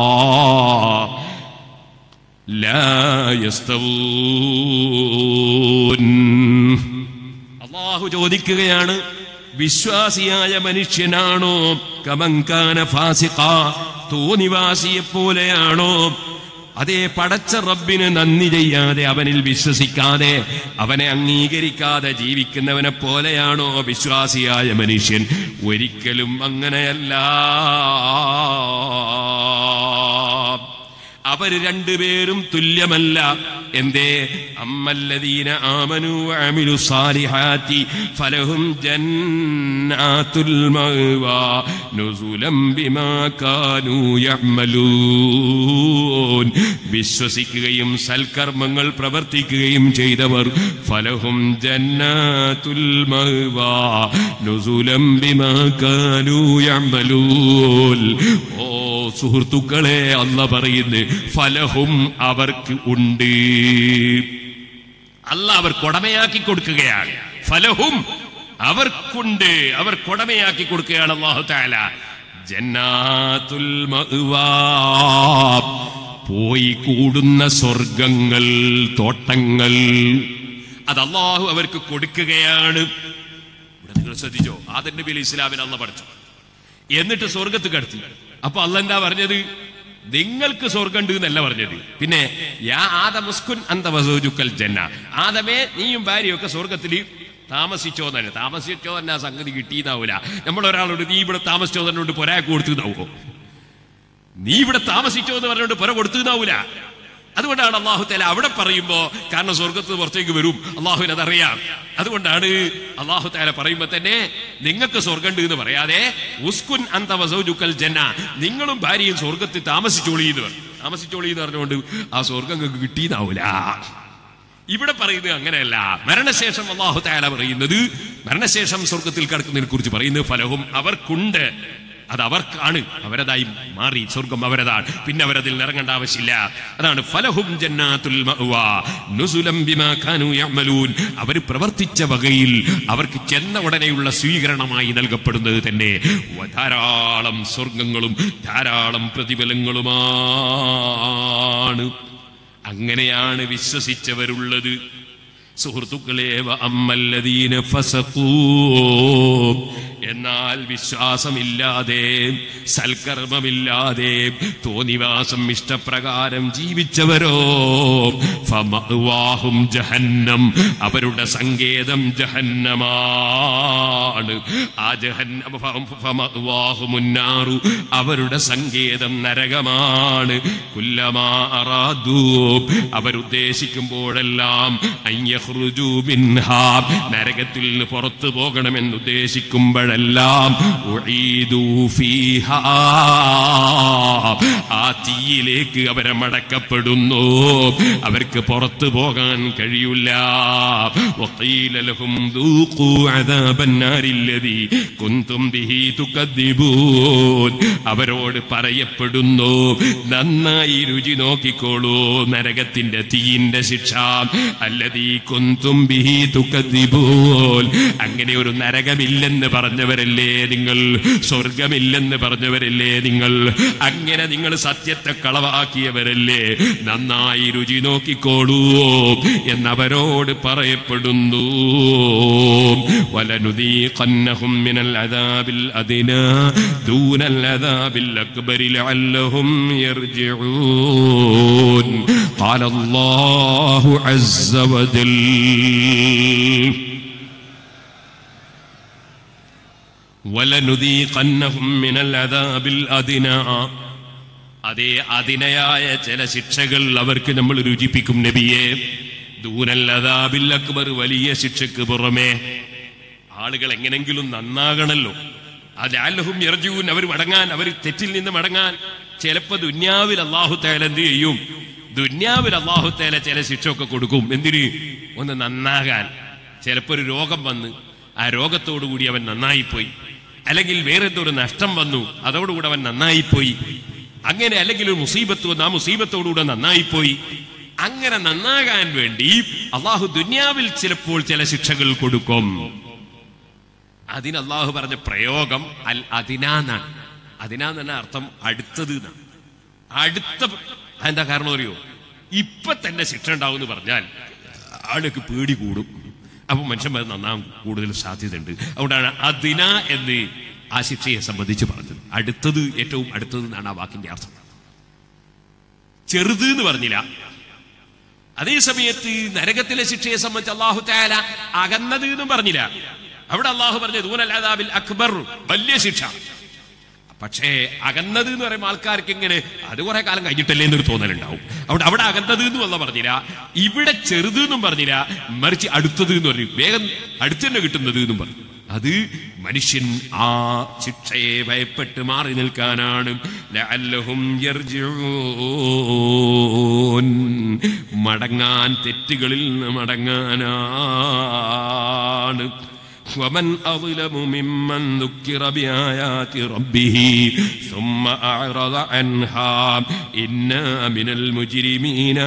لا يستوون അള്ളാഹു ചോദിക്കുകയാണ് വിശ്വാസിയായ മനുഷ്യനാണോ കമങ്കാന ഫാസിഖ തോന്നിവാസിയെ പോലെയാണോ അതേ പടച്ച റബ്ബിന് നന്ദി ചെയ്യാതെ അവനിൽ വിശ്വസിക്കാതെ അവനെ അംഗീകരിക്കാതെ ജീവിക്കുന്നവനെ പോലെയാണോ വിശ്വാസിയായ മനുഷ്യൻ ഒരിക്കലും അങ്ങനെയല്ല അവര് രണ്ടുപേരും തുല്യമല്ല എന്തേ അമ്മല്ലദീന ആമനു അമിലു സാലിഹാത്തി ഫലഹും ജന്നാത്തുൽ മഅ്വാ നുസുലം ബിമാ കാനൂ യഅമലൂൻ വിശ്വസിക്കുകയും സൽക്കർമ്മങ്ങൾ പ്രവർത്തിക്കുകയും ചെയ്തവർ ഫലഹും ജന്നാത്തുൽ മഅ്വാ നുസുലം ബിമാ കാനൂ യഅമലൂൻ ഓ സുഹൃത്തുക്കളെ അല്ല പറയുന്നു ഫലഹും അവർക്ക് ഉണ്ട് അല്ല അവർ കൊടമയാക്കി കൊടുക്കുകയാണ് ഫലഹും അവർക്കുണ്ട് അവർ കൊടമയാക്കി കൊടുക്കുകയാണ് അള്ളാഹു താല ജന്നാത്തുൽ മഅ്വാ പോയി കൂടുന്ന സ്വർഗങ്ങൾ തോട്ടങ്ങൾ അത് അള്ളാഹു അവർക്ക് കൊടുക്കുകയാണ് ഇവിടെ നിങ്ങൾ ശ്രദ്ധിച്ചോ ആദൻ നബി അലൈഹി ഇസ്ലാമിന് അല്ല പഠിച്ചു എന്നിട്ട് സ്വർഗത്ത് കടത്തി അപ്പൊ അല്ല എന്താ പറഞ്ഞത് നിങ്ങൾക്ക് സ്വർഗമുണ്ട് എന്നല്ല പറഞ്ഞത് പിന്നെ യാ ആദമുസ്കുൻ അന്ത വസൂജുക്കൽ ജന്ന ആദമേ നീയും ഭാര്യയൊക്കെ സ്വർഗത്തിൽ താമസിച്ചോ തന്നെ താമസിച്ചോ തന്നെ ആ സംഗതി കിട്ടിയതാവൂല നമ്മൾ ഒരാളോട് നീ ഇവിടെ താമസിച്ചോ തന്നെ പൊരാക്ക് കൊടുത്തതാവോ നീ ഇവിടെ താമസിച്ചോ എന്ന് പറഞ്ഞുകൊണ്ട് പുര കൊടുത്തതാവൂല അതുകൊണ്ടാണ് അള്ളാഹു തല അവിടെ പറയുമ്പോ കാരണം സ്വർഗത്ത് നിന്ന് പുറത്തേക്ക് വരും അള്ളാഹുവിന് അതറിയാം അതുകൊണ്ടാണ് അള്ളാഹു താല പറയുമ്പോ തന്നെ നിങ്ങൾക്ക് സ്വർഗമുണ്ട് എന്ന് പറയാതെ ഉസ്കുൻ അന്ത വസൗജുക്കൽ ജന്ന നിങ്ങളും ഭാര്യയും സ്വർഗത്തിൽ താമസിച്ചോളി എന്ന് പറഞ്ഞു താമസിച്ചോളി എന്ന് പറഞ്ഞുകൊണ്ട് ആ സ്വർഗം നിങ്ങൾക്ക് കിട്ടിയതാവൂല ഇവിടെ പറയുന്നത് അങ്ങനെയല്ല മരണശേഷം അള്ളാഹു താല പറയുന്നത് മരണശേഷം സ്വർഗത്തിൽ കിടക്കുന്നതിനെ കുറിച്ച് പറയുന്നത് ഫലവും അവർക്കുണ്ട് അത് അവർക്കാണ് അവരതായി മാറി സ്വർഗം അവരതാണ് പിന്നെ അവരതിൽ ഇറങ്ങേണ്ട ആവശ്യമില്ല അതാണ് ഫലഹും ജന്നാത്തുൽ മഅ്വാ നുസുലം ബിമാ കാനൂ യഅമലൂൻ അവർ പ്രവർത്തിച്ച വകയിൽ അവർക്ക് ചെന്ന ഉടനെയുള്ള സ്വീകരണമായി നൽകപ്പെടുന്നത് തന്നെ ധാരാളം സ്വർഗങ്ങളും ധാരാളം പ്രതിഫലങ്ങളുമാണ് അങ്ങനെയാണ് വിശ്വസിച്ചവരുള്ളത് സുഹൃത്തുക്കളെ വ അമ്മല്ലദീന ഫസഖൂ എന്നാൽ വിശ്വാസമില്ലാതെ സൽക്കർമ്മമില്ലാതെ തോന്നിവാസം ഇഷ്ടപ്രകാരം ജീവിച്ചവരോ ഫമഅ്വാഹും ജഹന്നം അവരുടെ സങ്കേതം ജഹന്നമാണ് ആ ജഹന്നം ഫമഅ്വാഹുമുന്നാറു അവരുടെ സങ്കേതം നരകമാണ് കുല്ലമാ അറാദൂ അവരുദ്ദേശിക്കുമ്പോഴെല്ലാം അയ്യഹ്റുജൂ മിൻഹാ നരകത്തിൽ നിന്ന് പുറത്തു പോകണമെന്ന് ഉദ്ദേശിക്കുമ്പോഴെല്ലാം ഉഈദൂ ഫീഹാ ആ തീയിലേക്ക് അവരെ മടക്കപ്പെടുന്നു അവർക്ക് പുറത്തു പോകാൻ കഴിയില്ല وقيل لهم ذوقوا عذاب النار الذي كنتم به تكذبون അവരോട് പറയപ്പെടുന്നു നന്നായി രുചി നോക്കിക്കോളൂ നരകത്തിന്റെ തീയിന്റെ ശിക്ഷ അല്ലതീ കുന്തും ബിഹി തുക്കദ്ദിബൂൻ അങ്ങനെ ഒരു നരകമില്ലെന്ന് പറഞ്ഞവരല്ലേ നിങ്ങൾ സ്വർഗമില്ലെന്ന് പറഞ്ഞവരല്ലേ നിങ്ങൾ അങ്ങനെ നിങ്ങൾ സത്യത്തെ കളവാക്കിയവരല്ലേ നന്നായി രുചി നോക്കിക്കോളൂ എന്നവരോട് പറയപ്പെടുന്നു വലനുദീഖന്നഹും മിനൽ അദാബിൽ അദിനാ ദൂനൽ അദാബിൽ അക്ബരി ലഅല്ലഹും യർജിഊൻ قال الله عز وجل ولنذيقنهم من العذاب الأدنى അതേ അതിനയായ ചില ശിക്ഷകൾ അവർക്ക് നമ്മൾ രുചിപ്പിക്കും നബിയെ ദൂരല്ലതാബിൽ അക്ബർ വലിയ ശിക്ഷക്ക് പുറമേ ആളുകൾ എങ്ങനെങ്കിലും നന്നാകണല്ലോ അല്ലാഹും എർജുവിൻ അവർ മടങ്ങാൻ അവർ തെറ്റിൽ നിന്ന് മടങ്ങാൻ ചിലപ്പോ ദുന്യാവിൽ അള്ളാഹു തേല എന്ത് ചെയ്യും ദുന്യാവിൽ അള്ളാഹു തേല ചില ശിക്ഷയൊക്കെ കൊടുക്കും എന്തിന് ഒന്ന് നന്നാകാൻ ചിലപ്പോ ഒരു രോഗം വന്ന് ആ രോഗത്തോടു കൂടി അവൻ നന്നായിപ്പോയി അല്ലെങ്കിൽ വേറെ എന്തോ ഒരു നഷ്ടം വന്നു അതോടുകൂടി അവൻ നന്നായിപ്പോയി അങ്ങനെ അല്ലെങ്കിൽ ഒരു മുസീബത്ത് വന്ന് ആ മുസീബത്തോടുകൂടെ നന്നായിപ്പോയി അങ്ങനെ നന്നാകാൻ വേണ്ടി അള്ളാഹു ദുന്യാവിൽ ചിലപ്പോൾ ചില ശിക്ഷകൾ കൊടുക്കും അതിന് അള്ളാഹു പറഞ്ഞ പ്രയോഗം അൽ അതിനാന്നാണ് അതിനാന്ന് തന്നെ അർത്ഥം അടുത്തത് എന്നാണ് അടുത്ത എന്താ കാരണം അറിയോ ഇപ്പൊ തന്നെ ശിക്ഷ ഉണ്ടാവും എന്ന് പറഞ്ഞാൽ ആൾക്ക് പേടി കൂടും അപ്പൊ മനുഷ്യന്മാർ നന്നാൻ കൂടുതൽ സാധ്യതയുണ്ട് അതുകൊണ്ടാണ് അതിന എന്ന് ആ ശിക്ഷയെ സംബന്ധിച്ച് പറഞ്ഞത് അടുത്തത് ഏറ്റവും അടുത്തത് എന്നാണ് ആ വാക്കിന്റെ അർത്ഥം ചെറുത് എന്ന് പറഞ്ഞില്ല അതേ സമയത്ത് നരകത്തിലെ ശിക്ഷയെ സംബന്ധിച്ച് അള്ളാഹു താല അകന്നത് എന്നും പറഞ്ഞില്ല അവിടെ അള്ളാഹു പറഞ്ഞു ദൂനല്ലാതാബിൽ അക്ബർ വലിയ ശിക്ഷ പക്ഷേ അകന്നത് എന്ന് പറയുമ്പോൾ ആൾക്കാർക്ക് ഇങ്ങനെ അത് കുറെ കാലം കഴിഞ്ഞിട്ടല്ലേ എന്നൊരു തോന്നലുണ്ടാവും അവിടെ അവിടെ അകന്നത് എന്നും അല്ല പറഞ്ഞില്ല ഇവിടെ ചെറുത് എന്നും പറഞ്ഞില്ല മറിച്ച് അടുത്തത് എന്ന് പറഞ്ഞു വേഗം അടുത്ത് തന്നെ കിട്ടുന്നത് എന്നും പറഞ്ഞു അത് മനുഷ്യൻ ആ ശിക്ഷയെ ഭയപ്പെട്ട് മാറി നിൽക്കാനാണ് ലഅല്ലഹും യർജിഊൻ. മടങ്ങാൻ തെറ്റുകളിൽ നിന്ന് മടങ്ങാനാണ് ومن أظلم ممن ذكر بآيات ربه ثم أعرض عنها إنا من المجرمين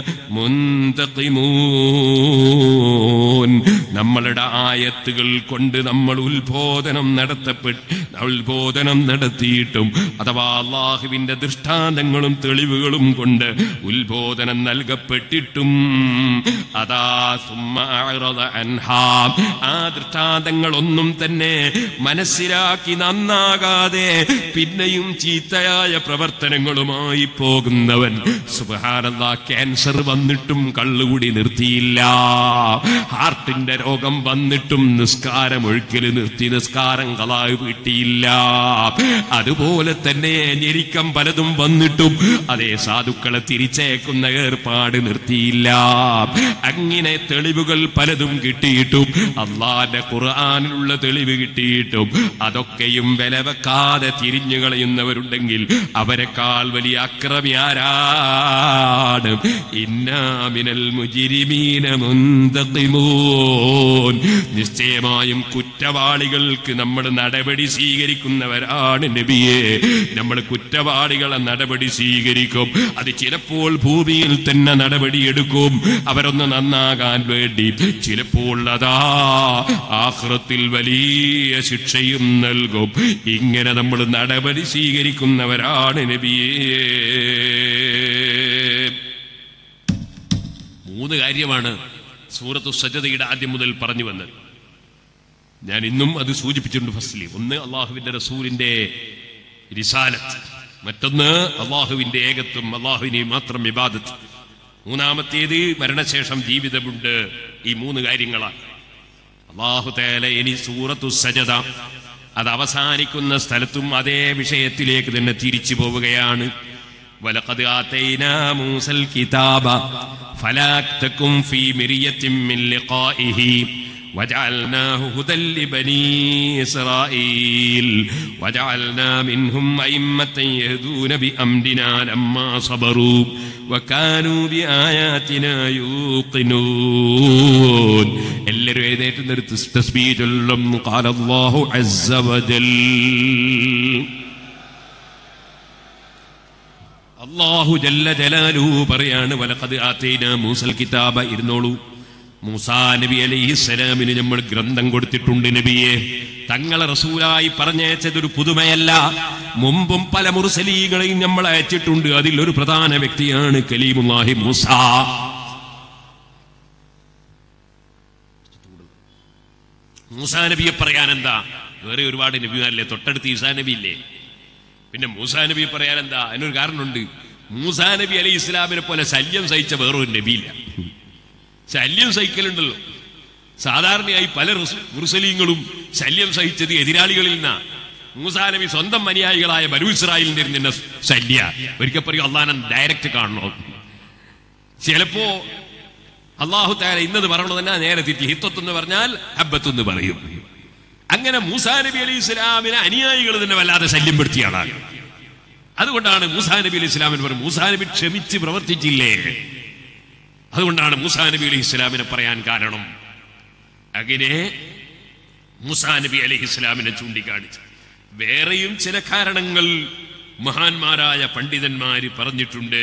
منتقمون നമ്മളുടെ ആയത്തുകൾ കൊണ്ട് നമ്മൾ ഉത്ബോധനം നടത്തപ്പെട്ട് ഉത്ബോധനം നടത്തിയിട്ടും അഥവാ അള്ളാഹുവിന്റെ ദൃഷ്ടാന്തങ്ങളും തെളിവുകളും കൊണ്ട് ഉത്ബോധനം നൽകപ്പെട്ടിട്ടും അതാ സുമ്മ അഅറദ അൻഹാ. ആ ദൃഷ്ടാന്തങ്ങളൊന്നും തന്നെ മനസ്സിലാക്കി നന്നാകാതെ പിന്നെയും ചീത്തയായ പ്രവർത്തനങ്ങളുമായി പോകുന്നവൻ സുബഹാനല്ല ക്യാൻസർ വന്നിട്ടും കള്ളുകൂടി നിർത്തിയില്ല ഹാർട്ടിന്റെ രോഗം വന്നിട്ടും നിസ്കാരം ഒഴുക്കല് നിർത്തി നിസ്കാരം കളായി വീട്ടിയില്ല അതുപോലെ തന്നെ ഞെരിക്കം പലതും വന്നിട്ടും അതേ സാധുക്കളെ തിരിച്ചേക്കുന്ന ഏർപ്പാട് നിർത്തിയില്ല അങ്ങനെ തെളിവുകൾ പലതും കിട്ടിയിട്ടും അള്ളാന്റെ ഖുർആാനിലുള്ള തെളിവ് കിട്ടിയിട്ടും അതൊക്കെയും വില വെക്കാതെ തിരിഞ്ഞു കളയുന്നവരുണ്ടെങ്കിൽ അവരെക്കാൾ വലിയ അക്രമി ആരാണ് ഇന്നാമിനൽ മുജിരിമീന മുന്തഖിമൂൻ നിശ്ചയമായും കുറ്റവാളികൾക്ക് നമ്മൾ നടപടി സ്വീകരിക്കുന്നവരാണ് നബിയെ നമ്മൾ കുറ്റവാളികളെ നടപടി സ്വീകരിക്കും അത് ചിലപ്പോൾ ഭൂമിയിൽ തന്നെ നടപടിയെടുക്കും അവരൊന്ന് നന്നാകാൻ വേണ്ടി ചിലപ്പോൾ അതാ ആഹ്റത്തിൽ വലിയ ശിക്ഷയും നൽകും ഇങ്ങനെ നമ്മൾ നടപടി സ്വീകരിക്കുന്നവരാണ് നബിയേ മൂന്ന് കാര്യമാണ് സൂറത്തു സജതയുടെ ആദ്യം മുതൽ പറഞ്ഞു വന്നത് ഞാൻ ഇന്നും അത് സൂചിപ്പിച്ചിട്ടുണ്ട് ഫസ്ലി ഒന്ന് അള്ളാഹുവിന്റെ റസൂലിന്റെ റിസാലത്ത് മറ്റൊന്ന് അള്ളാഹുവിന്റെ ഏകത്വം അള്ളാഹുവിനെ മാത്രം വിവാദത്ത് മൂന്നാമത്തേത് മരണശേഷം ജീവിതമുണ്ട് ഈ മൂന്ന് കാര്യങ്ങളാണ് അള്ളാഹു തേല ഇനി സൂറത്തു സജത അത് അവസാനിക്കുന്ന സ്ഥലത്തും അതേ വിഷയത്തിലേക്ക് തന്നെ തിരിച്ചു പോവുകയാണ് ولقد آتينا موسى الكتاب فلا تكن في مرية من لقائه وجعلناه هدى لبني إسرائيل وجعلنا منهم أئمة يهدون بأمرنا لما صبروا وكانوا بآياتنا يوقنون എല്ലാവരും എഴുന്നേറ്റ് നിർത്തി തസ്ബീ ചൊല്ലും قال الله عز وجل അള്ളാഹു ജല്ല ജലാലു പറയാണ് വലഖദ് ആതൈന മൂസൽ കിതാബ ഇരുന്നോളൂ മൂസാ നബി അലൈഹിസ്സലാമിന് നമ്മൾ ഗ്രന്ഥം കൊടുത്തിട്ടുണ്ട് നബിയെ തങ്ങളെ റസൂലായി പറഞ്ഞയച്ചതൊരു പുതുമയല്ല മുമ്പും പല മുർസലീകളെയും നമ്മൾ അയച്ചിട്ടുണ്ട് അതിൽ ഒരു പ്രധാന വ്യക്തിയാണ് കലീമുല്ലാഹി മൂസ മൂസാ നബിയെ പറയാൻ എന്താ വേറെ ഒരുപാട് നബിമാരല്ലേ തൊട്ടടുത്ത് ഈസാ നബി ഇല്ലേ പിന്നെ മൂസാ നബി പറയാൻ എന്താ അതിനൊരു കാരണമുണ്ട് മൂസാ നബി അലി ഇസ്ലാമിനെ പോലെ ശല്യം സഹിച്ച വേറൊരു നബിയില്ല ശല്യം സഹിക്കലുണ്ടല്ലോ സാധാരണയായി പല റുസ്- മുർസലീങ്ങളും ശല്യം സഹിച്ചത് എതിരാളികളിൽ നിന്നാ മൂസാ നബി സ്വന്തം അനുയായികളായ ബനു ഇസ്രായേലിന്റെ നിന്ന ശല്യ ഒരിക്കൽ പറയും അള്ളാഹനെ ഡയറക്റ്റ് കാണണോ ചിലപ്പോ അള്ളാഹു താര ഇന്നത് പറയണത് തന്നെ നേരെ തിരിച്ച് ഹിത്വത്ത് എന്ന് പറഞ്ഞാൽ ഹബ്ബത്ത് എന്ന് പറയും അങ്ങനെ മൂസാ നബി അലി ഇസ്ലാമിനെ അനുയായികൾ തന്നെ വല്ലാതെ ശല്യം പെടുത്തിയ ആളാണ് അതുകൊണ്ടാണ് മൂസാ നബി അലി ഇസ്ലാമിന് പറയും മൂസാ നബി ക്ഷമിച്ച് പ്രവർത്തിച്ചില്ലേ അതുകൊണ്ടാണ് മൂസാ നബി അലി ഇസ്ലാമിനെ പറയാൻ കാരണം അങ്ങനെ മൂസാ നബി അലി ഇസ്ലാമിനെ ചൂണ്ടിക്കാണിച്ചു വേറെയും ചില കാരണങ്ങൾ മഹാന്മാരായ പണ്ഡിതന്മാര് പറഞ്ഞിട്ടുണ്ട്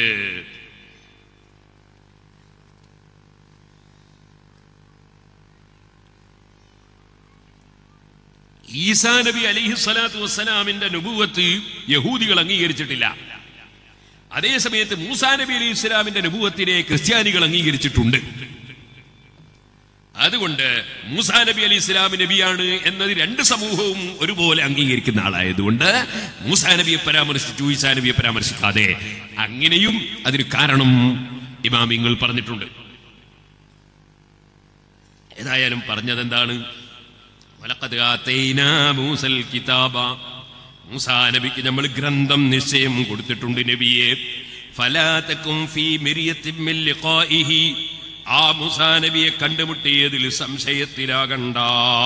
ഈസാ നബി അലിഹി സ്വലാത്തു വസ്സലാമിന്റെ നുബുവത്ത് യഹൂദികൾ അംഗീകരിച്ചിട്ടില്ല അതേ സമയത്ത് മൂസാ നബി അലി ഇസ്ലാമിന്റെ നുബുവത്തിനെ ക്രിസ്ത്യാനികൾ അംഗീകരിച്ചിട്ടുണ്ട് അതുകൊണ്ട് മൂസാ നബി അലി ഇസ്ലാം നബിയാണ് എന്നത് രണ്ട് സമൂഹവും ഒരുപോലെ അംഗീകരിക്കുന്ന ആളായതുകൊണ്ട് മൂസാ നബിയെ പരാമർശിച്ചു ഈസാ നബിയെ പരാമർശിക്കാതെ അങ്ങനെയും അതിന് കാരണം ഇമാമിങ്ങൾ പറഞ്ഞിട്ടുണ്ട് ഏതായാലും പറഞ്ഞതെന്താണ് വലഖദ് ആതൈനാ മൂസൽ കിതാബ മൂസാ നബിക്ക് നമ്മൾ ഗ്രന്ഥം നിശ്ചയം കൊടുത്തിട്ടുണ്ട് നബിയെ ഫലാ തകും ഫീ മിരിയത്തിൻ മിൻ ലിഖാഇഹി ആ മൂസാ നബിയെ കണ്ടുമുട്ടിയതിൽ സംശയത്തിലാകണ്ട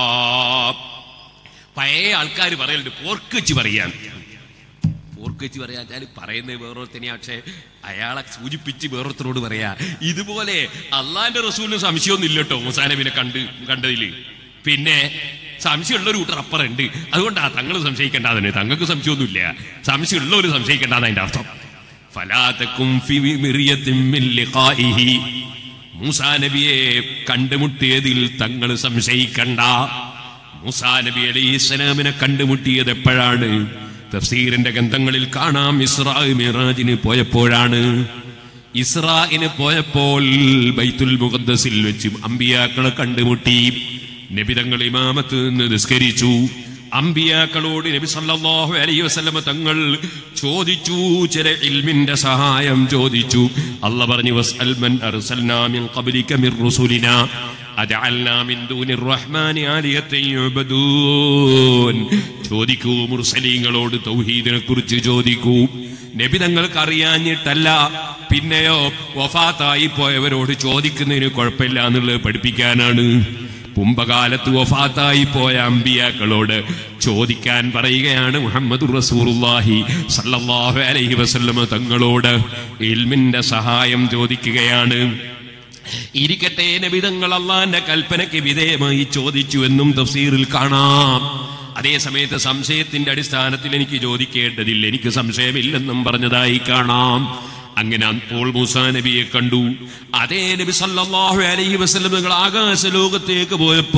പഴയ ആൾക്കാർ പറയലുണ്ട് പോർക്ക് വെച്ച് പറയാൻ പോർക്ക് വെച്ച് പറയാൻ ഞാൻ പറയുന്നത് വേറൊരുത്തനെയാ പക്ഷെ അയാളെ സൂചിപ്പിച്ച് വേറൊരുത്തരോട് പറയാ ഇതുപോലെ അള്ളാന്റെ റസൂലിന് സംശയമൊന്നും ഇല്ല കേട്ടോ മൂസാ നബിനെ കണ്ട് കണ്ടതില് പിന്നെ സംശയമുള്ള ഒരു കൂട്ടർ അപ്പറുണ്ട് അതുകൊണ്ടാ തങ്ങൾ സംശയിക്കേണ്ടതിന് തങ്ങൾക്ക് സംശയമൊന്നുമില്ല സംശയമുള്ള ഒരു സംശയിക്കേണ്ടതാണ് അതിന്റെ അർത്ഥം ഫലാതക്കും ഫി മിറിയത്തിൻ മിൻ ലിഖാഇഹി മൂസാ നബിയെ കണ്ടുമുട്ടിയതിൽ തങ്ങൾ സംശയിക്കണ്ട മൂസാ നബി അലൈഹി സ്വലാമിനെ കണ്ടുമുട്ടിയത് എപ്പോഴാണ് തഫ്സീറിന്റെ ഗ്രന്ഥങ്ങളിൽ കാണാം ഇസ്രാ മിറാജിന് പോയപ്പോഴാണ് ഇസ്രായിന് പോയപ്പോൾ ബൈത്തുൽ മുഖദ്ദസിൽ വെച്ച് അമ്പിയാക്കളെ കണ്ടുമുട്ടി നബിതങ്ങൾ ഇമാമത്ത് നിന്ന് നിസ്കരിച്ചു അമ്പിയാക്കളോട് നബി സല്ലല്ലാഹു അലൈഹി വസല്ലമ തങ്ങൾ ചോദിച്ചു ചില ഇൽമിന്റെ സഹായം ചോദിച്ചു അല്ല പറഞ്ഞു വസ്അൽ മൻ അർസൽനാ മിൻ ഖബ്ലിക മിർ റുസുലിനാ അജഅൽനാ മിൻ ദൂനിർ റഹ്മാനി ആലിയത്തൻ യുഅബദൂൻ ചോദിക്കൂ മുർസലീങ്ങളോട് തൗഹീദിനെ കുറിച്ച് ചോദിക്കൂ നബി തങ്ങൾക്ക് അറിയാഞ്ഞിട്ടല്ല പിന്നെയോ വഫാത്തായി പോയവരോട് ചോദിക്കുന്നതിന് കുഴപ്പമില്ല എന്നുള്ളത് പഠിപ്പിക്കാനാണ് കുംഭകാലത്ത് വഫാത്തായി പോയ അമ്പിയാക്കളോട് ചോദിക്കാൻ പറയുകയാണ് മുഹമ്മദ് റസൂറുല്ലാഹി സല്ലല്ലാഹു അലൈഹി വസല്ലമ തങ്ങളോട് ഇൽമിന്റെ സഹായം ചോദിക്കുകയാണ് ഇരിക്കട്ടെ നബിതങ്ങൾ അള്ളാന്റെ കൽപ്പനയ്ക്ക് വിധേയമായി ചോദിച്ചു എന്നും തഫ്സീറിൽ കാണാം അതേ സമയത്ത് സംശയത്തിന്റെ അടിസ്ഥാനത്തിൽ എനിക്ക് ചോദിക്കേണ്ടതില്ല എനിക്ക് സംശയമില്ലെന്നും പറഞ്ഞതായി കാണാം അങ്ങനെ അപ്പോൾ മൂസാ നബിയെ കണ്ടു അതേ നബി സല്ലല്ലാഹു അലൈഹി വസല്ലം നിങ്ങൾ ആകാശ ലോകത്തേക്ക്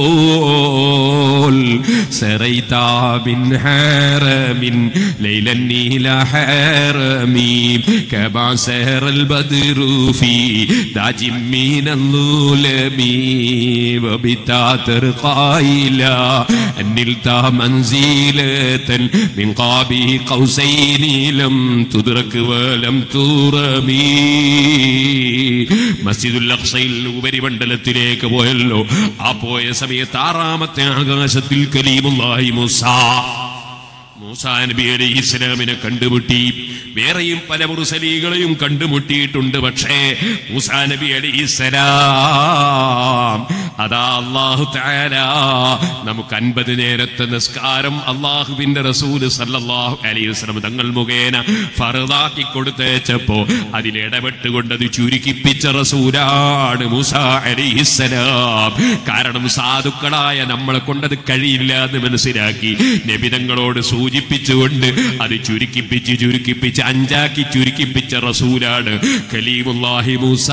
പോയപ്പോൾ സറൈതാ ബിൻ ഹാറമിൻ ലൈലൻ നീല ഹാറമി കമാ സഹറൽ ബദ്റു ഫീ ദാജിം മിനൽ ലുലമി വബിതാ തർഖായില അന്നിൽത منزلة من قاب قوسين لم تدرك ولم ترمي മസ്ജിദുൽ അഖ്സയിൽ ഉപരിമണ്ഡലത്തിലേക്ക് പോയല്ലോ ആ പോയ സമയത്ത് ആറാമത്തെ ആകാശത്തിൽ കലീമുല്ലാഹി മൂസാ മൂസാ നബി അലൈഹി ഇസ്ലാമിനെ കണ്ടുമുട്ടി വേറെയും പല മുറുസലികളെയും കണ്ടുമുട്ടിയിട്ടുണ്ട് പക്ഷേ മൂസാ നബി അലൈഹി ഇസ്ലാം അതാ അള്ളാഹു തആല നമുക്ക് അൻപത് നേരത്തെ നിസ്കാരം അള്ളാഹുവിന്റെ റസൂല് സല്ലല്ലാഹു അലൈഹി വസല്ലം തങ്ങൾ മുഖേന ഫറദാക്കി കൊടുത്തേച്ചപ്പോ അതിലിടപെട്ടുകൊണ്ട് അത് ചുരുക്കിപ്പിച്ച റസൂലാണ് മൂസാ അലൈഹിസ്സലാം കാരണം സാധുക്കളായ നമ്മളെ കൊണ്ടത് കഴിയില്ല എന്ന് മനസ്സിലാക്കി നബിതങ്ങളോട് സൂചിപ്പിച്ചുകൊണ്ട് അത് ചുരുക്കിപ്പിച്ച് ചുരുക്കിപ്പിച്ച് അഞ്ചാക്കി ചുരുക്കിപ്പിച്ച റസൂലാണ് കലീമുല്ലാഹി മൂസ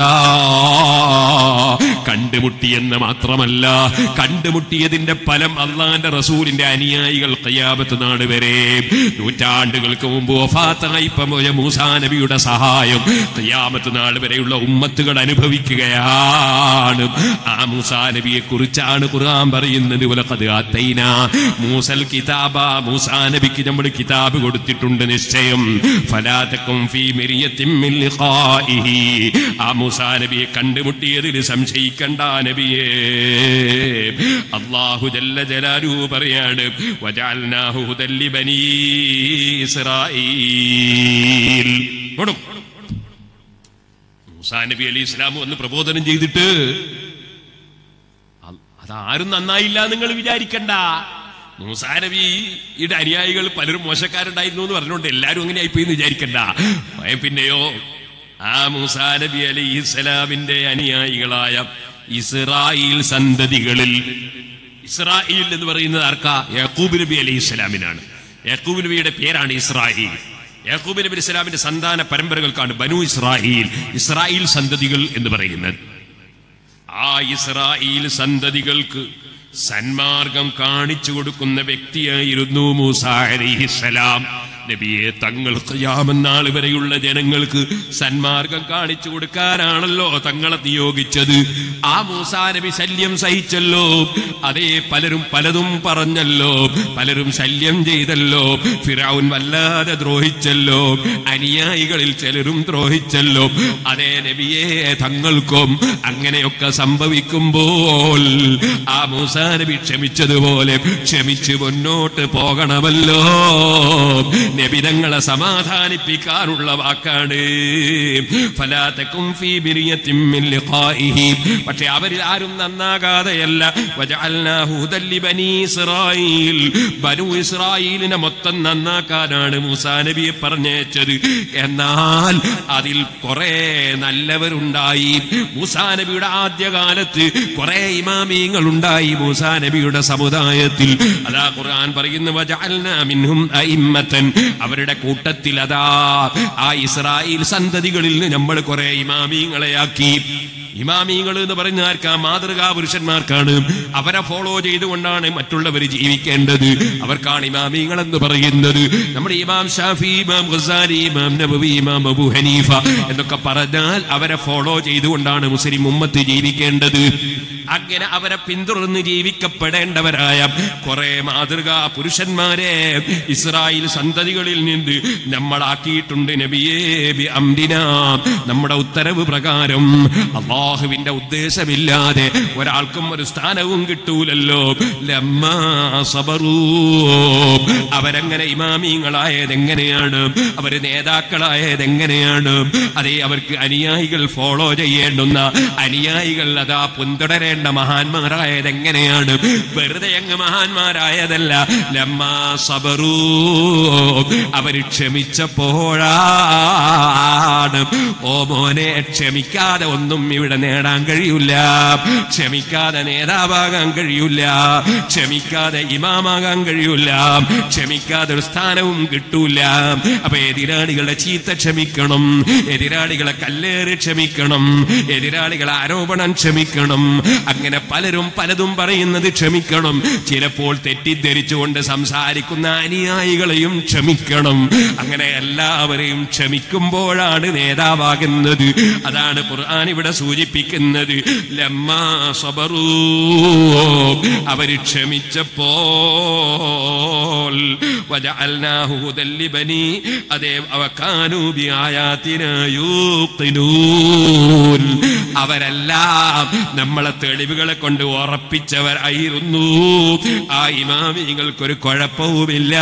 കണ്ടുമുട്ടിയെന്ന് മാത്രമല്ല കണ്ടുമുട്ടിയതിന്റെ ഫലം അള്ളാന്റെ റസൂലിന്റെ അനുയായികൾ കയ്യാപത്ത് നാട് വരെ നൂറ്റാണ്ടുകൾക്ക് മുമ്പ് വഫാത്തായി പോയ മൂസാ നബിയുടെ സഹായം കയ്യാമത്ത് നാൾ വരെയുള്ള ഉമ്മത്തുകൾ അനുഭവിക്കുകയാണ് ആ മൂസാ നബിയെ കുറിച്ചാണ് ഖുർആൻ പറയുന്നത് ഉലഖദ് ആത്തൈന മൂസൽ കിതാബ മൂസാ നബിക്ക് നമ്മൾ കിതാബ് കൊടുത്തിട്ടുണ്ട് നിശ്ചയം ഫലാതക്കും ഫീ മിരിയത്തിൻ മിൻ ലിഖാഇഹി ആ മൂസാ നബിയെ കണ്ടുമുട്ടിയതിൽ സംശയിക്കണ്ട നബിയേ അല്ലാഹു ജല്ല ജലാലു പറയാണ് വജഅൽനാഹു ഹുദൽ ലിബനീ ഇസ്രായീൽ കൊടുക്കും മുസാ നബി അലി ഇസ്ലാം വന്ന് പ്രബോധനം ചെയ്തിട്ട് അ- അതാരും നന്നായില്ല നിങ്ങൾ വിചാരിക്കണ്ട മൂസാ നബിയുടെ അനുയായികൾ പലരും മോശക്കാരുണ്ടായിരുന്നു എന്ന് പറഞ്ഞുകൊണ്ട് എല്ലാരും അങ്ങനെ ആയിപ്പോയി എന്ന് വിചാരിക്കണ്ട ഭയം പിന്നെയോ ആ മൂസാ നബി അലി ഇസ്ലാമിന്റെ അനുയായികളായ ഇസ്രായേൽ സന്തതികളിൽ ഇസ്രായേൽ എന്ന് പറയുന്നത് ആർക്കാ യാക്കൂബ് നബി അലി ഇസ്ലാമിനാണ് യാക്കൂബ് നബിയുടെ പേരാണ് ഇസ്രായേൽ യാക്കൂബ് നബി ഇസ്ലാമിന്റെ സന്താന പരമ്പരകൾക്കാണ് ബനു ഇസ്രായേൽ ഇസ്രായേൽ സന്തതികൾ എന്ന് പറയുന്നത് ആ ഇസ്രായേൽ സന്തതികൾക്ക് സന്മാർഗം കാണിച്ചു കൊടുക്കുന്ന വ്യക്തിയായിരുന്നു മൂസ അലൈഹിസ്സലാം നബിയെ തങ്ങൾ ഖിയാമന്നാൾ വരെയുള്ള ജനങ്ങൾക്ക് സന്മാർഗം കാണിച്ചു കൊടുക്കാനാണല്ലോ തങ്ങളെ നിയോഗിച്ചത് ആ മൂസാ നബി ശല്യം സഹിച്ചല്ലോ അതേ പലരും പലതും പറഞ്ഞല്ലോ പലരും ശല്യം ചെയ്തല്ലോ ഫിറൌൻ വല്ലാതെ ദ്രോഹിച്ചല്ലോ അനുയായികളിൽ ചിലരും ദ്രോഹിച്ചല്ലോ അതേ നബിയെ തങ്ങൾക്കും അങ്ങനെയൊക്കെ സംഭവിക്കുമ്പോൾ ആ മൂസാ നബി ക്ഷമിച്ചതുപോലെ ക്ഷമിച്ച് മുന്നോട്ട് പോകണമല്ലോ നബിതങ്ങളെ സമാധാനിപ്പിക്കാനുള്ള വാക്കാണ് ഫലാതക്കും ഫീ ബിരിയത്തിൻ മിൻ ലിഖാഇഹി പക്ഷെ അവരിൽ ആരും നന്നാകാതെയല്ല വജഅൽനാഹു ഹുദൻ ലിബനീ ഇസ്രായീൽ ബനു ഇസ്രായീലിനെ മൊത്തം നന്നാക്കാനാണ് മൂസാ നബിയെ പറഞ്ഞയച്ചത് എന്നാൽ അതിൽ കുറെ നല്ലവരുണ്ടായി മൂസാ നബിയുടെ ആദ്യകാലത്ത് കുറെ ഇമാമീങ്ങൾ ഉണ്ടായി മൂസാ നബിയുടെ സമുദായത്തിൽ അതാ ഖുർആൻ പറയുന്നു വജഅൽനാ മിൻഹും അഇമ്മത്തൻ അവരുടെ കൂട്ടത്തിൽ അതാ ആ ഇസ്രായേൽ സന്തതികളിൽ നിന്ന് നമ്മൾ കുറെ ഇമാമീങ്ങളെയാക്കി ഇമാമീങ്ങൾ എന്ന് പറയുന്ന ആർക്കാ മാതൃകാ പുരുഷന്മാർക്കാണ് അവരെ ഫോളോ ചെയ്തുകൊണ്ടാണ് മറ്റുള്ളവർ ജീവിക്കേണ്ടത് അവർക്കാണ് ഇമാമീങ്ങൾ എന്ന് പറയുന്നത് നമ്മുടെ ഇമാം ഷാഫി ഇമാം ഖസാലി ഇമാം നബവി ഇമാം അബു ഹനീഫ എന്നൊക്കെ പറഞ്ഞാൽ അവരെ ഫോളോ ചെയ്തുകൊണ്ടാണ് മുസ്ലിം ഉമ്മത്ത് ജീവിക്കേണ്ടത് അങ്ങനെ അവരെ പിന്തുടർന്ന് ജീവിക്കപ്പെടേണ്ടവരായ കുറെ മാതൃകാ പുരുഷന്മാരെ ഇസ്രായേൽ സന്തതികളിൽ നിന്ന് നമ്മളാക്കിയിട്ടുണ്ട് നബിയേ ബി അംരിനാ നമ്മുടെ ഉത്തരവ് പ്രകാരം അള്ളാഹുവിന്റെ ഉദ്ദേശമില്ലാതെ ഒരാൾക്കും ഒരു സ്ഥാനവും കിട്ടൂലല്ലോ ലമ്മാ സബറൂ അവരങ്ങനെ ഇമാമിങ്ങളായത് എങ്ങനെയാണ് അവര് നേതാക്കളായത് എങ്ങനെയാണ് അതേ അവർക്ക് അനുയായികൾ ഫോളോ ചെയ്യേണ്ടുന്ന അനുയായികൾ അതാ പിന്തുടരേണ്ട മഹാന്മാരായത് എങ്ങനെയാണ് വെറുതെ അങ്ങ് മഹാന്മാരായതല്ല ലമ്മാ സബറൂ അവര് ക്ഷമിച്ചപ്പോഴാണ് ഓ മോനെ ക്ഷമിക്കാതെ ഒന്നും ഇവിടെ നേടാൻ കഴിയില്ല ക്ഷമിക്കാതെ നേതാവാകാൻ കഴിയില്ല ക്ഷമിക്കാതെ ഇമാമാകാൻ കഴിയില്ല ക്ഷമിക്കാതെ ഒരു സ്ഥാനവും കിട്ടൂല അപ്പൊ എതിരാളികളുടെ ചീത്ത ക്ഷമിക്കണം എതിരാളികളെ കല്ലേറ് ക്ഷമിക്കണം എതിരാളികളെ ആരോപണം ക്ഷമിക്കണം അങ്ങനെ പലരും പലതും പറയുന്നത് ക്ഷമിക്കണം ചിലപ്പോൾ തെറ്റിദ്ധരിച്ചുകൊണ്ട് സംസാരിക്കുന്ന അനുയായികളെയും ക്ഷമിക്കണം അങ്ങനെ എല്ലാവരെയും ക്ഷമിക്കുമ്പോഴാണ് നേതാവാകുന്നത് അതാണ് ഖുർആൻ ഇവിടെ സൂചിപ്പിക്കുന്നത് ലമ്മാ സബറൂ അവര് ക്ഷമിച്ചപ്പോൾ വജഅൽനാഹു ഹുദൻ ലിബനി അതേ അവകാനൂ ബിആയാതിനാ യൂഖിനൂൻ അവരെല്ലാം നമ്മളെ തെളിവുകളെ കൊണ്ട് ഉറപ്പിച്ചവരായിരുന്നു ആ ഇമാമികൾക്കൊരു കുഴപ്പവുമില്ല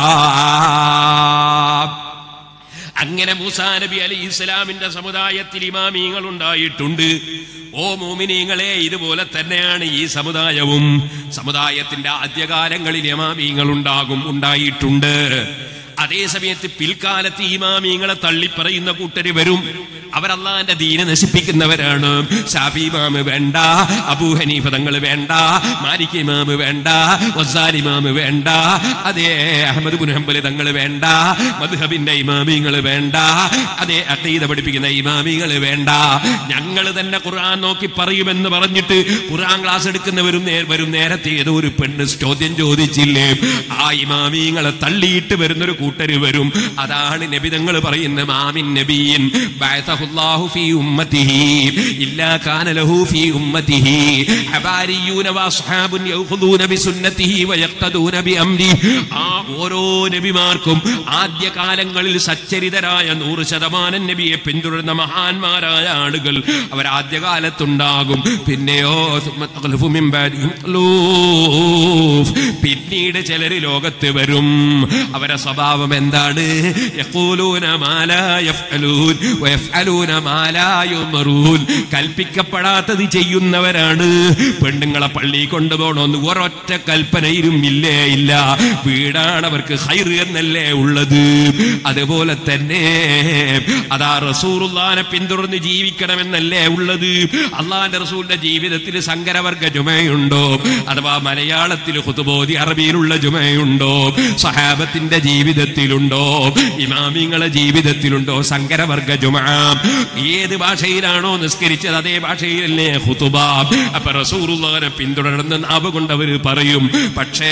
അങ്ങനെ മൂസാ നബി അലി ഇസ്ലാമിന്റെ സമുദായത്തിൽ ഇമാമീങ്ങൾ ഉണ്ടായിട്ടുണ്ട് ഓ മോമിനീങ്ങളെ ഇതുപോലെ തന്നെയാണ് ഈ സമുദായവും സമുദായത്തിന്റെ ആദ്യകാലങ്ങളിൽ ഇമാമീങ്ങൾ ഉണ്ടാകും ഉണ്ടായിട്ടുണ്ട് അതേ സമയത്ത് പിൽക്കാലത്ത് ഇമാമീങ്ങളെ തള്ളിപ്പറയുന്ന കൂട്ടര് വരും അവരല്ലാന്റെ ദീന നശിപ്പിക്കുന്നവരാണ് ഷാഫി ഇമാമ് വേണ്ട അബൂ ഹനീഫ തങ്ങൾ വേണ്ട മാലിക് ഇമാമ് വേണ്ട വസാൽ ഇമാമ് വേണ്ട അതേ അഹമ്മദ് ബുൻ ഹംബല് തങ്ങൾ വേണ്ട മദ്ഹബിന്റെ ഇമാമിങ്ങൾ വേണ്ട അതേ അത്തീത പഠിപ്പിക്കുന്ന ഇമാമികൾ വേണ്ട ഞങ്ങൾ തന്നെ ഖുർആൻ നോക്കി പറയുമെന്ന് പറഞ്ഞിട്ട് ഖുർആൻ ക്ലാസ് എടുക്കുന്നവരും നേ- വരും നേരത്തെ ഏതോ ഒരു പെണ്ണ് ചോദ്യം ചോദിച്ചില്ലേ ആ ഇമാമിങ്ങളെ തള്ളിയിട്ട് വരുന്നൊരു കൂട്ടര് വരും അതാണ് നബിതങ്ങൾ പറയുന്ന മാമിൻ നബിയിൻ ബഅസഹുല്ലാഹു ഫീ ഉമ്മത്തിഹി ഇല്ലാ കാന ലഹു ഫീ ഉമ്മത്തിഹി ഹബാരിയൂന വഅസ്ഹാബുൻ യഖുദൂന ബിസുന്നത്തിഹി വയഖ്തദൂന ബിഅംരി ആ ഓരോ നബിമാർക്കും ആദ്യ കാലങ്ങളിൽ സച്ചരിതരായ നൂറ് ശതമാനം നബിയെ പിന്തുടരുന്ന മഹാന്മാരായ ആളുകൾ അവർ ആദ്യകാലത്തുണ്ടാകും പിന്നെയോ ثم تخلف من بعدهم خلوف. പിന്നീട് ചിലര് ലോകത്ത് വരും അവരെ സ്വഭാവ സ്വഭാവം എന്താണ് യഖൂലൂന മാ ലാ യഫ്അലൂൻ വയഫ്അലൂന മാ ലാ യുമറൂൻ കൽപ്പിക്കപ്പെടാത്തത് ചെയ്യുന്നവരാണ് പെണ്ണുങ്ങളെ പള്ളി കൊണ്ടുപോകണമെന്ന് ഒരൊറ്റ കൽപ്പനയിലും ഇല്ലേ ഇല്ല വീടാണ് അവർക്ക് ഹൈർ എന്നല്ലേ ഉള്ളത് അതുപോലെ തന്നെ അതാ റസൂറുല്ലാനെ പിന്തുടർന്ന് ജീവിക്കണമെന്നല്ലേ ഉള്ളത് അള്ളാന്റെ റസൂലിന്റെ ജീവിതത്തിൽ സങ്കരവർഗ ജുമയുണ്ടോ അഥവാ മലയാളത്തിൽ ഹുതുബോധി അറബിയിലുള്ള ജുമയുണ്ടോ സഹാബത്തിന്റെ ജീവിതത്തിലുണ്ടോ ഇമാമിങ്ങളെ ജീവിതത്തിലുണ്ടോ സങ്കരവർഗ ജുമ ഏത് ഭാഷയിലാണോ നിസ്കരിച്ചത് അതേ ഭാഷയിലല്ലേ ഹുതുബ അപ്പൊ റസൂറുല്ലാനെ പിന്തുടർന്ന് നാവ് കൊണ്ടവർ പറയും പക്ഷേ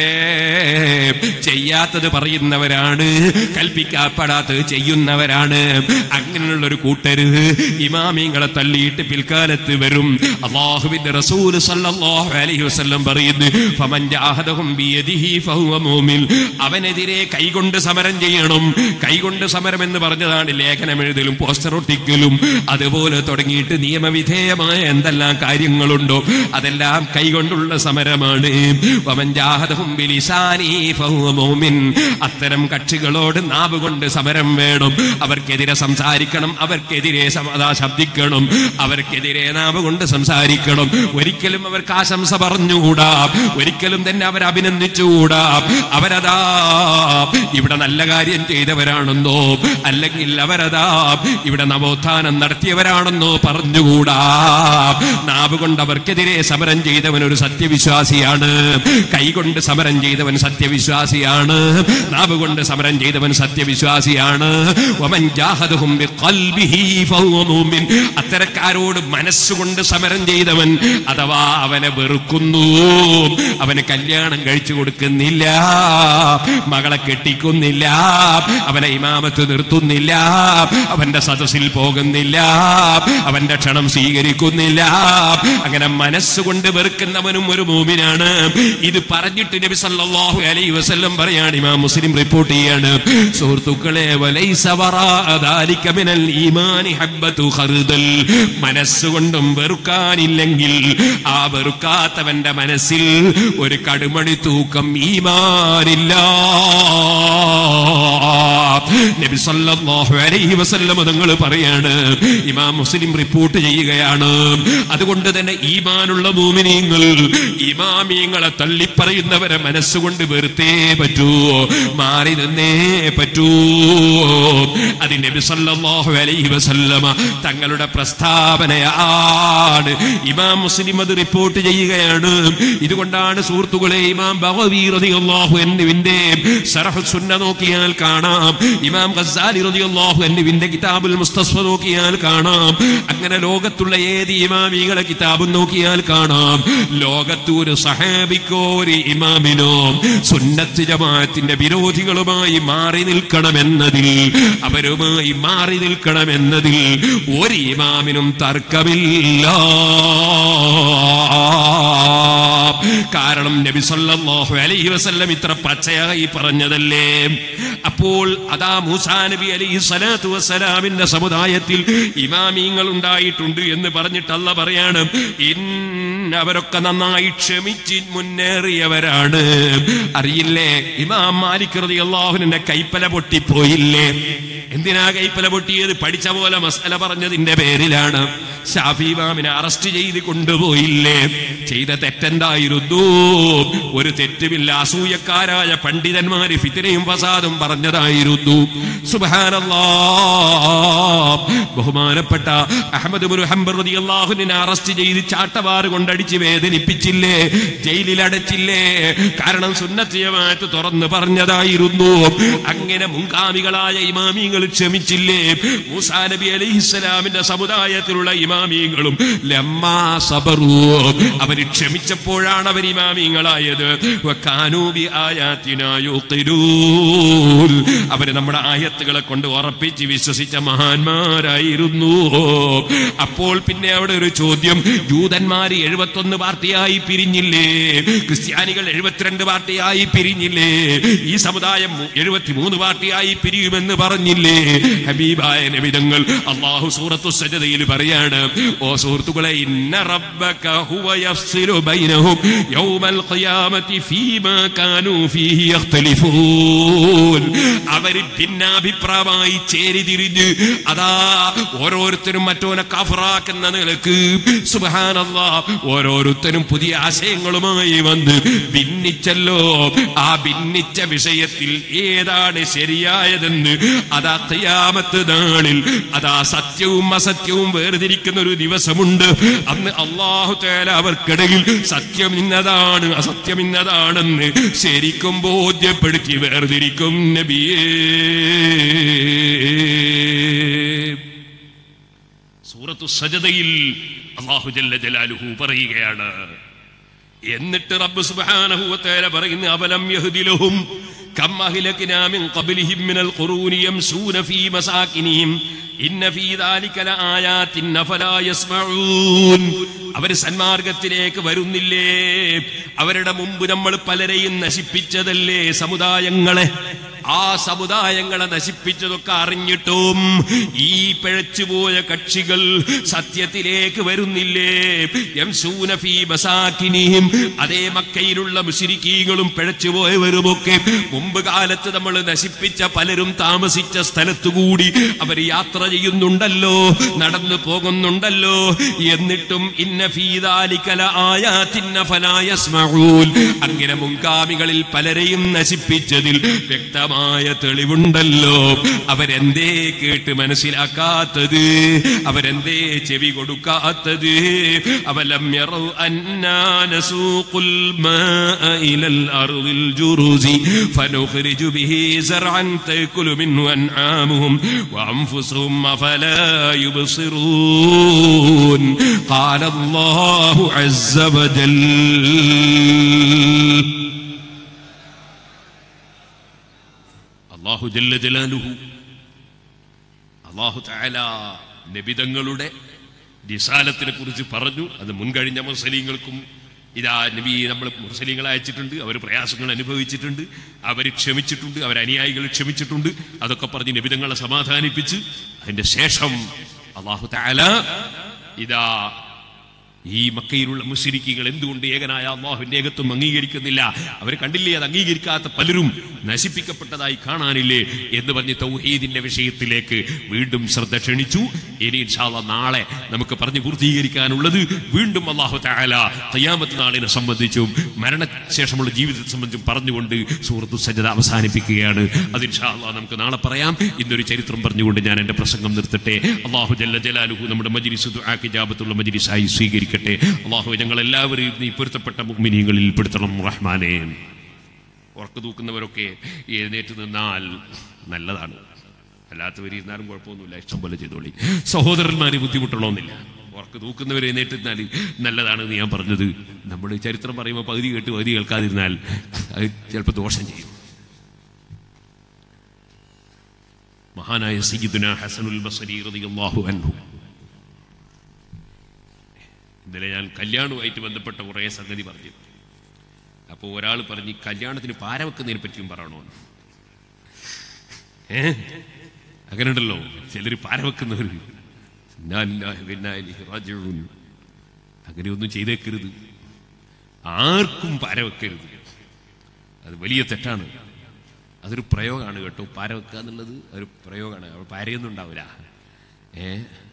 ചെയ്യാത്തത് പറയുന്നവരാണ് കൽപ്പിക്കപ്പെടാത്തത് ചെയ്യുന്നവരാണ് അങ്ങനെയുള്ള ഒരു കൂട്ടര് ഇമാമിങ്ങളെ തള്ളിയിട്ട് പിൽക്കാലത്ത് വരും അള്ളാഹുവിന്റെ റസൂൽ സല്ലല്ലാഹു അലൈഹി വസല്ലം പറയുന്നു ഫമൻ ജാഹദഹും ബിയദിഹി ഫഹുവ മൂമിൻ അവനെതിരെ കൈകൊണ്ട് സമരം ചെയ്യണം കൈകൊണ്ട് സമരം എന്ന് പറഞ്ഞതാണ് ലേഖനം എഴുതലും പോസ്റ്റർ ഒട്ടിക്കലും അതുപോലെ തുടങ്ങിയിട്ട് നിയമവിധേയമായ എന്തെല്ലാം കാര്യങ്ങളുണ്ടോ അതെല്ലാം കൈകൊണ്ടുള്ള സമരമാണ് വമൻ ജാഹദഹും ബിലിസാനി ഫഹുവ മൂമിൻ അത്തരം കക്ഷികളോട് നാവ് കൊണ്ട് സമരം വേണം അവർക്കെതിരെ സംസാരിക്കണം അവർക്കെതിരെ സമാധാ ശബ്ദിക്കണം അവർക്കെതിരെ നാവ് കൊണ്ട് സംസാരിക്കണം ഒരിക്കലും അവർക്ക് ആശംസ പറഞ്ഞുകൂടാ ഒരിക്കലും തന്നെ അവർ അഭിനന്ദിച്ചുകൂടാ അവരതാ ഇവിടെ നല്ല കാര്യം ചെയ്തവരാണെന്നോ അല്ലെങ്കിൽ അവരതാ ഇവിടെ നവോത്ഥാനം നടത്തിയവരാണെന്നോ പറഞ്ഞുകൂടാ നാവ് കൊണ്ട് അവർക്കെതിരെ സമരം ചെയ്തവൻ ഒരു സത്യവിശ്വാസിയാണ് കൈകൊണ്ട് സമരം ചെയ്തവൻ സത്യവിശ്വാസിയാണ് നാവ് കൊണ്ട് സമരം ചെയ്തവൻ സത്യവിശ്വാസിയാണ് വമൻ ജാഹദഹും ബിഖൽബിഹി ഫഹുവ മൂമിൻ അത്തരക്കാരോട് മനസ്സുകൊണ്ട് സമരം ചെയ്തവൻ അഥവാ അവനെ വെറുക്കുന്നു അവന് കല്യാണം കഴിച്ചു കൊടുക്കുന്നില്ല മകളെ കെട്ടിക്കുന്നില്ല അവനെ ഇമാമത്ത് നിർത്തുന്നില്ല അവന്റെ സദസ്സിൽ പോകുന്നില്ല അവന്റെ ക്ഷണം സ്വീകരിക്കുന്നില്ല അങ്ങനെ മനസ്സുകൊണ്ട് വെറുക്കുന്നവനും ഒരു മൂമിനാണ് ഇത് പറഞ്ഞിട്ട് നബി സല്ലല്ലാഹു അലൈഹി വസല്ലം പറയാണ് ഇമാം മുസ്ലിം റിപ്പോർട്ട് ചെയ്യാണ് സുഹൃത്തുക്കളെ വലൈസ വറാ ദാലിക മിനൽ ഈമാനി ഹബ്ബത്തു ഖർദൽ മനസ്സുകൊണ്ടും വെറുക്കാനില്ലെങ്കിൽ ആ വെറുക്കാത്തവന്റെ മനസ്സിൽ ഒരു കടുമണി തൂക്കം ഈമാനില്ല നബി സല്ലല്ലാഹു അലൈഹി വസല്ലം തങ്ങൾ പറയാണ് ഇമാം മുസ്ലിം റിപ്പോർട്ട് ചെയ്യുകയാണ് അതുകൊണ്ട് തന്നെ ഈമാനുള്ള മൂമിനീങ്ങൾ ഇമാമീങ്ങളെ തള്ളിപ്പറയുന്നവരെ മനസ്സുകൊണ്ട് വെറുത്തേ പറ്റൂ മാറി നിന്നേ പറ്റൂ അത് നബി സല്ലല്ലാഹു അലൈഹി വസല്ലമ തങ്ങളുടെ പ്രസ്താവനയാണ് ഇമാം മുസ്ലിം അത് റിപ്പോർട്ട് ചെയ്യുകയാണ് ഇതുകൊണ്ടാണ് സുഹൃത്തുക്കളെ ഇമാം ബഗവി റളിയല്ലാഹു അൻഹുവിന്റെ ശറഹ് സുന്ന നോക്കിയാൽ കാണാം ഇമാം ഗസാലി റളിയല്ലാഹു അൻഹുവിന്റെ കിതാബുൽ മുസ്തസ്ഫ നോക്കിയാൽ കാണാം അങ്ങനെ ലോകത്തുള്ള ഏത് ഇമാമികളെ കിതാബും നോക്കിയാൽ കാണാം ലോകത്ത് ഒരു സഹാബിക്കോ ഒരു ഇമാമിനോ സുന്നത്ത് ജമാഅത്തിന്റെ വിരോധികളുമായി മാറി നിൽക്കണമെന്നതിൽ അവരുമായി മാറി നിൽക്കണമെന്നതിൽ ഒരു ഇമാമിനും തർക്കമില്ല കാരണം നബി സല്ലല്ലാഹു അലൈഹി വസല്ലം ഇത്ര പച്ചയായി പറഞ്ഞതല്ലേ അപ്പോൾ അതാ മൂസാ നബി അലൈഹി സ്വലാത്തു വസ്സലാമിന്റെ സമുദായത്തിൽ ഇമാമീങ്ങൾ ഉണ്ടായിട്ടുണ്ട് എന്ന് പറഞ്ഞിട്ട് അല്ല പറയാണ് ഇന്ന അവരൊക്കെ നന്നായി ക്ഷമിച്ച് മുന്നേറിയവരാണ് അറിയില്ലേ ഇമാം മാലിക് റളിയല്ലാഹുവിന്റെ കൈപ്പല പൊട്ടിപ്പോയില്ലേ എന്തിനാ കൈപ്പല പൊട്ടിയത് പഠിച്ച പോലെ മസല പറഞ്ഞതിന്റെ പേരിലാണ് ഷാഫി ഇമാമിനെ അറസ്റ്റ് ചെയ്ത് കൊണ്ടുപോയില്ലേ ചെയ്ത തെറ്റെന്തായിരുന്നു ഒരു തെറ്റുമില്ല അസൂയക്കാരായ പണ്ഡിതന്മാര് ഫിത്തിനയും ഫസാദും പറഞ്ഞതായിരുന്നു സുബ്ഹാനല്ലാ ബഹുമാനപ്പെട്ട അഹമ്മദ് ബിൻ ഹംബർ റളിയല്ലാഹുവിനെ അറസ്റ്റ് ചെയ്ത് ചാട്ടവാറ് കൊണ്ടടിച്ച് വേദനിപ്പിച്ചില്ലേ ജയിലിൽ അടച്ചില്ലേ കാരണം സുന്നത്ത് ജമാഅത്ത് തുറന്ന് പറഞ്ഞതായിരുന്നു അങ്ങനെ മുൻഗാമികളായ ഇമാമിങ്ങൾ ക്ഷമിച്ചില്ലേ മൂസാ നബി അലൈഹിസ്സലാമിന്റെ സമുദായത്തിലുള്ള ഇമാമിങ്ങളും ലമ്മാ സബറു അവര് ക്ഷമിച്ചപ്പോഴാണ് അവർ ഇമാമിങ്ങളായത് വക്കാനൂബി ആയാത്തിനാ യുഖിനൂൻ. അവര് നമ്മുടെ ആയത്തുകളെ കൊണ്ട് ഉറപ്പിച്ച് വിശ്വസിച്ച മഹാന്മാരായിരുന്നു അപ്പോൾ പിന്നെ അവിടെ ഒരു ചോദ്യം ജൂതന്മാര് എഴുപത്തൊന്ന് പാർട്ടിയായി പിരിഞ്ഞില്ലേ ക്രിസ്ത്യാനികൾ എഴുപത്തിരണ്ട് പാർട്ടിയായി പിരിഞ്ഞില്ലേ ഈ സമുദായം എഴുപത്തിമൂന്ന് പാർട്ടിയായി പിരിയുമെന്ന് പറഞ്ഞില്ലേ ഹബീബായ നബിതങ്ങൾ അള്ളാഹു സൂറത്തു സജതയിൽ പറയാണ് ഓ സുഹൃത്തുക്കളെ ഇന്ന റബ്ബക ഹുവ യഫ്സ് يفصل بينهم يوم القيامة فيما كانوا فيه يختلفون അവര് ഭിന്നാഭിപ്രായമായി ചേരി തിരിഞ്ഞ് അതാ ഓരോരുത്തരും മറ്റോനെ കഫറാക്കുന്ന നിലക്ക് സുബഹാനല്ല ഓരോരുത്തരും പുതിയ ആശയങ്ങളുമായി വന്ന് ഭിന്നിച്ചല്ലോ ആ ഭിന്നിച്ച വിഷയത്തിൽ ഏതാണ് ശരിയായതെന്ന് അതാ തയ്യാമത്ത് നാളിൽ അതാ സത്യവും അസത്യവും വേർതിരിക്കുന്ന ഒരു ദിവസമുണ്ട് അന്ന് അള്ളാഹു തേല അവർക്കിടയിൽ സത്യം ഇന്നതാണ് അസത്യം ഇന്നതാണെന്ന് ശരിക്കും ബോധ്യപ്പെടുത്തി വേർതിരിക്കും നബിയേ സൂറത്തു സജതയിൽ അള്ളാഹു ജല്ല ജലാലുഹു പറയുകയാണ് എന്നിട്ട് റബ്ബ് സുബ്ഹാനഹു വതആല പറയുന്നു അവലം യഹ്ദിലഹും കം അഹ്ലക്നാ മിൻ ഖബ്ലിഹിം മിനൽ ഖുറൂനി യംശൂന ഫീ മസാകിനിഹിം ഇന്ന ഫീ ദാലിക ലആയാത്തിൻ അഫലാ യസ്മഊൻ അവർ സന്മാർഗത്തിലേക്ക് വരുന്നില്ലേ അവരുടെ മുമ്പ് നമ്മൾ പലരെയും നശിപ്പിച്ചതല്ലേ സമുദായങ്ങളെ ആ സമുദായങ്ങളെ നശിപ്പിച്ചതൊക്കെ അറിഞ്ഞിട്ടും ഈ പിഴച്ചുപോയ കക്ഷികൾ സത്യത്തിലേക്ക് വരുന്നില്ലേ യംസൂന ഫീ മസാകിനിഹിം അതേ മക്കയിലുള്ള മുശിരിക്കീകളും പിഴച്ചുപോയവരുമൊക്കെ മുമ്പ് കാലത്ത് നമ്മൾ നശിപ്പിച്ച പലരും താമസിച്ച സ്ഥലത്തുകൂടി അവർ യാത്ര ചെയ്യുന്നുണ്ടല്ലോ നടന്നു പോകുന്നുണ്ടല്ലോ എന്നിട്ടും ഇന്ന ഫീദാലിക്കല ആയാത്തിന്ന ഫലായസ്മഊൻ അങ്ങനെ മുൻകാമികളിൽ പലരെയും നശിപ്പിച്ചതിൽ വ്യക്തമായ തെളിവുണ്ടല്ലോ അവരെന്തേ കേട്ട് മനസ്സിലാക്കാത്തത് അവരെന്തേ ചെവി കൊടുക്കാത്തത് അവലം യറൗ അന്നാ നസൂഖുൽ മാഅ ഇലൽ അർദിൽ ജുറുസി ഫനുഖ്രിജു ബിഹി സർഅൻ തഅകുലു മിൻഹു അൻആമുഹും വഅൻഫുസുഹും അഫലാ യുബ്സിറൂൻ ഖാല അല്ലാഹു അസ്സ വജൽ അള്ളാഹു ജല്ല ജലാലുഹു അള്ളാഹു തആല നബിതങ്ങളുടെ റിസാലത്തിനെ കുറിച്ച് പറഞ്ഞു അത് മുൻകഴിഞ്ഞ മുസ്ലിങ്ങൾക്കും ഇതാ നബി നമ്മൾ മുസ്ലിങ്ങളെ അയച്ചിട്ടുണ്ട് അവർ പ്രയാസങ്ങൾ അനുഭവിച്ചിട്ടുണ്ട് അവർ ക്ഷമിച്ചിട്ടുണ്ട് അവർ അനുയായികൾ ക്ഷമിച്ചിട്ടുണ്ട് അതൊക്കെ പറഞ്ഞ് നബിതങ്ങളെ സമാധാനിപ്പിച്ച് അതിന്റെ ശേഷം അള്ളാഹു തആല ഇതാ ഈ മക്കയിലുള്ള മുസ്ലിക്കുകൾ എന്തുകൊണ്ട് ഏകനായ അള്ളാഹുവിന്റെ ഏകത്വം അംഗീകരിക്കുന്നില്ല അവർ കണ്ടില്ലേ അത് അംഗീകരിക്കാത്ത പലരും നശിപ്പിക്കപ്പെട്ടതായി കാണാനില്ലേ എന്ന് പറഞ്ഞ് തൗഹീദിന്റെ വിഷയത്തിലേക്ക് വീണ്ടും ശ്രദ്ധ ക്ഷണിച്ചു ഇനി ഇൻഷാല്ല നാളെ നമുക്ക് പറഞ്ഞു പൂർത്തീകരിക്കാനുള്ളത് വീണ്ടും അള്ളാഹു തആല തയ്യാമത്ത് നാളിനെ സംബന്ധിച്ചും മരണശേഷമുള്ള ജീവിതത്തെ സംബന്ധിച്ചും പറഞ്ഞുകൊണ്ട് സൂറത്തു സജ്ജത അവസാനിപ്പിക്കുകയാണ് അത് ഇൻഷാല്ല നമുക്ക് നാളെ പറയാം ഇന്നൊരു ചരിത്രം പറഞ്ഞുകൊണ്ട് ഞാൻ എന്റെ പ്രസംഗം നിർത്തട്ടെ അള്ളാഹു ജല്ല ജലാലുഹു നമ്മുടെ മജിലിസ് ദുആക്ക് ജാബത്തുള്ള മജിലിസായി സ്വീകരിക്കട്ടെ അള്ളാഹു ഞങ്ങൾ എല്ലാവരെയും നീ പൊരുത്തപ്പെട്ട മുഗ്മിനീങ്ങളിൽ പെടുത്തണം റഹ്മാനെ ഉറക്കു തൂക്കുന്നവരൊക്കെ എഴുന്നേറ്റ് നിന്നാൽ നല്ലതാണ് അല്ലാത്തവർ ഇരുന്നാലും കുഴപ്പമൊന്നുമില്ല ഇഷ്ടം പോലെ ചെയ്തോളി സഹോദരന്മാര് ബുദ്ധിമുട്ടണമെന്നില്ല ഉറക്ക് തൂക്കുന്നവർ എഴുന്നേറ്റ് നിന്നാൽ നല്ലതാണെന്ന് ഞാൻ പറഞ്ഞത് നമ്മൾ ചരിത്രം പറയുമ്പോൾ പകുതി കേട്ട് പകുതി കേൾക്കാതിരുന്നാൽ അത് ചിലപ്പോൾ ദോഷം ചെയ്യും മഹാനായ സയ്യിദുന ഹസനുൽ ബസരി റളിയല്ലാഹു അൻഹു ഇന്നലെ ഞാൻ കല്യാണവുമായിട്ട് ബന്ധപ്പെട്ട കുറേ സംഗതി പറഞ്ഞു അപ്പോൾ ഒരാൾ പറഞ്ഞ് ഈ കല്യാണത്തിന് പാര വെക്കുന്നതിനെ പറ്റിയും പറയണോ ഏ അങ്ങനെ ഉണ്ടല്ലോ ചിലർ പാര വെക്കുന്നവർ ഇന്നാ ലില്ലാഹി വ ഇന്നാ ഇലൈഹി റാജിഊൻ. അങ്ങനെയൊന്നും ചെയ്തേക്കരുത് ആർക്കും പാര വെക്കരുത് അത് വലിയ തെറ്റാണ് അതൊരു പ്രയോഗമാണ് കേട്ടോ പാര വെക്കുക എന്നുള്ളത് ഒരു പ്രയോഗമാണ് അവിടെ പാരയൊന്നും ഉണ്ടാവില്ല ഏ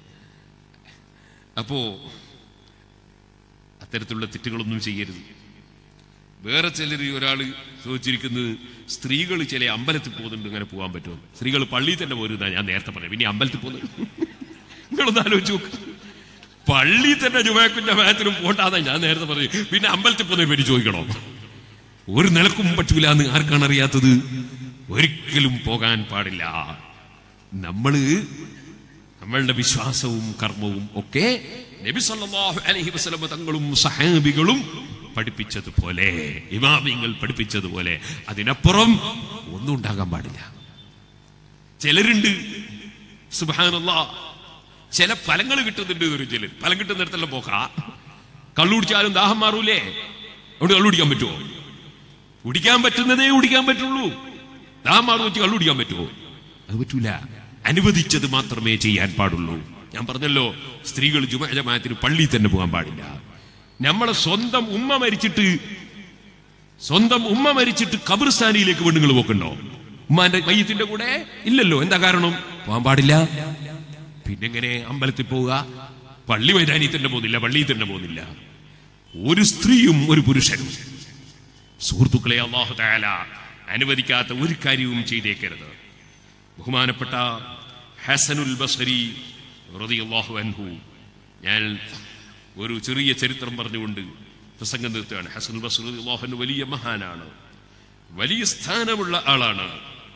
അപ്പോ അത്തരത്തിലുള്ള തെറ്റുകളൊന്നും ചെയ്യരുത് വേറെ ചിലർ ഒരാൾ ചോദിച്ചിരിക്കുന്നത് സ്ത്രീകൾ ചില അമ്പലത്തിൽ പോകുന്നുണ്ട് ഇങ്ങനെ പോകാൻ പറ്റുമോ സ്ത്രീകൾ പള്ളിയിൽ തന്നെ പോരുന്ന ഞാൻ നേരത്തെ പറയാം പിന്നെ അമ്പലത്തിൽ പോകുന്നത് നിങ്ങളൊന്ന് ആലോചിച്ച് നോക്ക് പള്ളി തന്നെ ജുമാക്കും ജമാഅത്തിനും പോണ്ടാന്നാ ഞാൻ നേരത്തെ പറഞ്ഞു പിന്നെ അമ്പലത്തിൽ പോകുന്നതിനെ പറ്റി ചോദിക്കണോ ഒരു നിലക്കും പറ്റൂല എന്ന് ആർക്കാണ് അറിയാത്തത് ഒരിക്കലും പോകാൻ പാടില്ല നമ്മള് നമ്മളുടെ വിശ്വാസവും കർമ്മവും ഒക്കെ നബി സല്ലല്ലാഹു അലൈഹി വസല്ലം തങ്ങളും സഹാബികളും പഠിപ്പിച്ചതുപോലെ ഇമാമിങ്ങൾ പഠിപ്പിച്ചതുപോലെ അതിനപ്പുറം ഒന്നും ഉണ്ടാകാൻ പാടില്ല ചിലരുണ്ട് സുബാനല്ലാ ചില ഫലങ്ങൾ കിട്ടുന്നുണ്ട് ഒരു ചിലർ ഫലം കിട്ടുന്നിടത്തെല്ലാം പോക്കാ കള്ളുടിച്ചാലും ദാഹം മാറൂലേ അവിടെ കള്ളുടിക്കാൻ പറ്റുമോ കുടിക്കാൻ പറ്റുന്നതേ കുടിക്കാൻ പറ്റുള്ളൂ ദാഹം മാറും വെച്ച് കള്ളുടിക്കാൻ പറ്റുമോ അത് പറ്റൂല അനുവദിച്ചത് മാത്രമേ ചെയ്യാൻ പാടുള്ളൂ ഞാൻ പറഞ്ഞല്ലോ സ്ത്രീകൾ ജുമാജമാത്തിന് പള്ളിയിൽ തന്നെ പോകാൻ പാടില്ല നമ്മളെ സ്വന്തം ഉമ്മ മരിച്ചിട്ട് സ്വന്തം ഉമ്മ മരിച്ചിട്ട് കബർസ്ഥാനിയിലേക്ക് പെണ്ണുങ്ങൾ പോക്കുണ്ടോ ഉമ്മാന്റെ മയ്യത്തിന്റെ കൂടെ ഇല്ലല്ലോ എന്താ കാരണം പോകാൻ പാടില്ല പിന്നെങ്ങനെ അമ്പലത്തിൽ പോവുക പള്ളി മൈതാനി തന്നെ പോകുന്നില്ല പള്ളിയിൽ തന്നെ പോകുന്നില്ല ഒരു സ്ത്രീയും ഒരു പുരുഷനും സുഹൃത്തുക്കളെ അള്ളാഹു താല അനുവദിക്കാത്ത ഒരു കാര്യവും ചെയ്തേക്കരുത് ബഹുമാനപ്പെട്ട ഹസനുൽ ബസരി റളിയല്ലാഹു അൻഹു ഞാൻ ഒരു ചെറിയ ചരിത്രം പറഞ്ഞുകൊണ്ട് പ്രസംഗം നിർത്തുകയാണ് ഹസനുൽ ബസരി റളിയല്ലാഹു അൻഹു വലിയ മഹാനാണ് വലിയ സ്ഥാനമുള്ള ആളാണ്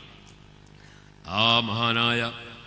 ആ മഹാനായ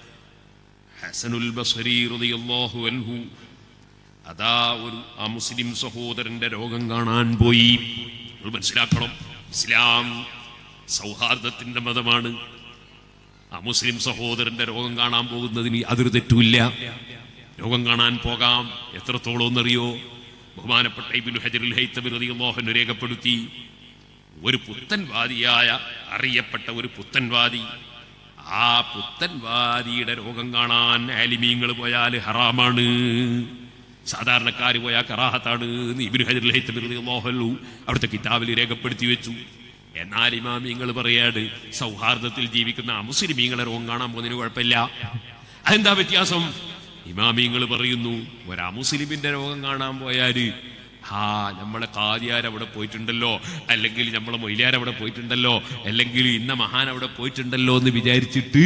ഹസനുൽ ബസരി റളിയല്ലാഹു അൻഹു അതാ ഒരു ആ മുസ്ലിം സഹോദരന്റെ രോഗം കാണാൻ പോയി നിങ്ങൾ മനസ്സിലാക്കണം ഇസ്ലാം സൗഹാർദ്ദത്തിന്റെ മതമാണ് ആ മുസ്ലിം സഹോദരന്റെ രോഗം കാണാൻ പോകുന്നതിന് അതൊരു തെറ്റുമില്ല രോഗം കാണാൻ പോകാം എത്രത്തോളം എന്നറിയോ ബഹുമാനപ്പെട്ട ഇബ്നു ഹജറുൽ ഹൈത്തമി റളിയല്ലാഹു അൻഹു രേഖപ്പെടുത്തി ഒരു പുത്തൻവാദിയായ അറിയപ്പെട്ട ഒരു പുത്തൻവാദി ആ പുത്തൻവാദിയുടെ രോഗം കാണാൻ ആലിമീങ്ങൾ പോയാൽ ഹറാമാണ് സാധാരണക്കാർ പോയാൽ കറാഹത്താണ് എന്ന് ഇബ്നു ഹജറുൽ ഹൈത്തമി റളിയല്ലാഹു അൻഹു അവിടുത്തെ കിതാബിൽ രേഖപ്പെടുത്തി വെച്ചു എന്നാൽ ഇമാമിങ്ങൾ പറയാണ് സൗഹാർദ്ദത്തിൽ ജീവിക്കുന്ന അമുസ്ലിമീങ്ങളെ രോഗം കാണാൻ പോകുന്നതിന് കുഴപ്പമില്ല അതെന്താ വ്യത്യാസം ഇമാമിങ്ങൾ പറയുന്നു ഒരു അമുസ്ലിമിന്റെ രോഗം കാണാൻ പോയാല് ആ നമ്മളെ കാതിയാർ അവിടെ പോയിട്ടുണ്ടല്ലോ അല്ലെങ്കിൽ നമ്മളെ മൊയിലാർ അവിടെ പോയിട്ടുണ്ടല്ലോ അല്ലെങ്കിൽ ഇന്ന മഹാൻ അവിടെ പോയിട്ടുണ്ടല്ലോ എന്ന് വിചാരിച്ചിട്ട്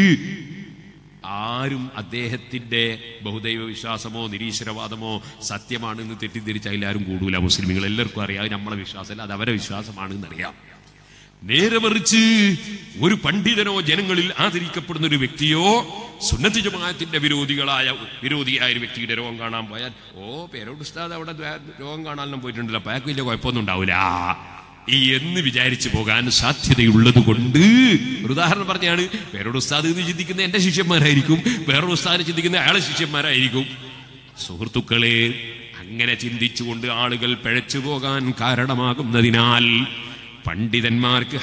ആരും അദ്ദേഹത്തിന്റെ ബഹുദൈവ വിശ്വാസമോ നിരീശ്വരവാദമോ സത്യമാണെന്ന് തെറ്റിദ്ധരിച്ച് അതിലാരും കൂടൂല മുസ്ലിമുകൾ എല്ലാവർക്കും അറിയാം നമ്മളെ വിശ്വാസമല്ല അത് അവരെ വിശ്വാസമാണെന്ന് അറിയാം നേരെ മറിച്ച് ഒരു പണ്ഡിതനോ ജനങ്ങളിൽ ആദരിക്കപ്പെടുന്ന ഒരു വ്യക്തിയോ സുന്നത്തി ജമാഅത്തിന്റെ വിരോധികളായ വിരോധിയായ ഒരു വ്യക്തിയുടെ രോഗം കാണാൻ പോയാൽ ഓ പേരോട് ഉസ്താദ് അവിടെ ദ്വ- രോഗം കാണാനൊന്നും പോയിട്ടുണ്ടല്ലോ അപ്പൊ അയാൾക്ക് വലിയ കുഴപ്പമൊന്നും ഉണ്ടാവില്ല ഈ എന്ന് വിചാരിച്ചു പോകാൻ സാധ്യതയുള്ളത് കൊണ്ട് ഒരു ഉദാഹരണം പറഞ്ഞാണ് പേരോട് ഉസ്താദ് എന്ന് ചിന്തിക്കുന്ന എന്റെ ശിഷ്യന്മാരായിരിക്കും വേറൊരു ഉസ്താദിനെ ചിന്തിക്കുന്ന അയാളെ ശിഷ്യന്മാരായിരിക്കും സുഹൃത്തുക്കളെ അങ്ങനെ ചിന്തിച്ചുകൊണ്ട് ആളുകൾ പിഴച്ചു പോകാൻ കാരണമാകുന്നതിനാൽ പണ്ഡിതന്മാർക്ക്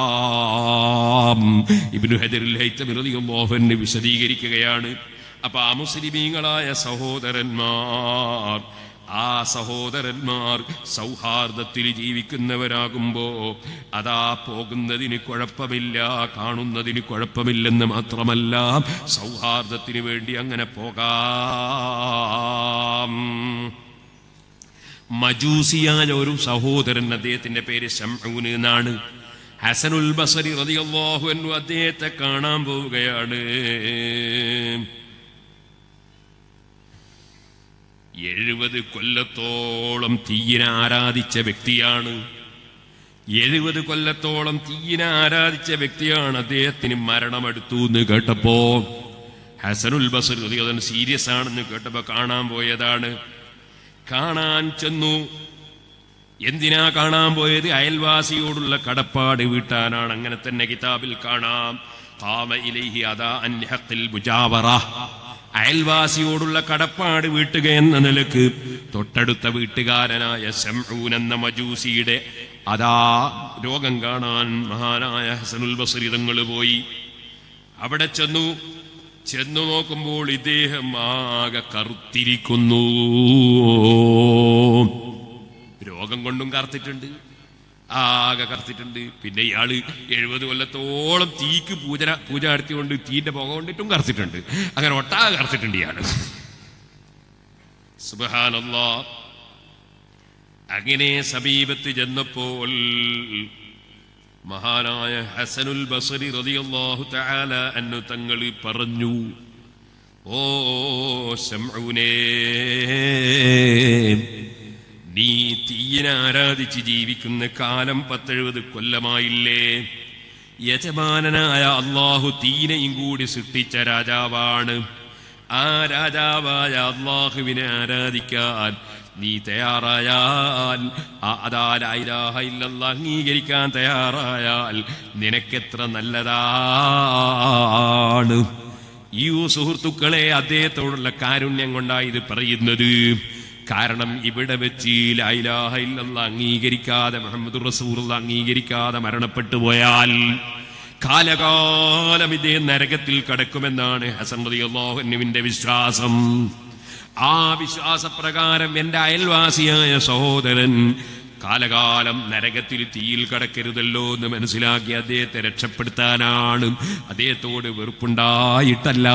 ഹറാം ഇബ്നു ഹജറുൽ ഹൈത്തമി റളിയല്ലാഹു അൻഹു വിശദീകരിക്കുകയാണ് അപ്പൊ ആ മുസ്ലിമീങ്ങളായ സഹോദരന്മാർ ആ സഹോദരന്മാർ സൗഹാർദ്ദത്തിൽ ജീവിക്കുന്നവരാകുമ്പോ അതാ പോകുന്നതിന് കുഴപ്പമില്ല കാണുന്നതിന് കുഴപ്പമില്ലെന്ന് മാത്രമല്ല സൗഹാർദ്ദത്തിന് വേണ്ടി അങ്ങനെ പോകാം മജൂസിയായ ഒരു സഹോദരൻ അദ്ദേഹത്തിന്റെ പേര് ശംഊന് എന്നാണ് ഹസനുൽ ബസരി റളിയല്ലാഹു അൻഹു അദ്ദേഹത്തെ കാണാൻ പോവുകയാണ് എഴുപത് കൊല്ലത്തോളം തീയിനെ ആരാധിച്ച വ്യക്തിയാണ് എഴുപത് കൊല്ലത്തോളം തീയിനെ ആരാധിച്ച വ്യക്തിയാണ് അദ്ദേഹത്തിന് മരണമെടുത്തു എന്ന് കേട്ടപ്പോ ഹസനുൽ ബസർ റളിയല്ലാഹു സീരിയസ് ആണെന്ന് കേട്ടപ്പോ കാണാൻ പോയതാണ് കാണാൻ ചെന്നു എന്തിനാ കാണാൻ പോയത് അയൽവാസിയോടുള്ള കടപ്പാട് വീട്ടാനാണ് അങ്ങനെ തന്നെ കിതാബിൽ കാണാം ഖാമ ഇലൈഹി അദാ അൻ ഹഖിൽ മുജാവറ അയൽവാസിയോടുള്ള കടപ്പാട് വീട്ടുക എന്ന നിലക്ക് തൊട്ടടുത്ത വീട്ടുകാരനായ ശംഊൻ എന്ന മജൂസിയുടെ അതാ രോഗം കാണാൻ മഹാനായ ഹസനുൽ ബസരി തങ്ങൾ പോയി അവിടെ ചെന്നു ചെന്നു നോക്കുമ്പോൾ ഇദ്ദേഹം ആകെ കറുത്തിരിക്കുന്നു രോഗം കൊണ്ടും കറുത്തിട്ടുണ്ട് ആകെ കറുത്തിട്ടുണ്ട് പിന്നെ ഇയാള് എഴുപത് കൊല്ലത്തോളം തീക്ക് പൂജ പൂജ നടത്തിക്കൊണ്ട് തീന്റെ പുക കൊണ്ടിട്ടും കറുത്തിട്ടുണ്ട് അങ്ങനെ ഒട്ടാകെ കറുത്തിട്ടുണ്ട് ഇയാള് സുബഹാനല്ലാ അങ്ങനെ സമീപത്ത് ചെന്നപ്പോൾ മഹാനായ ഹസനുൽ ബസരി റളിയല്ലാഹു തആല അന്നു തങ്ങൾ പറഞ്ഞു ഓ ശംഊനേ നീ തീയനെ ആരാധിച്ച് ജീവിക്കുന്ന കാലം പത്തെഴുപത് കൊല്ലമായില്ലേ യജമാനനായ അള്ളാഹു തീനെയും കൂടി സൃഷ്ടിച്ച രാജാവാണ് ആ രാജാവായ അള്ളാഹുവിനെ ആരാധിക്കാൻ നീ തയ്യാറായാൽ ആ- അതാ ലാ ഇലാഹ ഇല്ലല്ലാഹ് അംഗീകരിക്കാൻ തയ്യാറായാൽ നിനക്കെത്ര നല്ലതാണ് ഈ സുഹൃത്തുക്കളെ അദ്ദേഹത്തോടുള്ള കാരുണ്യം കൊണ്ടാണ് ഇത് പറയുന്നത് കാരണം ഇവിടെ വെച്ച് ലാ ഇലാഹ ഇല്ലല്ലാഹ് അംഗീകരിക്കാതെ മുഹമ്മദ് റസൂൽ അംഗീകരിക്കാതെ മരണപ്പെട്ടു പോയാൽ കാലകാലം ഇതേ നരകത്തിൽ കടക്കുമെന്നാണ് ഹസൻ റളിയല്ലാഹുവിന്റെ വിശ്വാസം ആ വിശ്വാസപ്രകാരം എന്റെ അയൽവാസിയായ സഹോദരൻ കാലകാലം നരകത്തിൽ തീയിൽ കടക്കരുതല്ലോ എന്ന് മനസ്സിലാക്കി അദ്ദേഹത്തെ രക്ഷപ്പെടുത്താനാണ് അദ്ദേഹത്തോട് വെറുപ്പുണ്ടായിട്ടല്ല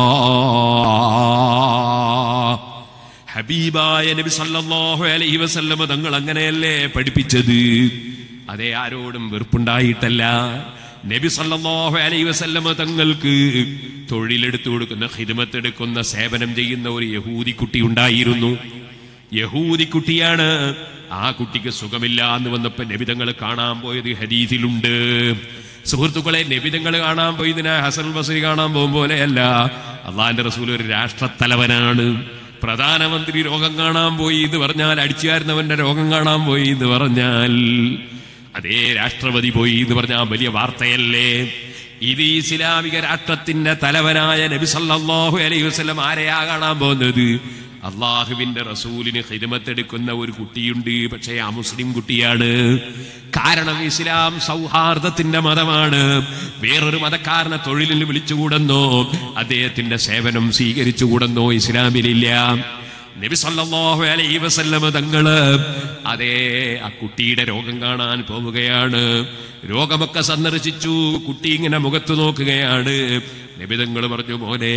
ഹബീബായ നബി സല്ലല്ലാഹു അലൈഹി വസല്ലമ തങ്ങൾ അങ്ങനെയല്ലേ പഠിപ്പിച്ചത് അതേ ആരോടും വെറുപ്പുണ്ടായിട്ടല്ല നബി സല്ലല്ലാഹു അലൈഹി വസല്ലമ തങ്ങൾക്ക് തൊഴിലെടുത്തു കൊടുക്കുന്ന ഹിദ്മത്തെടുക്കുന്ന സേവനം ചെയ്യുന്ന ഒരു യഹൂദി കുട്ടി ഉണ്ടായിരുന്നു യഹൂദി കുട്ടിയാണ് ആ കുട്ടിക്ക് സുഖമില്ല എന്ന് വന്നപ്പോ നബിതങ്ങൾ കാണാൻ പോയത് ഹദീസിലുണ്ട് സുഹൃത്തുക്കളെ നബിതങ്ങൾ കാണാൻ പോയതിനാ ഹസൻ ബസരി കാണാൻ പോകും പോലെയല്ല അള്ളാന്റെ റസൂൽ ഒരു രാഷ്ട്രത്തലവനാണ് പ്രധാനമന്ത്രി രോഗം കാണാൻ പോയി എന്ന് പറഞ്ഞാൽ അടിച്ചുകാരുന്നവന്റെ രോഗം കാണാൻ പോയി എന്ന് പറഞ്ഞാൽ അതേ രാഷ്ട്രപതി പോയി എന്ന് പറഞ്ഞാൽ വലിയ വാർത്തയല്ലേ ഇത് ഈ ഇസ്ലാമിക രാഷ്ട്രത്തിന്റെ തലവനായ നബി സല്ലല്ലാഹു അലൈഹി വസല്ലം ആരെയാ കാണാൻ പോകുന്നത് അള്ളാഹുവിന്റെ റസൂലിന് ഹിദമത്തെടുക്കുന്ന ഒരു കുട്ടിയുണ്ട് പക്ഷേ ആ മുസ്ലിം കുട്ടിയാണ് കാരണം ഇസ്ലാം സൗഹാർദ്ദത്തിന്റെ മതമാണ് വേറൊരു മതക്കാരനെ തൊഴിലിൽ വിളിച്ചുകൂടെന്നോ അദ്ദേഹത്തിന്റെ സേവനം സ്വീകരിച്ചുകൂടെന്നോ ഇസ്ലാമിലില്ല നബി സല്ലല്ലാഹു അലൈഹി വസല്ലമ തങ്ങള് അതേ ആ കുട്ടിയുടെ രോഗം കാണാൻ പോവുകയാണ് രോഗമൊക്കെ സന്ദർശിച്ചു കുട്ടി ഇങ്ങനെ മുഖത്ത് നോക്കുകയാണ് നബിതങ്ങൾ പറഞ്ഞു മോനെ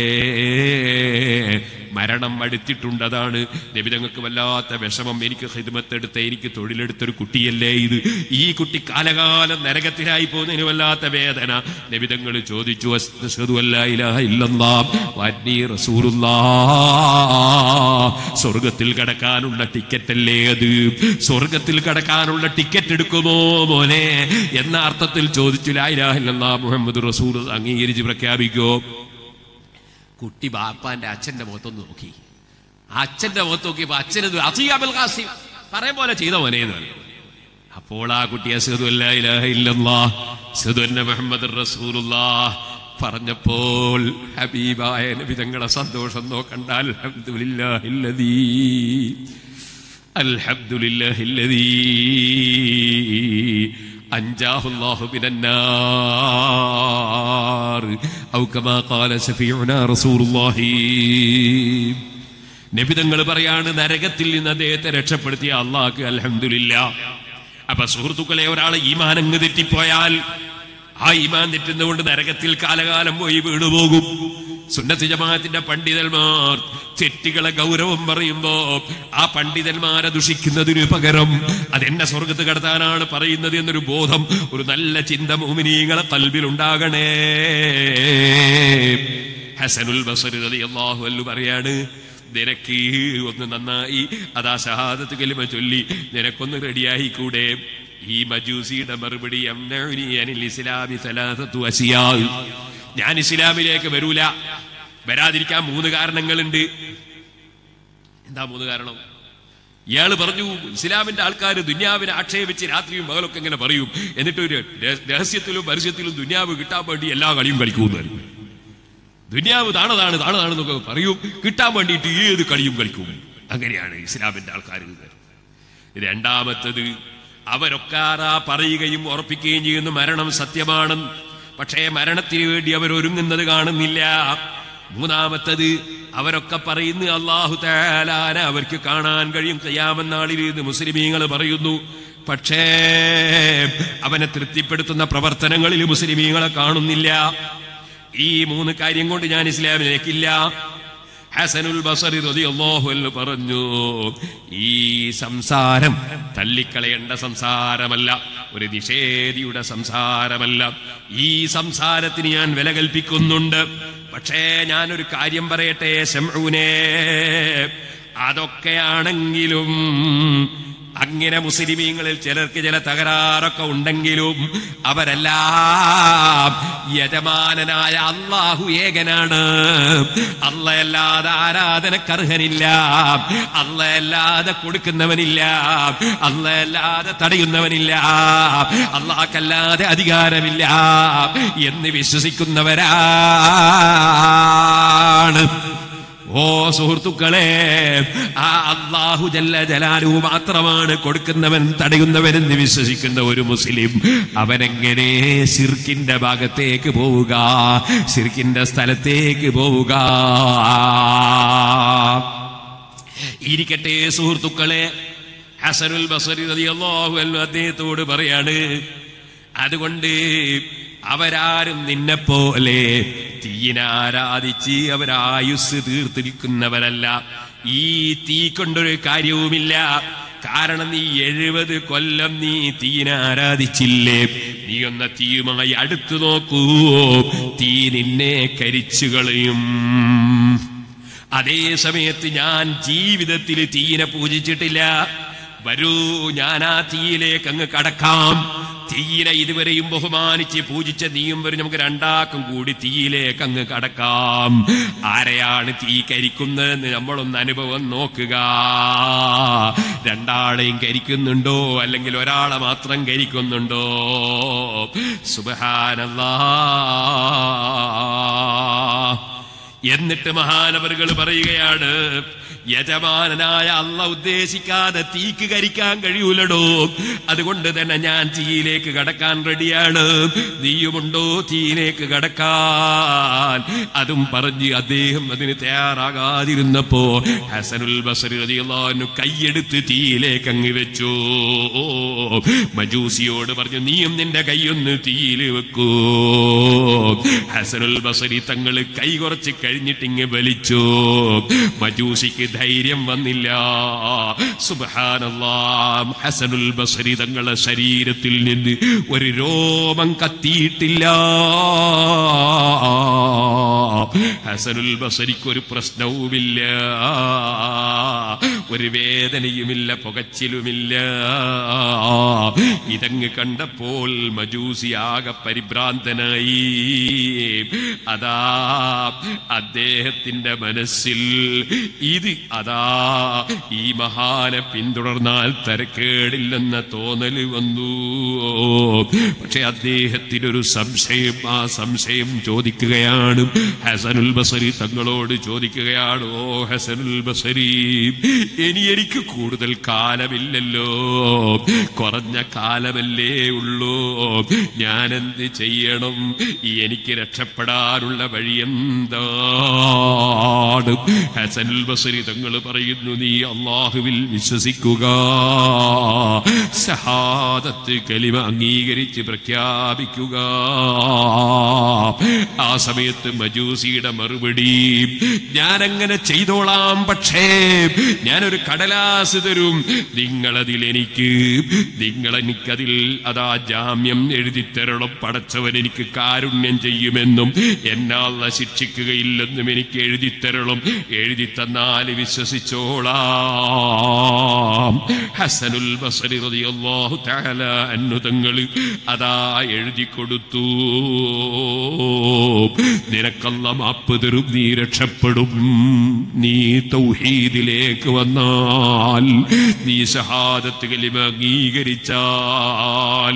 മരണം അടുത്തിട്ടുണ്ട് അതാണ് നബിതങ്ങൾക്ക് വല്ലാത്ത വിഷമം എനിക്ക് ഹിദ്മത്തെടുത്ത എനിക്ക് തൊഴിലെടുത്തൊരു കുട്ടിയല്ലേ ഇത് ഈ കുട്ടി കാലകാലം നരകത്തിലായി പോകുന്നതിന് വല്ലാത്ത വേദന നബിതങ്ങൾ ചോദിച്ചു അസ്ഹദു അല്ലാ ഇലാഹ ഇല്ലല്ലാഹ് വഅന്നി റസൂലുള്ളാഹ് സ്വർഗത്തിൽ കടക്കാനുള്ള ടിക്കറ്റ് അല്ലേ അത് സ്വർഗത്തിൽ കടക്കാനുള്ള ടിക്കറ്റ് എടുക്കുമോ മോനെ എന്ന അർത്ഥത്തിൽ ചോദിച്ചു ലായില്ലാ മുഹമ്മദ് റസൂൽ അംഗീകരിച്ച് പ്രഖ്യാപിക്കോ കുട്ടി ബാപ്പാന്റെ അച്ഛന്റെ മുഖത്തൊന്ന് നോക്കി അച്ഛന്റെ മുഖത്ത് നോക്കിയപ്പോ അച്ഛനത് അസിയാബൽ ഖാസിം പറയും പോലെ ചെയ്ത മോനെ എന്ന് പറഞ്ഞു. അപ്പോൾ ആ കുട്ടി അസദു അല്ലാ ഇലാഹ ഇല്ലല്ലാഹ് അസ്ഹദു അന്ന മുഹമ്മദ് റസൂലുള്ളാഹ് പറഞ്ഞപ്പോൾ ഹബീബായ നബി തങ്ങളെ സന്തോഷം നോക്കണ്ട അൽഹംദുലില്ലാഹില്ലദീ അൽഹംദുലില്ലാഹില്ലദീ أنجاه الله من النار أو كما قال شفيعنا رسول الله നബിതങ്ങൾ പറയാണ് നരകത്തിൽ നിന്ന് അദ്ദേഹത്തെ രക്ഷപ്പെടുത്തിയ അള്ളാഹ് അൽഹംദുലില്ല അപ്പൊ സുഹൃത്തുക്കളെ ഒരാളെ ഈമാനങ്ങ് തെറ്റിപ്പോയാൽ ആ ഈമാൻ തെറ്റുന്നതുകൊണ്ട് നരകത്തിൽ കാലകാലം പോയി വീണുപോകും സുന്നത്ത് ജമാഅത്തിന്റെ പണ്ഡിതന്മാർ തെറ്റുകളെ ഗൗരവം പറയുമ്പോ ആ പണ്ഡിതന്മാരെ ദുഷിക്കുന്നതിന് പകരം അതെന്നെ സ്വർഗത്ത് കടത്താനാണ് പറയുന്നത് എന്നൊരു ബോധം ഒരു നല്ല ചിന്ത മോമിനീങ്ങളെ കൽബിലുണ്ടാകണേ ഹസനുൽ ബസരി റളിയല്ലാഹു അൻഹു പറയാണ് നിനക്ക് ഒന്ന് നന്നായി അതാ ഷഹാദത്ത് കലിമ ചൊല്ലി നിനക്കൊന്ന് റെഡിയായി കൂടെ ഈ മജൂസിയുടെ മറുപടി യംനഉനി അനിൽ ഇസ്ലാമി സലാസത്തു അസിയാ ഞാൻ ഇസ്ലാമിലേക്ക് വരൂല വരാതിരിക്കാൻ മൂന്ന് കാരണങ്ങളുണ്ട് എന്താ മൂന്ന് കാരണം ഇയാൾ പറഞ്ഞു ഇസ്ലാമിന്റെ ആൾക്കാർ ദുന്യാവിനെ ആക്ഷേപിച്ച് രാത്രിയും പകലൊക്കെ ഇങ്ങനെ പറയും എന്നിട്ട് ഒരു രഹ- രഹസ്യത്തിലും പരസ്യത്തിലും ദുന്യാവ് കിട്ടാൻ വേണ്ടി എല്ലാ കളിയും കളിക്കുമെന്ന് പറയും ദുന്യാവ് താണതാണ് താണതാണെന്നൊക്കെ പറയും കിട്ടാൻ വേണ്ടിയിട്ട് ഏത് കളിയും കളിക്കും അങ്ങനെയാണ് ഇസ്ലാമിന്റെ ആൾക്കാർ രണ്ടാമത്തത് അവരൊക്കാറാ പറയുകയും ഉറപ്പിക്കുകയും ചെയ്യുന്ന മരണം സത്യമാണ് പക്ഷേ മരണത്തിന് വേണ്ടി അവർ ഒരുങ്ങുന്നത് കാണുന്നില്ല മൂന്നാമത്തത് അവരൊക്കെ പറയുന്നു അള്ളാഹു തആലാന അവർക്ക് കാണാൻ കഴിയും ചെയ്യാമെന്നാളിൽ ഇത് മുസ്ലിമീങ്ങൾ പറയുന്നു പക്ഷേ അവനെ തൃപ്തിപ്പെടുത്തുന്ന പ്രവർത്തനങ്ങളിൽ മുസ്ലിമീങ്ങളെ കാണുന്നില്ല ഈ മൂന്ന് കാര്യം കൊണ്ട് ഞാൻ ഇസ്ലാമിലേക്കില്ല ഹസനുൽ ബസറി റളിയല്ലാഹു അൻഹു പറഞ്ഞു ഈ സംസാരം തള്ളിക്കളയേണ്ട സംസാരമല്ല ഒരു നിഷേധിയുടെ സംസാരമല്ല ഈ സംസാരത്തിന് ഞാൻ വില കൽപ്പിക്കുന്നുണ്ട് പക്ഷേ ഞാനൊരു കാര്യം പറയട്ടെ ശംഊനെ അതൊക്കെയാണെങ്കിലും അങ്ങനെ മുസ്ലിമീങ്ങളിൽ ചിലർക്ക് ചില തകരാറൊക്കെ ഉണ്ടെങ്കിലും അവരെല്ലാം യജമാനനായ അള്ളാഹു ഏകനാണ് അല്ലയല്ലാതെ ആരാധനക്കർഹനില്ല അല്ലയല്ലാതെ കൊടുക്കുന്നവനില്ല അല്ലയല്ലാതെ തടയുന്നവനില്ല അള്ളാഹ്ക്കല്ലാതെ അധികാരമില്ല എന്ന് വിശ്വസിക്കുന്നവരാണ് ഓ സുഹൃത്തുക്കളെ ആ അള്ളാഹു ജല്ല ജലാലു മാത്രമാണ് കൊടുക്കുന്നവൻ തടയുന്നവൻ എന്ന് വിശ്വസിക്കുന്ന ഒരു മുസ്ലിം അവനെങ്ങനെ സിർക്കിന്റെ ഭാഗത്തേക്ക് പോവുക സിർക്കിന്റെ സ്ഥലത്തേക്ക് പോവുക ഇരിക്കട്ടെ സുഹൃത്തുക്കളെ ഹസനുൽ ബസരി റളിയല്ലാഹു അൻഹു അദ്ദേഹത്തോട് പറയാണ് അതുകൊണ്ട് അവരാരും നിന്നെപ്പോലെ തീയിനെ ആരാധിച്ച് അവരായുസ് തീർത്തിരിക്കുന്നവരല്ല ഈ തീ കൊണ്ടൊരു കാര്യവുമില്ല കാരണം നീ എഴുപത് കൊല്ലം നീ തീനെ ആരാധിച്ചില്ലേ നീ ഒന്ന് തീയുമായി അടുത്തു നോക്കൂ തീ നിന്നെ കരിച്ചു കളയും അതേ സമയത്ത് ഞാൻ ജീവിതത്തിൽ തീയിനെ പൂജിച്ചിട്ടില്ല വരൂ ഞാൻ ആ തീയിലേക്ക് അങ്ങ് കടക്കാം തീയിലെ ഇതുവരെയും ബഹുമാനിച്ച് പൂജിച്ച നീയും വരും നമുക്ക് രണ്ടാക്കും കൂടി തീയിലേക്ക് അങ്ങ് കടക്കാം ആരെയാണ് തീ കരിക്കുന്നതെന്ന് നമ്മളൊന്ന് അനുഭവം നോക്കുക രണ്ടാളെയും കരിക്കുന്നുണ്ടോ അല്ലെങ്കിൽ ഒരാളെ മാത്രം കരിക്കുന്നുണ്ടോ സുബഹാനല്ലാ എന്നിട്ട് മഹാനവറുകൾ പറയുകയാണ് യജമാനനായ അല്ല ഉദ്ദേശിക്കാതെ തീക്ക് കരിക്കാൻ കഴിയൂലടോ അതുകൊണ്ട് തന്നെ ഞാൻ തീയിലേക്ക് കടക്കാൻ റെഡിയാണ് നീയുമുണ്ടോ തീയിലേക്ക് കടക്കാൻ അതും പറഞ്ഞ് അദ്ദേഹം അതിന് തയ്യാറാകാതിരുന്നപ്പോ ഹസനുൽ ബസരി റളിയല്ലാഹു കൈയെടുത്ത് തീയിലേക്ക് അങ്ങ് വെച്ചു മജൂസിയോട് പറഞ്ഞു നീയും നിന്റെ കൈയൊന്ന് തീയിൽ വെക്കൂ ഹസനുൽ ബസരി തങ്ങൾ കൈ കുറച്ച് കഴിഞ്ഞിട്ട് ഇങ്ങ് വലിച്ചു മജൂസിക്ക് ധൈര്യം വന്നില്ല സുബഹാനല്ലാം ഹസനുൽ ബസരി തങ്ങളുടെ ശരീരത്തിൽ നിന്ന് ഒരു രോമം കത്തിയിട്ടില്ല ഹസനുൽ ബസരിക്ക് ഒരു പ്രശ്നവുമില്ല ഒരു വേദനയുമില്ല പുകച്ചിലുമില്ല ഇതങ്ങ് കണ്ടപ്പോൾ മജൂസി ആകെ പരിഭ്രാന്തനായി അതാ അദ്ദേഹത്തിന്റെ മനസ്സിൽ ഇത് അതാ ഈ മഹാനെ പിന്തുടർന്നാൽ തരക്കേടില്ലെന്ന തോന്നല് വന്നു പക്ഷെ അദ്ദേഹത്തിനൊരു സംശയം ആ സംശയം ചോദിക്കുകയാണ് ഹസനുൽ ബസരി തങ്ങളോട് ചോദിക്കുകയാണ് ഓ ഹസനുൽ ബസരി ഇനി എനിക്ക് കൂടുതൽ കാലമില്ലല്ലോ കുറഞ്ഞ കാലമല്ലേ ഉള്ളൂ ഞാൻ എന്ത് ചെയ്യണം എനിക്ക് രക്ഷപ്പെടാനുള്ള വഴി എന്താണ് ഹസനുൽ ബസരി തങ്ങൾ പറയുന്നു നീ അള്ളാഹുവിൽ വിശ്വസിക്കുക സഹാദത്ത് കലിമ അംഗീകരിച്ച് പ്രഖ്യാപിക്കുക ആ സമയത്ത് മജൂസിയുടെ മറുപടി ഞാൻ അങ്ങനെ ചെയ്തോളാം പക്ഷേ ഞാനൊരു കടലാസ് തരും നിങ്ങളതിൽ എനിക്ക് നിങ്ങൾ എനിക്കതിൽ അതാ ജാമ്യം എഴുതി തരണം പടച്ചവൻ എനിക്ക് കാരുണ്യം ചെയ്യുമെന്നും എന്നാൽ ശിക്ഷിക്കുകയില്ലെന്നും എനിക്ക് എഴുതി തരണം എഴുതി തന്നാൽ വിശ്വസിച്ചോളാം ഹസനുൽ ബസരി റളിയല്ലാഹു തആല അന്നു തങ്ങൾ അതാ എഴുതി കൊടുത്തു നിനക്കല്ല മാപ്പ് തരും നീ രക്ഷപ്പെടും നീ തൗഹീദിലേക്ക് വന്നാൽ നീ ഷഹാദത്ത് കലിമ അംഗീകരിച്ചാൽ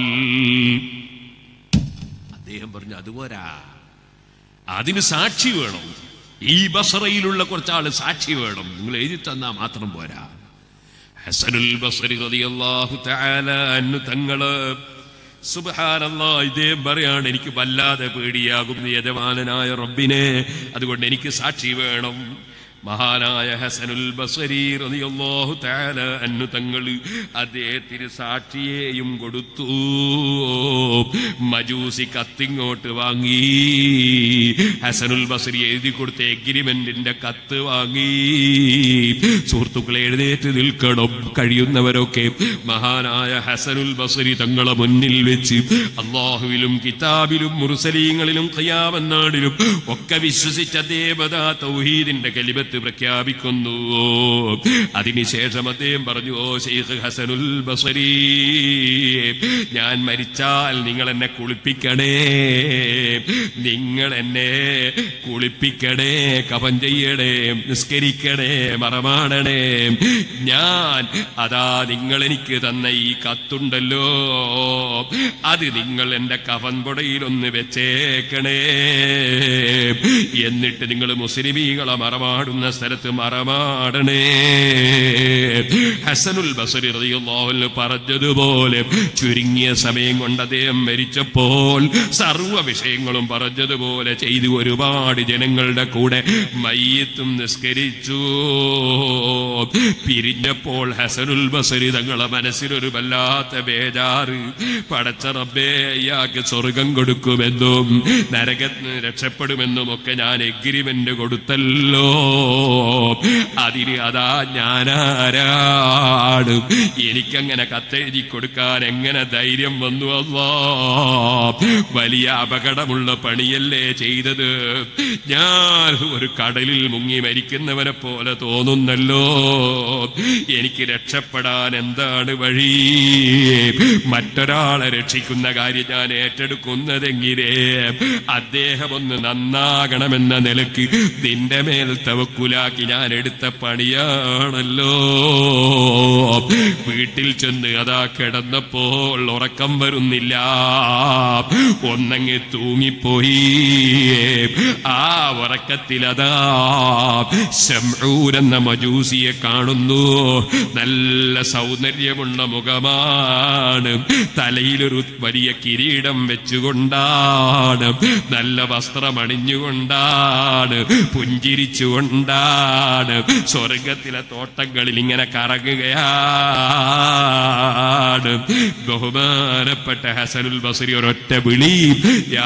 അദ്ദേഹം പറഞ്ഞു അതുപോരാ അതിന് സാക്ഷി വേണം ഈ ബസറയിലുള്ള കുറച്ചാള് സാക്ഷി വേണം നിങ്ങൾ എഴുതി തന്നാ മാത്രം പോരാ ഹസനുൽ ബസരി റളിയല്ലാഹു തആല അന്നു തങ്ങള് സുബ്ഹാനല്ലാ ഇദ്ദേഹം പറയാണ് എനിക്ക് വല്ലാതെ പേടിയാകും യജമാനനായ റബ്ബിനെ അതുകൊണ്ട് എനിക്ക് സാക്ഷി വേണം മഹാനായ ഹസനുൽ ബസരി റളിയല്ലാഹു തആല അന്നു തങ്ങൾ അദ്ദേഹത്തിന് സാക്ഷിയെയും കൊടുത്തു മജൂസി കത്തിങ്ങോട്ട് വാങ്ങി ഹസനുൽ ബസരി എഴുതി കൊടുത്ത എഗ്രിമെന്റിന്റെ കത്ത് വാങ്ങി സുഹൃത്തുക്കളെ എഴുന്നേറ്റ് നിൽക്കണം കഴിയുന്നവരൊക്കെ മഹാനായ ഹസനുൽ ബസരി തങ്ങളെ മുന്നിൽ വെച്ച് അള്ളാഹുവിലും കിതാബിലും മുറുസലീങ്ങളിലും ഖിയാമന്നാടിലും ഒക്കെ വിശ്വസിച്ച ദേവത തൗഹീദിന്റെ കലിമത്ത് പ്രഖ്യാപിക്കുന്നു അതിനുശേഷം അദ്ദേഹം പറഞ്ഞു ഓ ഷെയ്ഖ് ഹസനുൽ ബസരി ഞാൻ മരിച്ചാൽ നിങ്ങൾ എന്നെ കുളിപ്പിക്കണേ നിങ്ങൾ എന്നെ കുളിപ്പിക്കണേ കപം ചെയ്യണേ നിസ്കരിക്കണേ മറമാടണേ ഞാൻ അതാ നിങ്ങൾ എനിക്ക് തന്ന ഈ കത്തുണ്ടല്ലോ അത് നിങ്ങൾ എന്റെ കഫൻ പൊടയിൽ ഒന്ന് വെച്ചേക്കണേ എന്നിട്ട് നിങ്ങൾ മുസ്ലിമീങ്ങളെ മറമാടുന്ന കാണുന്ന സ്ഥലത്ത് മറമാടണേ ഹസനുൽ ബസരി റളിയല്ലാഹു അൻഹു പറഞ്ഞതുപോലെ ചുരുങ്ങിയ സമയം കൊണ്ട് അദ്ദേഹം മരിച്ചപ്പോൾ സർവ്വ വിഷയങ്ങളും പറഞ്ഞതുപോലെ ചെയ്തു ഒരുപാട് ജനങ്ങളുടെ കൂടെ മയ്യത്തും നിസ്കരിച്ചു പിരിഞ്ഞപ്പോൾ ഹസനുൽ ബസരി തങ്ങളെ മനസ്സിലൊരു വല്ലാത്ത ബേജാറ് പടച്ച റബ്ബേ ഇയാൾക്ക് സ്വർഗം കൊടുക്കുമെന്നും നരകത്തിന് രക്ഷപ്പെടുമെന്നും ഒക്കെ ഞാൻ എഗ്രിമെന്റ് കൊടുത്തല്ലോ അതിന് അതാ ഞാനാരാണ് എനിക്കങ്ങനെ കത്തെഴുതി കൊടുക്കാൻ എങ്ങനെ ധൈര്യം വന്നു അല്ലാ വലിയ അപകടമുള്ള പണിയല്ലേ ചെയ്തത് ഞാൻ ഒരു കടലിൽ മുങ്ങി മരിക്കുന്നവനെ പോലെ തോന്നുന്നല്ലോ എനിക്ക് രക്ഷപ്പെടാൻ എന്താണ് വഴി മറ്റൊരാളെ രക്ഷിക്കുന്ന കാര്യം ഞാൻ ഏറ്റെടുക്കുന്നതെങ്കിലേ അദ്ദേഹം ഒന്ന് നന്നാകണമെന്ന നിലക്ക് നിന്റെ മേൽ തവക്കുലാക്കി ഞാൻ എടുത്ത പണിയാണല്ലോ വീട്ടിൽ ചെന്ന് അതാ കിടന്നപ്പോൾ ഉറക്കം വരുന്നില്ല ഒന്നങ്ങ് തൂങ്ങിപ്പോയി ആ ഉറക്കത്തിലതാ ശംഊർ എന്ന മജൂസിയെ കാണുന്നു നല്ല സൗന്ദര്യമുള്ള മുഖമാണ് തലയിലൊരു വലിയ കിരീടം വെച്ചുകൊണ്ടാണ് നല്ല വസ്ത്രം അണിഞ്ഞുകൊണ്ടാണ് പുഞ്ചിരിച്ചുകൊണ്ടാണ് സ്വർഗത്തിലെ തോട്ടങ്ങളിൽ ഇങ്ങനെ കറങ്ങുകയാണ് ബഹുമാനപ്പെട്ട ഹസനുൽ ബസരി ഒരൊറ്റ വിളി യാ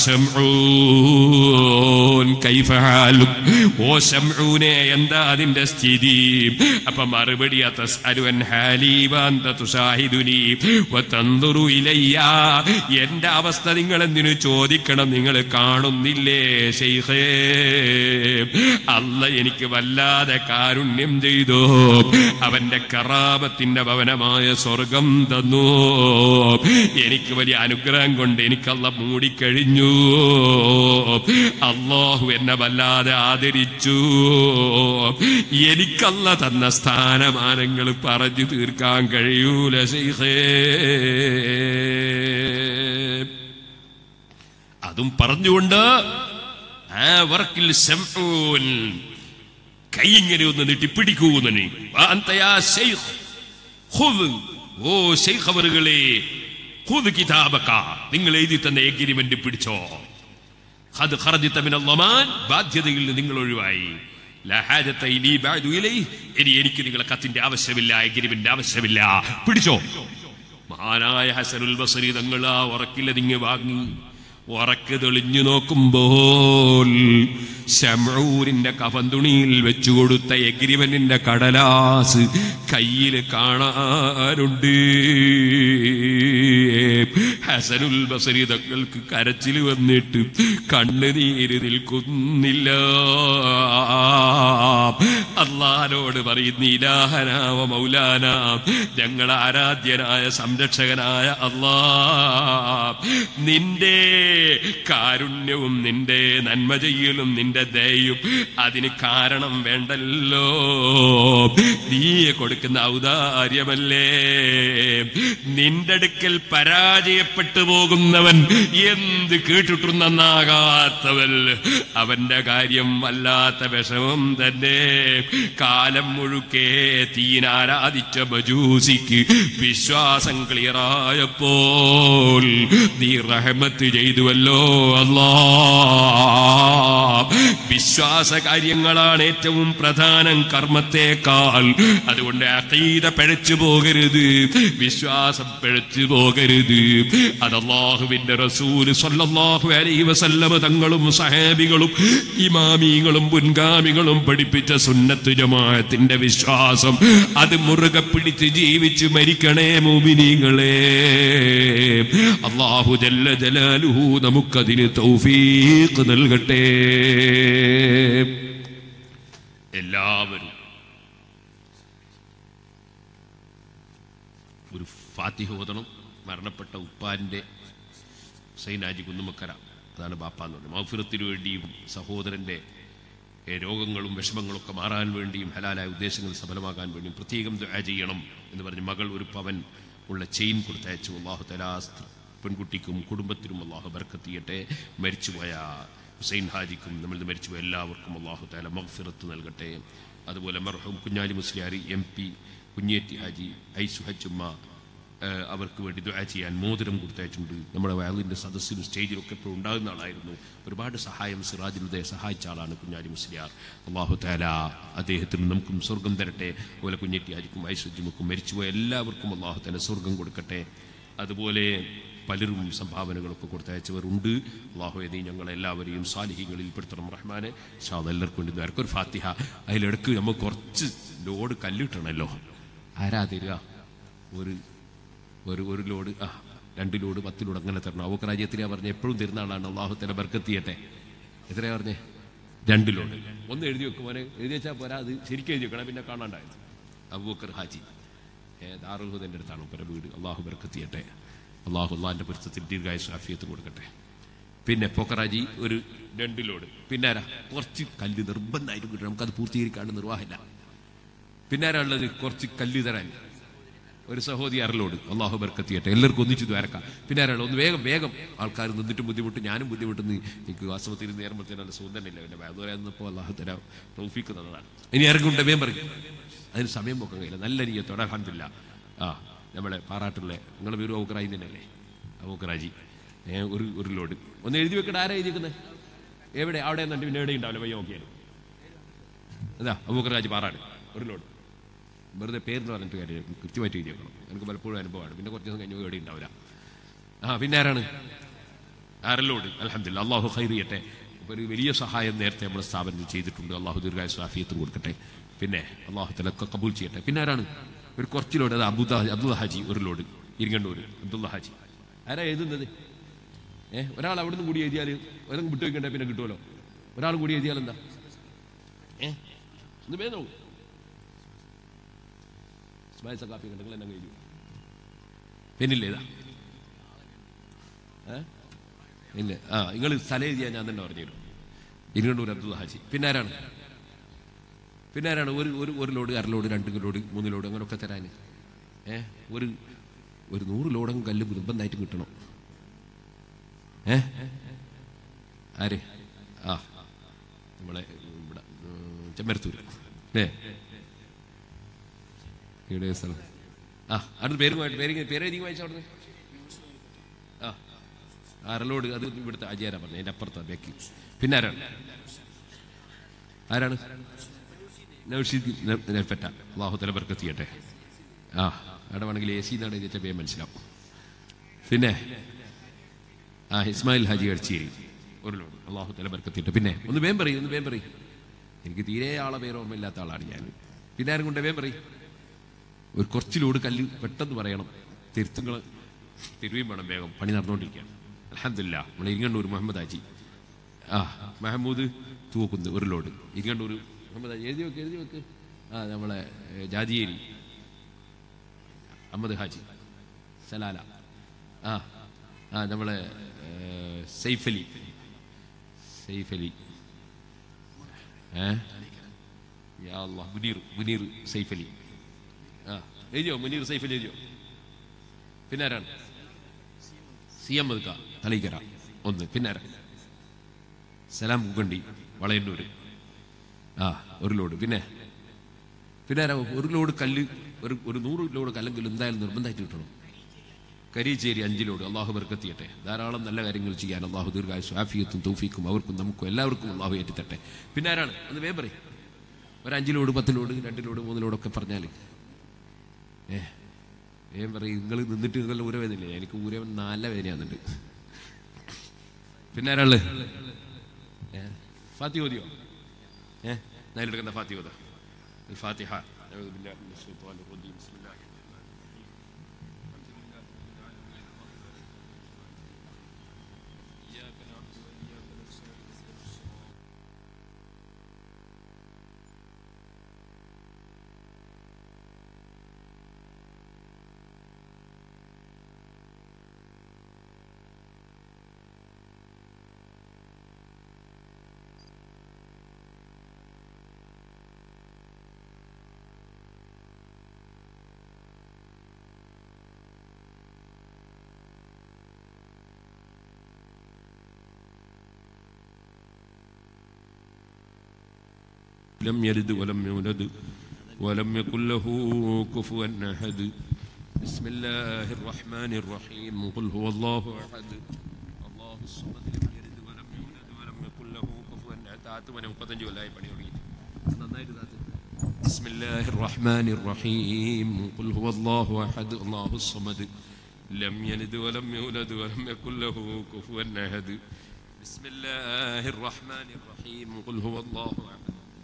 ശംഊൻ കൈഫ ഹാലുക്? ഓ ശംഊനെ എന്താ അതിന്റെ സ്ഥിതി അപ്പൊ മറുപടി അതസ്അലുൻ ഹാലി വാന്ത തുസാഹിദുനി വതൻദുറു ഇലയ്യ എന്റെ അവസ്ഥ നിങ്ങൾ എന്തിനു ചോദിക്കണം നിങ്ങൾ കാണുന്നില്ലേ ശൈഖേ അല്ല എനിക്ക് വല്ലാതെ കാരുണ്യം ചെയ്തു അവന്റെ കറാമത്തിന്റെ ഭവനമായ സ്വർഗം തന്നു എനിക്ക് വലിയ അനുഗ്രഹം കൊണ്ട് എനിക്കല്ല മൂടിക്കഴിഞ്ഞു അള്ളാഹു എന്നെ വല്ലാതെ ആദരിച്ചു എനിക്കല്ല തന്ന സ്ഥാനമാനങ്ങൾ പറഞ്ഞു തീർക്കാൻ കഴിയൂല ശൈഖേ അതും പറഞ്ഞുകൊണ്ട് ആ വർക്കിൽ ശംഊൻ കൈ ഇങ്ങനെ ഒന്ന് നീട്ടി പിടിക്കൂന്നനി ഓ ശൈഖ് അവറുകളെ ഖുദ് കിതാബക നിങ്ങൾ എഴുതി തന്ന എഗ്രിമെന്റ് പിടിച്ചോ അത് ഖറജിത മിനൽ ളമാൻ ബാധ്യതയിൽ നിന്ന് നിങ്ങൾ ഒഴിവായി ലാ ഹാജത ഇലീ ബഅദു ഇലൈഹി ഇനി എനിക്ക് നിങ്ങളെ കത്തിന്റെ ആവശ്യമില്ല എഗ്രിമെന്റ് ആവശ്യമില്ല പിടിച്ചോ മഹാനായ ഹസനുൽ ബസരി തങ്ങൾ ആ ഉറക്കില്ലതിങ്ങ് വാങ്ങി ഉറക്ക് തെളിഞ്ഞു നോക്കുമ്പോൾ ശമൂരിന്റെ കഫന്തുണിയിൽ വെച്ചു കൊടുത്ത എഗ്രിമെന്റിന്റെ കടലാസ് കയ്യിൽ കാണാറുണ്ട് ഹസനുൽ ബസരി തങ്ങൾക്ക് കരച്ചിൽ വന്നിട്ട് കണ്ണുനീര് നിൽക്കുന്നില്ല അള്ളഹാനോട് പറയുന്ന ഇലാഹനാവ മൗലാന ഞങ്ങൾ ആരാധ്യനായ സംരക്ഷകനായ അള്ളാ നിന്റെ കാരുണ്യവും നിന്റെ നന്മ ചെയ്യലും നിന്റെ ദയയും അതിന് കാരണം വേണ്ടല്ലോ നീ കൊടുക്കുന്ന ഔദാര്യമല്ലേ നിന്റെ അടുക്കൽ പരാജയപ്പെട്ടു പോകുന്നവൻ എന്ത് കേട്ടിട്ടും നന്നാകാത്തവൻ അവന്റെ കാര്യം വല്ലാത്ത വിഷമം തന്നെ കാലം മുഴുക്കെ തീനാരാധിച്ച മജൂസിക്ക് വിശ്വാസം ക്ലിയറായപ്പോൾ നീ റഹമത്ത് ചെയ്തുവല്ലോ അല്ലാ വിശ്വാസ കാര്യങ്ങളാണ് ഏറ്റവും പ്രധാനം കർമ്മത്തെക്കാൾ അതുകൊണ്ട് അഖീദ പിഴച്ചു പോകരുത് വിശ്വാസം പിഴച്ചു പോകരുത് അത് അള്ളാഹുവിന്റെ റസൂല് സല്ലല്ലാഹു അലൈഹി വസല്ലമ തങ്ങളും സഹാബികളും ഇമാമികളും മുൻഗാമികളും പഠിപ്പിച്ച സുന്നത്ത് ജമാഅത്തിന്റെ വിശ്വാസം അത് മുറുകെ പിടിച്ച് ജീവിച്ച് മരിക്കണേ മുമിനികളെ അള്ളാഹു ജല്ല ജലാലുഹു നമുക്കതിന് തൗഫീഖ് നൽകട്ടെ എല്ലാവരും ഒരു ഫാത്തിഹ ഓതണം മരണപ്പെട്ട ഉപ്പാന്റെ സൈനാജി കുന്നുമക്കര അതാണ് ബാപ്പ എന്ന് പറയുന്നത് മൗഫിറത്തിനു വേണ്ടിയും സഹോദരന്റെ ഏ, രോഗങ്ങളും വിഷമങ്ങളൊക്കെ മാറാൻ വേണ്ടിയും ഹലാലായ ഉദ്ദേശങ്ങൾ സഫലമാകാൻ വേണ്ടിയും പ്രത്യേകം ദുആ ചെയ്യണം എന്ന് പറഞ്ഞ് മകൾ ഒരു പവൻ ഉള്ള ചെയിൻ കൊടുത്തയച്ചു അള്ളാഹു തലാ പെൺകുട്ടിക്കും കുടുംബത്തിനും അള്ളാഹു ബർക്കത്ത് ചെയ്യട്ടെ മരിച്ചുപോയ ഹുസൈൻ ഹാജിക്കും നമ്മൾ മരിച്ചു എല്ലാവർക്കും അള്ളാഹു താല മഗ്ഫിറത്ത് നൽകട്ടെ അതുപോലെ മർഹൂം കുഞ്ഞാലി മുസ്ലിയാരി എം പി കുഞ്ഞേറ്റി ഹാജി ഐസു ഹജ്ജുമ്മ ഏഹ് അവർക്ക് വേണ്ടി ദുആ ചെയ്യാൻ മോതിരം കൊടുത്തയച്ചിട്ടുണ്ട് നമ്മുടെ വയലിൻ്റെ സദസ്സിലും സ്റ്റേജിലും ഒക്കെ ഇപ്പോൾ ഉണ്ടാകുന്ന ആളായിരുന്നു ഒരുപാട് സഹായം സിറാജിലുദയെ സഹായിച്ച ആളാണ് കുഞ്ഞാലി മുസ്ലിയാർ അള്ളാഹു താല അദ്ദേഹത്തിന് നമുക്കും സ്വർഗം തരട്ടെ അതുപോലെ കുഞ്ഞേറ്റി ഹാജിക്കും ഐസുജിമുക്കും മരിച്ചുപോയ എല്ലാവർക്കും അള്ളാഹു താല സ്വർഗം കൊടുക്കട്ടെ അതുപോലെ പലരും സംഭാവനകളൊക്കെ കൊടുത്തയച്ചവരുണ്ട് അള്ളാഹു നീ ഞങ്ങളെല്ലാവരെയും സാലിഹികളിൽ പെടുത്തണം റഹ്മാനെ ഷാദ് എല്ലാവർക്കും വേണ്ടി നേർക്ക് ഒരു ഫാത്തിഹ അതിലിടക്ക് നമുക്ക് കുറച്ച് ലോഡ് കല്ലിട്ടണമല്ലോ ആരാ തരിക ഒരു ഒരു ഒരു ലോഡ് ആ രണ്ട് ലോഡ് പത്ത് ലോഡ് അങ്ങനെ തരണം അവക്ക് രാജ്യത്തിനാ പറഞ്ഞ എപ്പോഴും തരുന്ന ആളാണ് അള്ളാഹു തല ബർക്കത്തിയട്ടെ എത്രയാ പറഞ്ഞേ രണ്ട് ലോഡ് ഒന്ന് എഴുതി വെക്കും മോനെ എഴുതി വെച്ചാൽ പോരാ അത് ശരിക്കും എഴുതി വെക്കണം പിന്നെ കാണാണ്ടായത് അബൂക്കർ ഹാജി ഏ, ദാറുൽ ഹുദൻ്റെ അടുത്താണ് ഉപ്പര വീട് അള്ളാഹു ബർക്കത്തിയട്ടെ അള്ളാഹു അള്ളാഹിൻ്റെ പൊരുത്തത്തിൽ ദീർഘായ സ്വാഫിയത്ത് കൊടുക്കട്ടെ പിന്നെ പൊക്കറാജി ഒരു രണ്ട് ലോഡ് പിന്നെ ആരാ കുറച്ച് കല്ല് നിർബന്ധമായിട്ട് കിട്ടണം നമുക്കത് പൂർത്തീകരിക്കാണ്ട് നിർവാഹമില്ല പിന്നെ ആരാ ഉള്ളത് കുറച്ച് കല്ല് തരാൻ ഒരു സഹോദരി അരലോട് അള്ളാഹു ബർക്കത്തിയട്ടെ എല്ലാവർക്കും ഒന്നിച്ചു ദ്വാരക്കാം പിന്നെ ആരാണ് ഒന്ന് വേഗം വേഗം ആൾക്കാർ നിന്നിട്ട് ബുദ്ധിമുട്ട് ഞാനും ബുദ്ധിമുട്ടുന്നു എനിക്ക് വാസ്തവത്തിൽ നേർമ്പത്തിന് നല്ല സുന്ദരനില്ല പിന്നെ അതുപോലെ നിന്നപ്പോൾ അള്ളാഹു തരാ തൗഫീക്ക് തന്നതാണ് ഇനി ഇറങ്ങുണ്ട് വേഗം പറയും അതിന് സമയം പോക്കാൻ കഴിയില്ല നല്ല നീയത്തോടെ അലഹമില്ല ആ നമ്മളെ പാറാട്ടുള്ള നിങ്ങളുടെ പേര് ഔക്കറായി തന്നെയല്ലേ ഔക്കറാജി ഏ ഒരു ഒരു ലോഡ് ഒന്ന് എഴുതി വെക്കട്ടെ ആരാ എഴുതിക്കുന്നത് എവിടെ അവിടെ നിന്നിട്ട് പിന്നെ എവിടെ ഉണ്ടാവില്ല പയ്യ നോക്കിയാലും അതാ അബൂക്കറാജി പാറാട് ഒരു ലോഡ് വെറുതെ പേരെന്ന് പറഞ്ഞിട്ട് കാര്യം കൃത്യമായിട്ട് എഴുതി വെക്കണം എനിക്ക് പലപ്പോഴും അനുഭവമാണ് പിന്നെ കുറച്ച് ദിവസം കഴിഞ്ഞ് എവിടെ ഉണ്ടാവില്ല ആ പിന്നെ ആരാണ് ആരല്ലോട് അലഹമില്ല അള്ളാഹു ഖൈർ ചെയ്യട്ടെ ഇപ്പൊ ഒരു വലിയ സഹായം നേരത്തെ നമ്മുടെ സ്ഥാപനത്തിൽ ചെയ്തിട്ടുണ്ട് അള്ളാഹു ദീർഘായ സ്വാഫിയത്ത് കൊടുക്കട്ടെ പിന്നെ അള്ളാഹു തലൊക്കെ കബൂൽ ചെയ്യട്ടെ പിന്നെ ആരാണ് ഒരു കുറച്ച് ലോഡ് അത് അബുദ അബ്ദുൽ ഹാജി ഒരു ലോഡ് ഇരിങ്ങണ്ടൂർ അബ്ദുള്ള ഹാജി ആരാ എഴുതുന്നത് ഏ ഒരാൾ അവിടെ നിന്ന് കൂടി എഴുതിയാൽ ഒരെണ്ണം വിട്ടു വെക്കണ്ടേ പിന്നെ കിട്ടുമല്ലോ ഒരാൾ കൂടി എഴുതിയാൽ എന്താ ഏ ഒന്ന് വേദന നോക്കൂ സ്മൈസ കാപ്പി കണ്ടെങ്കിൽ എന്നെ കഴിഞ്ഞു പിന്നില്ലേ ഇതാ ഏ? ഇല്ല ആ നിങ്ങൾ സ്ഥലം എഴുതിയാൽ ഞാൻ തന്നെ പറഞ്ഞു തരും ഇരുകണ്ടൂർ അബ്ദുൽ ഹാജി പിന്നെ ആരാണ് പിന്നെ ആരാണ് ഒരു ഒരു ഒരു ലോഡ് അര ലോഡ് രണ്ട് ലോഡ് മൂന്ന് ലോഡ് അങ്ങനെയൊക്കെ തരാൻ ഏ ഒരു ഒരു നൂറ് ലോഡും കല്ല് നിർബന്ധമായിട്ട് കിട്ടണം ഏ ആര് ആ നമ്മളെ ഇവിടെ ഉം, ചെമ്മരത്തൂര് ഏ ഇവിടെ സ്ഥലം ആ അടുത്ത് പേര് വായി- പേര് പേര് എഴുതി വായിച്ച അവിടുന്ന് ആ അരലോട് അത് ഇവിടുത്തെ അജയരാ പറഞ്ഞു അതിന്റെ അപ്പുറത്താ ബേക്കി പിന്നെ ആരാണ് ആരാണ് നൗഷീദ് നെ- നെൽപ്പറ്റ അള്ളാഹു തല ബർക്കത്ത് ചെയ്യട്ടെ ആ അവിടെ വേണമെങ്കിൽ എ സി എന്നാണ് എഴുതിയ പേര് മനസ്സിലാവും പിന്നെ ആ ഇസ്മായിൽ ഹാജി അടിച്ചേരി ഒരു ലോഡ് അള്ളാഹു തല ബർക്കത്ത് ചെയ്യട്ടെ പിന്നെ ഒന്ന് വേം പറയും ഒന്ന് വേം പറയും എനിക്ക് തീരെ ആളെ പേര് ഓർമ്മയില്ലാത്ത ആളാണ് ഞാൻ പിന്നെ ആരും കൊണ്ട് വേം പറയും ഒരു കുറച്ച് ലോഡ് കല്ല് പെട്ടെന്ന് പറയണം തിരുത്തുകൾ തിരുവിയും വേണം വേഗം പണി നടന്നുകൊണ്ടിരിക്കുകയാണ് അലഹമില്ല നമ്മൾ ഇരിങ്ങണ്ടൂർ മുഹമ്മദ് ഹാജി ആ മെഹമ്മൂദ് തൂക്കുന്ന് ഒരു ലോഡ് ഇരിങ്ങണ്ടൂർ മുഹമ്മദ് ഹാജി എഴുതി വെക്ക് എഴുതി വെക്ക് ആ നമ്മളെ ഏ, ജാതിയേരി അഹമ്മദ് ഹാജി സലാല ആ ആ നമ്മളെ ഏ, സൈഫ് അലി സൈഫ് അലി ഏ യാ അല്ലാഹ് മുനീർ മുനീർ സൈഫ് അലി ആ എഴുതിയോ മുനീർ സൈഫ് അലി എഴുതിയോ പിന്നെ ആരാണ് സി എം മതുക്ക തലീക്കര ഒന്ന് പിന്നെ ആരാ സലാം കുക്കണ്ടി വളയന്നൂര് ആ ഒരു ലോഡ് പിന്നെ പിന്നെ ആരാ ഒരു ലോഡ് കല്ല് ഒരു ഒരു നൂറ് ലോഡ് കല്ലെങ്കിൽ എന്തായാലും നിർബന്ധമായിട്ട് കിട്ടണം കരീച്ചേരി അഞ്ച് ലോഡ് അള്ളാഹു ബർക്കത്തിയട്ടെ ധാരാളം നല്ല കാര്യങ്ങൾ ചെയ്യാൻ അള്ളാഹു ദീർഘായ സ്വാഫിയത്തും തൗഫീക്കും അവർക്കും നമുക്കും എല്ലാവർക്കും അള്ളാഹു ഏറ്റിത്തട്ടെ പിന്നെ ആരാണ് അത് വേം പറയും ഒരു അഞ്ച് ലോഡ് പത്ത് ലോഡ് രണ്ട് ലോഡ് മൂന്ന് ലോഡൊക്കെ പറഞ്ഞാൽ ഏ ഏം പറയും നിങ്ങൾ നിന്നിട്ട് നിങ്ങൾ ഊരവേദനയില്ലേ എനിക്ക് ഊരവൻ നല്ല വേദനയാകുന്നുണ്ട് പിന്നെ ആരാള് ഏ ഫാത്തി ഓതിയോ ഏ നേരിടുക്കുന്ന ഫാത്തി ഓത الفاتحة أعوذ بالله من الشيطان الرجيم بسم الله لم يلد ولم يولد ولم يكن له كفوا أحد بسم الله الرحمن الرحيم قل هو الله أحد الله الصمد لم يلد ولم يولد ولم يكن له كفوا أحد താത്ത് പനി മുപ്പത്തഞ്ച് കൊല്ലമായി പണി തുടങ്ങി നന്നായിട്ട് താത്ത് بسم الله الرحمن الرحيم قل هو الله أحد الله الصمد لم يلد ولم يولد ولم يكن له كفوا أحد بسم الله الرحمن الرحيم قل هو الله أحد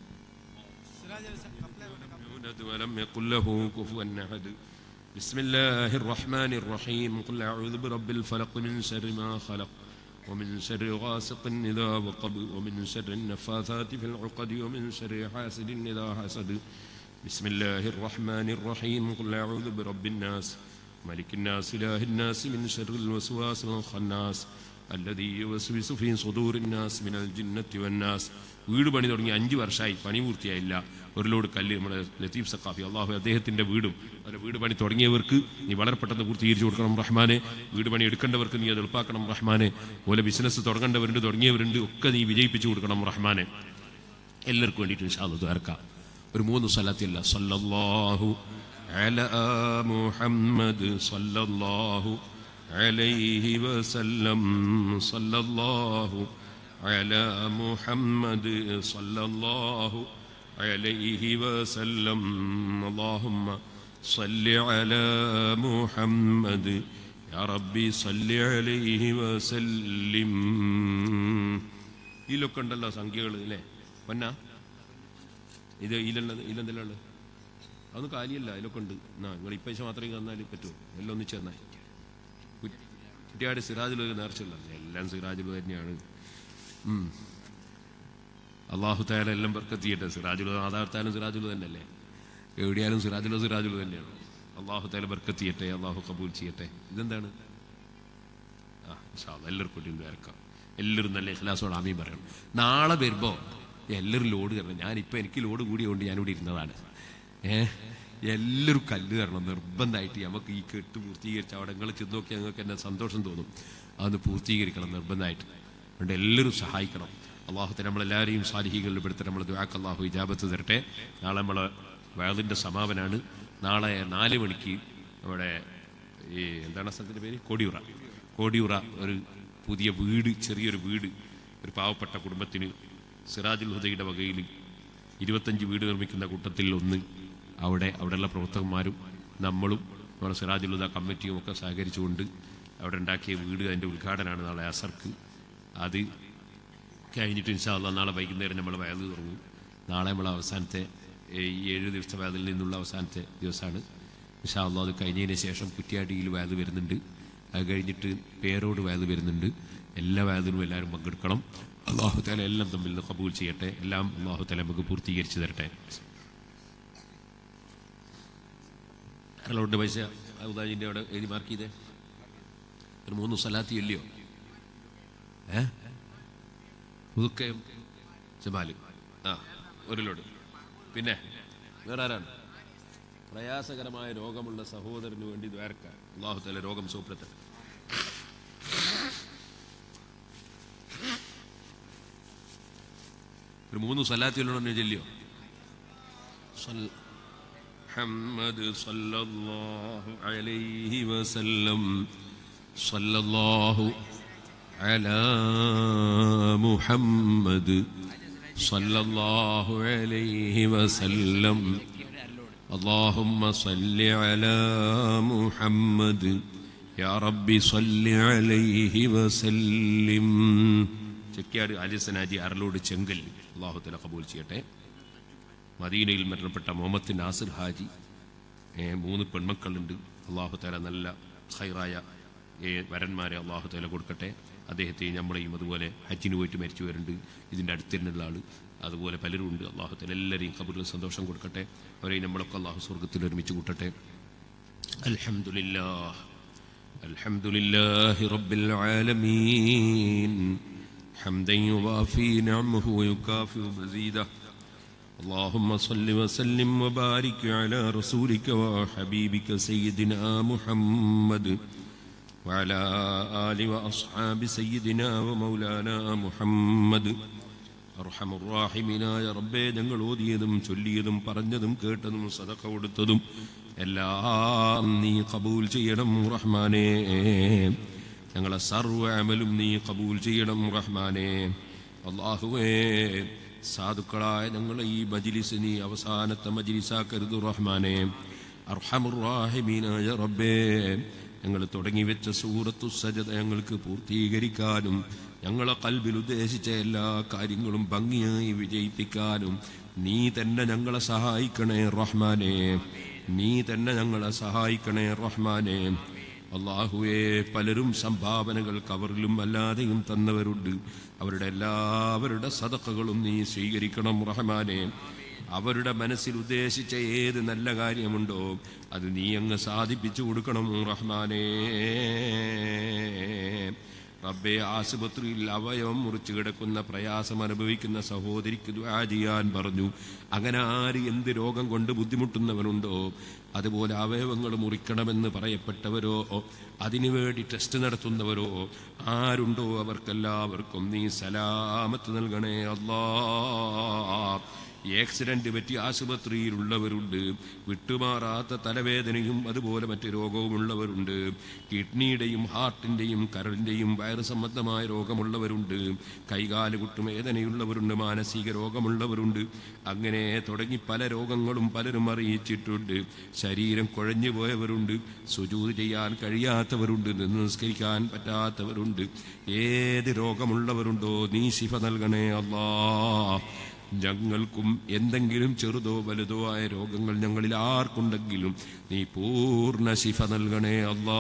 لم يولد ولم يكن له كفوا أحد بسم الله الرحمن الرحيم قل أعوذ برب الفلق من شر ما خلق ومن شر غاسق إذا وقب ومن شر النفاثات في العقد ومن شر حاسد إذا حسد بسم الله الرحمن الرحيم قل أعوذ برب الناس ملك الناس إله الناس من شر الوسواس الخناس الذي يوسوس في صدور الناس من الجنة والناس വീട് പണി തുടങ്ങി അഞ്ച് വർഷമായി പണി പൂർത്തിയായില്ല ഒരു ലോഡ് കല്ല് നമ്മുടെ ലത്തീഫ് സക്കാഫി അള്ളാഹു അദ്ദേഹത്തിന്റെ വീടും അവരുടെ വീട് പണി തുടങ്ങിയവർക്ക് നീ വളരെ പെട്ടെന്ന് പൂർത്തീകരിച്ചു കൊടുക്കണം റഹ്മാനെ വീട് പണി എടുക്കേണ്ടവർക്ക് നീ അത് എളുപ്പാക്കണം റഹ്മാനെ ഓലെ ബിസിനസ് തുടങ്ങേണ്ടവരുണ്ട് തുടങ്ങിയവരുണ്ട് ഒക്കെ നീ വിജയിപ്പിച്ചു കൊടുക്കണം റഹ്മാനെ എല്ലാവർക്കും വേണ്ടിയിട്ട് ഇൻഷാല്ലാ ദ്വാരക്കാം ഒരു മൂന്ന് സ്ഥലത്തില്ല സല്ലല്ലാഹു അല മുഹമ്മദ് സല്ലല്ലാഹു അലൈഹി വസല്ലം സല്ലല്ലാഹു അല മുഹമ്മദ് സല്ലല്ലാഹു അലൈഹി വസല്ലം اللهم صل على محمد يا ربي صل عليه وسلم ഇതിലൊക്കെ ഉണ്ടല്ലോ സംഖ്യകൾ അല്ലേ പൊന്നാ ഇത് ഇതിലുള്ളത് ഇതിലെന്തെല്ലാം ഉള്ളത് അതൊന്നും കാര്യമല്ല അതിലൊക്കെ ഉണ്ട് എന്നാ നിങ്ങൾ ഈ പൈസ മാത്രമേ തന്നാൽ പറ്റുമോ എല്ലാം ഒന്നിച്ച് തന്നാൽ കുറ്റിയാട് സിറാജിൽ ഒരു നേർച്ചയുള്ള എല്ലാം സിറാജിൽ തന്നെയാണ് ഉം. അള്ളാഹു തായാലും എല്ലാം ബർക്കത്തിയട്ടെ സിറാജുൽ ആധാർത്താലും സിറാജുൽ തന്നെയല്ലേ എവിടെയാലും സിറാജുലോ സിറാജുൽ തന്നെയാണ് അള്ളാഹു തായാലും ബർക്കത്തിയട്ടെ അള്ളാഹു കബൂൽ ചെയ്യട്ടെ ഇതെന്താണ് ആ ഇൻഷാ അല്ലാ, എല്ലാവർക്കും വേണ്ടി വരക്കാം എല്ലാവരും നല്ല ഇഖ്ലാസോട് ആമീൻ പറയണം നാളെ വരുമ്പോൾ എല്ലാവരും ലോഡ് തരണം ഞാനിപ്പോൾ എനിക്ക് ലോഡ് കൂടിയതുകൊണ്ട് ഞാനിവിടെ ഇരുന്നതാണ് ഏ എല്ലാവരും കല്ല് തരണം നിർബന്ധമായിട്ട് നമുക്ക് ഈ കെട്ട് പൂർത്തീകരിച്ച അവിടെ നിങ്ങൾ ചെന്ന് നോക്കിയാൽ നിങ്ങൾക്ക് എന്നെ സന്തോഷം തോന്നും അതൊന്ന് പൂർത്തീകരിക്കണം നിർബന്ധമായിട്ട് അതുകൊണ്ട് എല്ലാവരും സഹായിക്കണം അള്ളാഹുത്തെ നമ്മളെല്ലാവരെയും സാലിഹികളിൽ പെടുത്തട്ടെ നമ്മൾ ദ്വാക്ക് അള്ളാഹു ഇജാബത്ത് തരട്ടെ നാളെ നമ്മൾ വയലിൻ്റെ സമാപനാണ് നാളെ നാല് മണിക്ക് നമ്മുടെ ഈ എന്താണ് ആ സ്ഥലത്തിൻ്റെ പേര് കോടിയുറ കോടിയുറ ഒരു പുതിയ വീട് ചെറിയൊരു വീട് ഒരു പാവപ്പെട്ട കുടുംബത്തിന് സിറാജുൽ ഹുദയുടെ വകയിൽ ഇരുപത്തഞ്ച് വീട് നിർമ്മിക്കുന്ന കൂട്ടത്തിൽ ഒന്ന് അവിടെ അവിടെയുള്ള പ്രവർത്തകന്മാരും നമ്മളും നമ്മുടെ സിറാജുൽ ഹുദ കമ്മിറ്റിയും ഒക്കെ സഹകരിച്ചുകൊണ്ട് അവിടെ ഉണ്ടാക്കിയ വീട് അതിൻ്റെ ഉദ്ഘാടനമാണ് നാളെ അസർക്ക് അത് കഴിഞ്ഞിട്ട് ഇൻഷാല്ല നാളെ വൈകുന്നേരം നമ്മൾ വയൽ തുടങ്ങും നാളെ നമ്മൾ അവസാനത്തെ ഈ ഏഴ് ദിവസത്തെ വയലിൽ നിന്നുള്ള അവസാനത്തെ ദിവസമാണ് ഇൻഷാല്ല അത് കഴിഞ്ഞതിന് ശേഷം കുറ്റ്യാടിയിൽ വയൽ വരുന്നുണ്ട് അത് കഴിഞ്ഞിട്ട് പേരോട് വയൽ വരുന്നുണ്ട് എല്ലാ വയലിനും എല്ലാവരും പങ്കെടുക്കണം അള്ളാഹു താല എല്ലാം തമ്മിൽ നിന്ന് കബൂൽ ചെയ്യട്ടെ എല്ലാം അള്ളാഹു താല നമുക്ക് പൂർത്തീകരിച്ച് തരട്ടെ ആരെല്ലാം പൈസ ഉദാജിൻ്റെ അവിടെ എഴുതി മാർക്ക് ചെയ്തേ ഒരു മൂന്ന് സ്ഥലത്തി ഇല്ലയോ ഏ പുതുക്കയം ജമാല് ആ ഒരു ലോഡ് പിന്നെ വേറെ ആരാണ് പ്രയാസകരമായ രോഗമുള്ള സഹോദരന് വേണ്ടി ദ്വാരക്ക അള്ളാഹു തല രോഗം സൂപ്രത്തെ ഒരു മൂന്ന് സലാത്തിലുള്ള ചെല്ലിയോ محمد صلى الله عليه وسلم صلى الله على محمد صلى الله عليه وسلم اللهم صل على محمد يا ربي صل عليه وسلم ചെക്കിയാട് അലിസനാജി അറലോട് ചെങ്കൽ അള്ളാഹു തല കബൂൽ ചെയ്യട്ടെ മദീനയിൽ മരണപ്പെട്ട മുഹമ്മദ് നാസിർ ഹാജി ഏ, മൂന്ന് പെൺമക്കളുണ്ട് അള്ളാഹു തല നല്ല ഹൈറായ ഏ, വരന്മാരെ അള്ളാഹു തല കൊടുക്കട്ടെ അദ്ദേഹത്തെ നമ്മളെയും അതുപോലെ ഹജ്ജിന് പോയിട്ട് മരിച്ചവരുണ്ട് ഇതിൻ്റെ അടുത്തിരുന്നുള്ള ആൾ അതുപോലെ പലരും ഉണ്ട് അള്ളാഹു തല എല്ലാവരെയും കബറിൽ സന്തോഷം കൊടുക്കട്ടെ അവരെയും നമ്മളൊക്കെ അള്ളാഹു സ്വർഗത്തിൽ ഒരുമിച്ച് കൂട്ടട്ടെ അൽഹംദുലില്ലാഹ് الحمد لله رب العالمين حمدا يوافي نعمه ويكافئ مزيده اللهم صل وسلم وبارك على رسولك وحبيبك سيدنا محمد وعلى آل وأصحاب سيدنا ومولانا محمد അർഹമുറാഹിമീനായ റബ്ബേ ഞങ്ങൾ ഓതിയതും ചൊല്ലിയതും പറഞ്ഞതും കേട്ടതും സദക്ക കൊടുത്തതും എല്ലാം നീ കബൂൽ ചെയ്യണം റഹ്മാനേ ഞങ്ങളെ സർവ്വ അമലും നീ കബൂൽ ചെയ്യണം റഹ്മാനേ അള്ളാഹുവേ സാധുക്കളായ ഞങ്ങളെ ഈ മജിലിസ് നീ അവസാനത്തെ മജിലിസാക്കരുത് റഹ്മാനേ അർഹമുറാഹിമീനായ റബ്ബേ ഞങ്ങൾ തുടങ്ങി വെച്ച സൂറത്തു സജത ഞങ്ങൾക്ക് പൂർത്തീകരിക്കാനും ഞങ്ങളെ കൽബിൽ ഉദ്ദേശിച്ച എല്ലാ കാര്യങ്ങളും ഭംഗിയായി വിജയിപ്പിക്കാനും നീ തന്നെ ഞങ്ങളെ സഹായിക്കണേ റഹ്മാനെ നീ തന്നെ ഞങ്ങളെ സഹായിക്കണേ റഹ്മാനെ അള്ളാഹുവെ പലരും സംഭാവനകൾ കവറിലും അല്ലാതെയും തന്നവരുണ്ട് അവരുടെ എല്ലാവരുടെ സദക്കകളും നീ സ്വീകരിക്കണം റഹ്മാനെ അവരുടെ മനസ്സിൽ ഉദ്ദേശിച്ച ഏത് നല്ല കാര്യമുണ്ടോ അത് നീ അങ്ങ് സാധിപ്പിച്ചു കൊടുക്കണം റഹ്മാനേ റബ്ബെ ആശുപത്രിയിൽ അവയവം മുറിച്ചു കിടക്കുന്ന പ്രയാസം അനുഭവിക്കുന്ന സഹോദരിക്ക് ദുആ ചെയ്യാൻ പറഞ്ഞു അങ്ങനെ ആര് എന്ത് രോഗം കൊണ്ട് ബുദ്ധിമുട്ടുന്നവരുണ്ടോ അതുപോലെ അവയവങ്ങൾ മുറിക്കണമെന്ന് പറയപ്പെട്ടവരോ അതിനുവേണ്ടി ടെസ്റ്റ് നടത്തുന്നവരോ ആരുണ്ടോ അവർക്കെല്ലാവർക്കും നീ സലാമത്ത് നൽകണേ അല്ലാ ആക്സിഡന്റ് പറ്റി ആശുപത്രിയിലുള്ളവരുണ്ട് വിട്ടുമാറാത്ത തലവേദനയും അതുപോലെ മറ്റ് രോഗവുമുള്ളവരുണ്ട് കിഡ്നിയുടെയും ഹാർട്ടിന്റെയും കരളിന്റെയും വയറ് സംബന്ധമായ രോഗമുള്ളവരുണ്ട് കൈകാല് കുട്ടുവേദനയുള്ളവരുണ്ട് മാനസിക രോഗമുള്ളവരുണ്ട് അങ്ങനെ തുടങ്ങി പല രോഗങ്ങളും പലരും അറിയിച്ചിട്ടുണ്ട് ശരീരം കുഴഞ്ഞു പോയവരുണ്ട് സുജൂത് ചെയ്യാൻ കഴിയാത്തവരുണ്ട് നിന്ന് നിസ്കരിക്കാൻ പറ്റാത്തവരുണ്ട് ഏത് രോഗമുള്ളവരുണ്ടോ നീ ശിഫ നൽകണേ അല്ലാ ഞങ്ങൾക്കും എന്തെങ്കിലും ചെറുതോ വലുതോ ആയ രോഗങ്ങൾ ഞങ്ങളിൽ ആർക്കുണ്ടെങ്കിലും നീ പൂർണ്ണ ശിഫ നൽകണേ അല്ലാ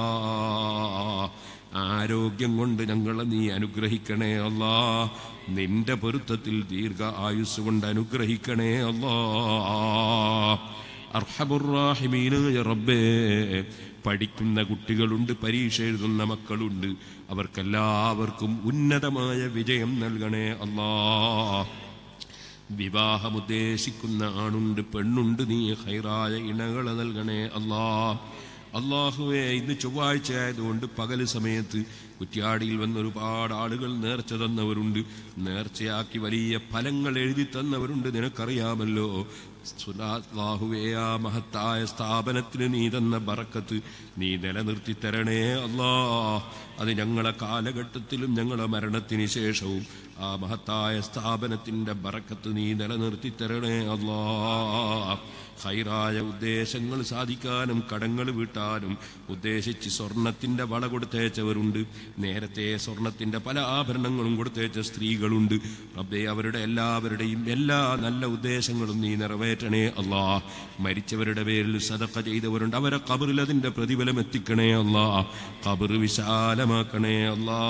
ആരോഗ്യം കൊണ്ട് ഞങ്ങളെ നീ അനുഗ്രഹിക്കണേ അല്ലാ നിന്റെ പൊരുത്തത്തിൽ ദീർഘ ആയുസ് കൊണ്ട് അനുഗ്രഹിക്കണേ അല്ലാ അർഹബുറാഹിമീനായ റബ്ബേ പഠിക്കുന്ന കുട്ടികളുണ്ട് പരീക്ഷ എഴുതുന്ന മക്കളുണ്ട് അവർക്കെല്ലാവർക്കും ഉന്നതമായ വിജയം നൽകണേ അല്ലാ വിവാഹം ഉദ്ദേശിക്കുന്ന ആണുണ്ട് പെണ്ണുണ്ട് നീ ഹൈറായ ഇണകളെ നൽകണേ അല്ലാ അള്ളാഹുവെ ഇന്ന് ചൊവ്വാഴ്ച ആയതുകൊണ്ട് പകല് സമയത്ത് കുറ്റ്യാടിയിൽ വന്ന ഒരുപാട് ആളുകൾ നേർച്ച തന്നവരുണ്ട് നേർച്ചയാക്കി വലിയ ഫലങ്ങൾ എഴുതി തന്നവരുണ്ട് നിനക്കറിയാമല്ലോ അള്ളാഹുവേ ആ മഹത്തായ സ്ഥാപനത്തിന് നീ തന്ന ബറക്കത്ത് നീ നിലനിർത്തി തരണേ അല്ലാ അത് ഞങ്ങളെ കാലഘട്ടത്തിലും ഞങ്ങളെ മരണത്തിന് ശേഷവും ആ മഹത്തായ സ്ഥാപനത്തിന്റെ ബറക്കത്ത് നീ നിലനിർത്തി തരണേ അല്ലാ ഹൈറായ ഉദ്ദേശങ്ങൾ സാധിക്കാനും കടങ്ങൾ വീട്ടാനും ഉദ്ദേശിച്ച് സ്വർണത്തിന്റെ വള കൊടുത്തേച്ചവരുണ്ട് നേരത്തെ സ്വർണത്തിന്റെ പല ആഭരണങ്ങളും കൊടുത്തേച്ച സ്ത്രീകളുണ്ട് റബ്ബേ അവരുടെ എല്ലാവരുടെയും എല്ലാ നല്ല ഉദ്ദേശങ്ങളും നീ നിറവേറ്റണേ അല്ലാ മരിച്ചവരുടെ പേരിൽ സദക്ക ചെയ്തവരുണ്ട് അവരെ കബറിൽ അതിന്റെ പ്രതിഫലം എത്തിക്കണേ അല്ലാ കബർ വിശാലമാക്കണേ അല്ലാ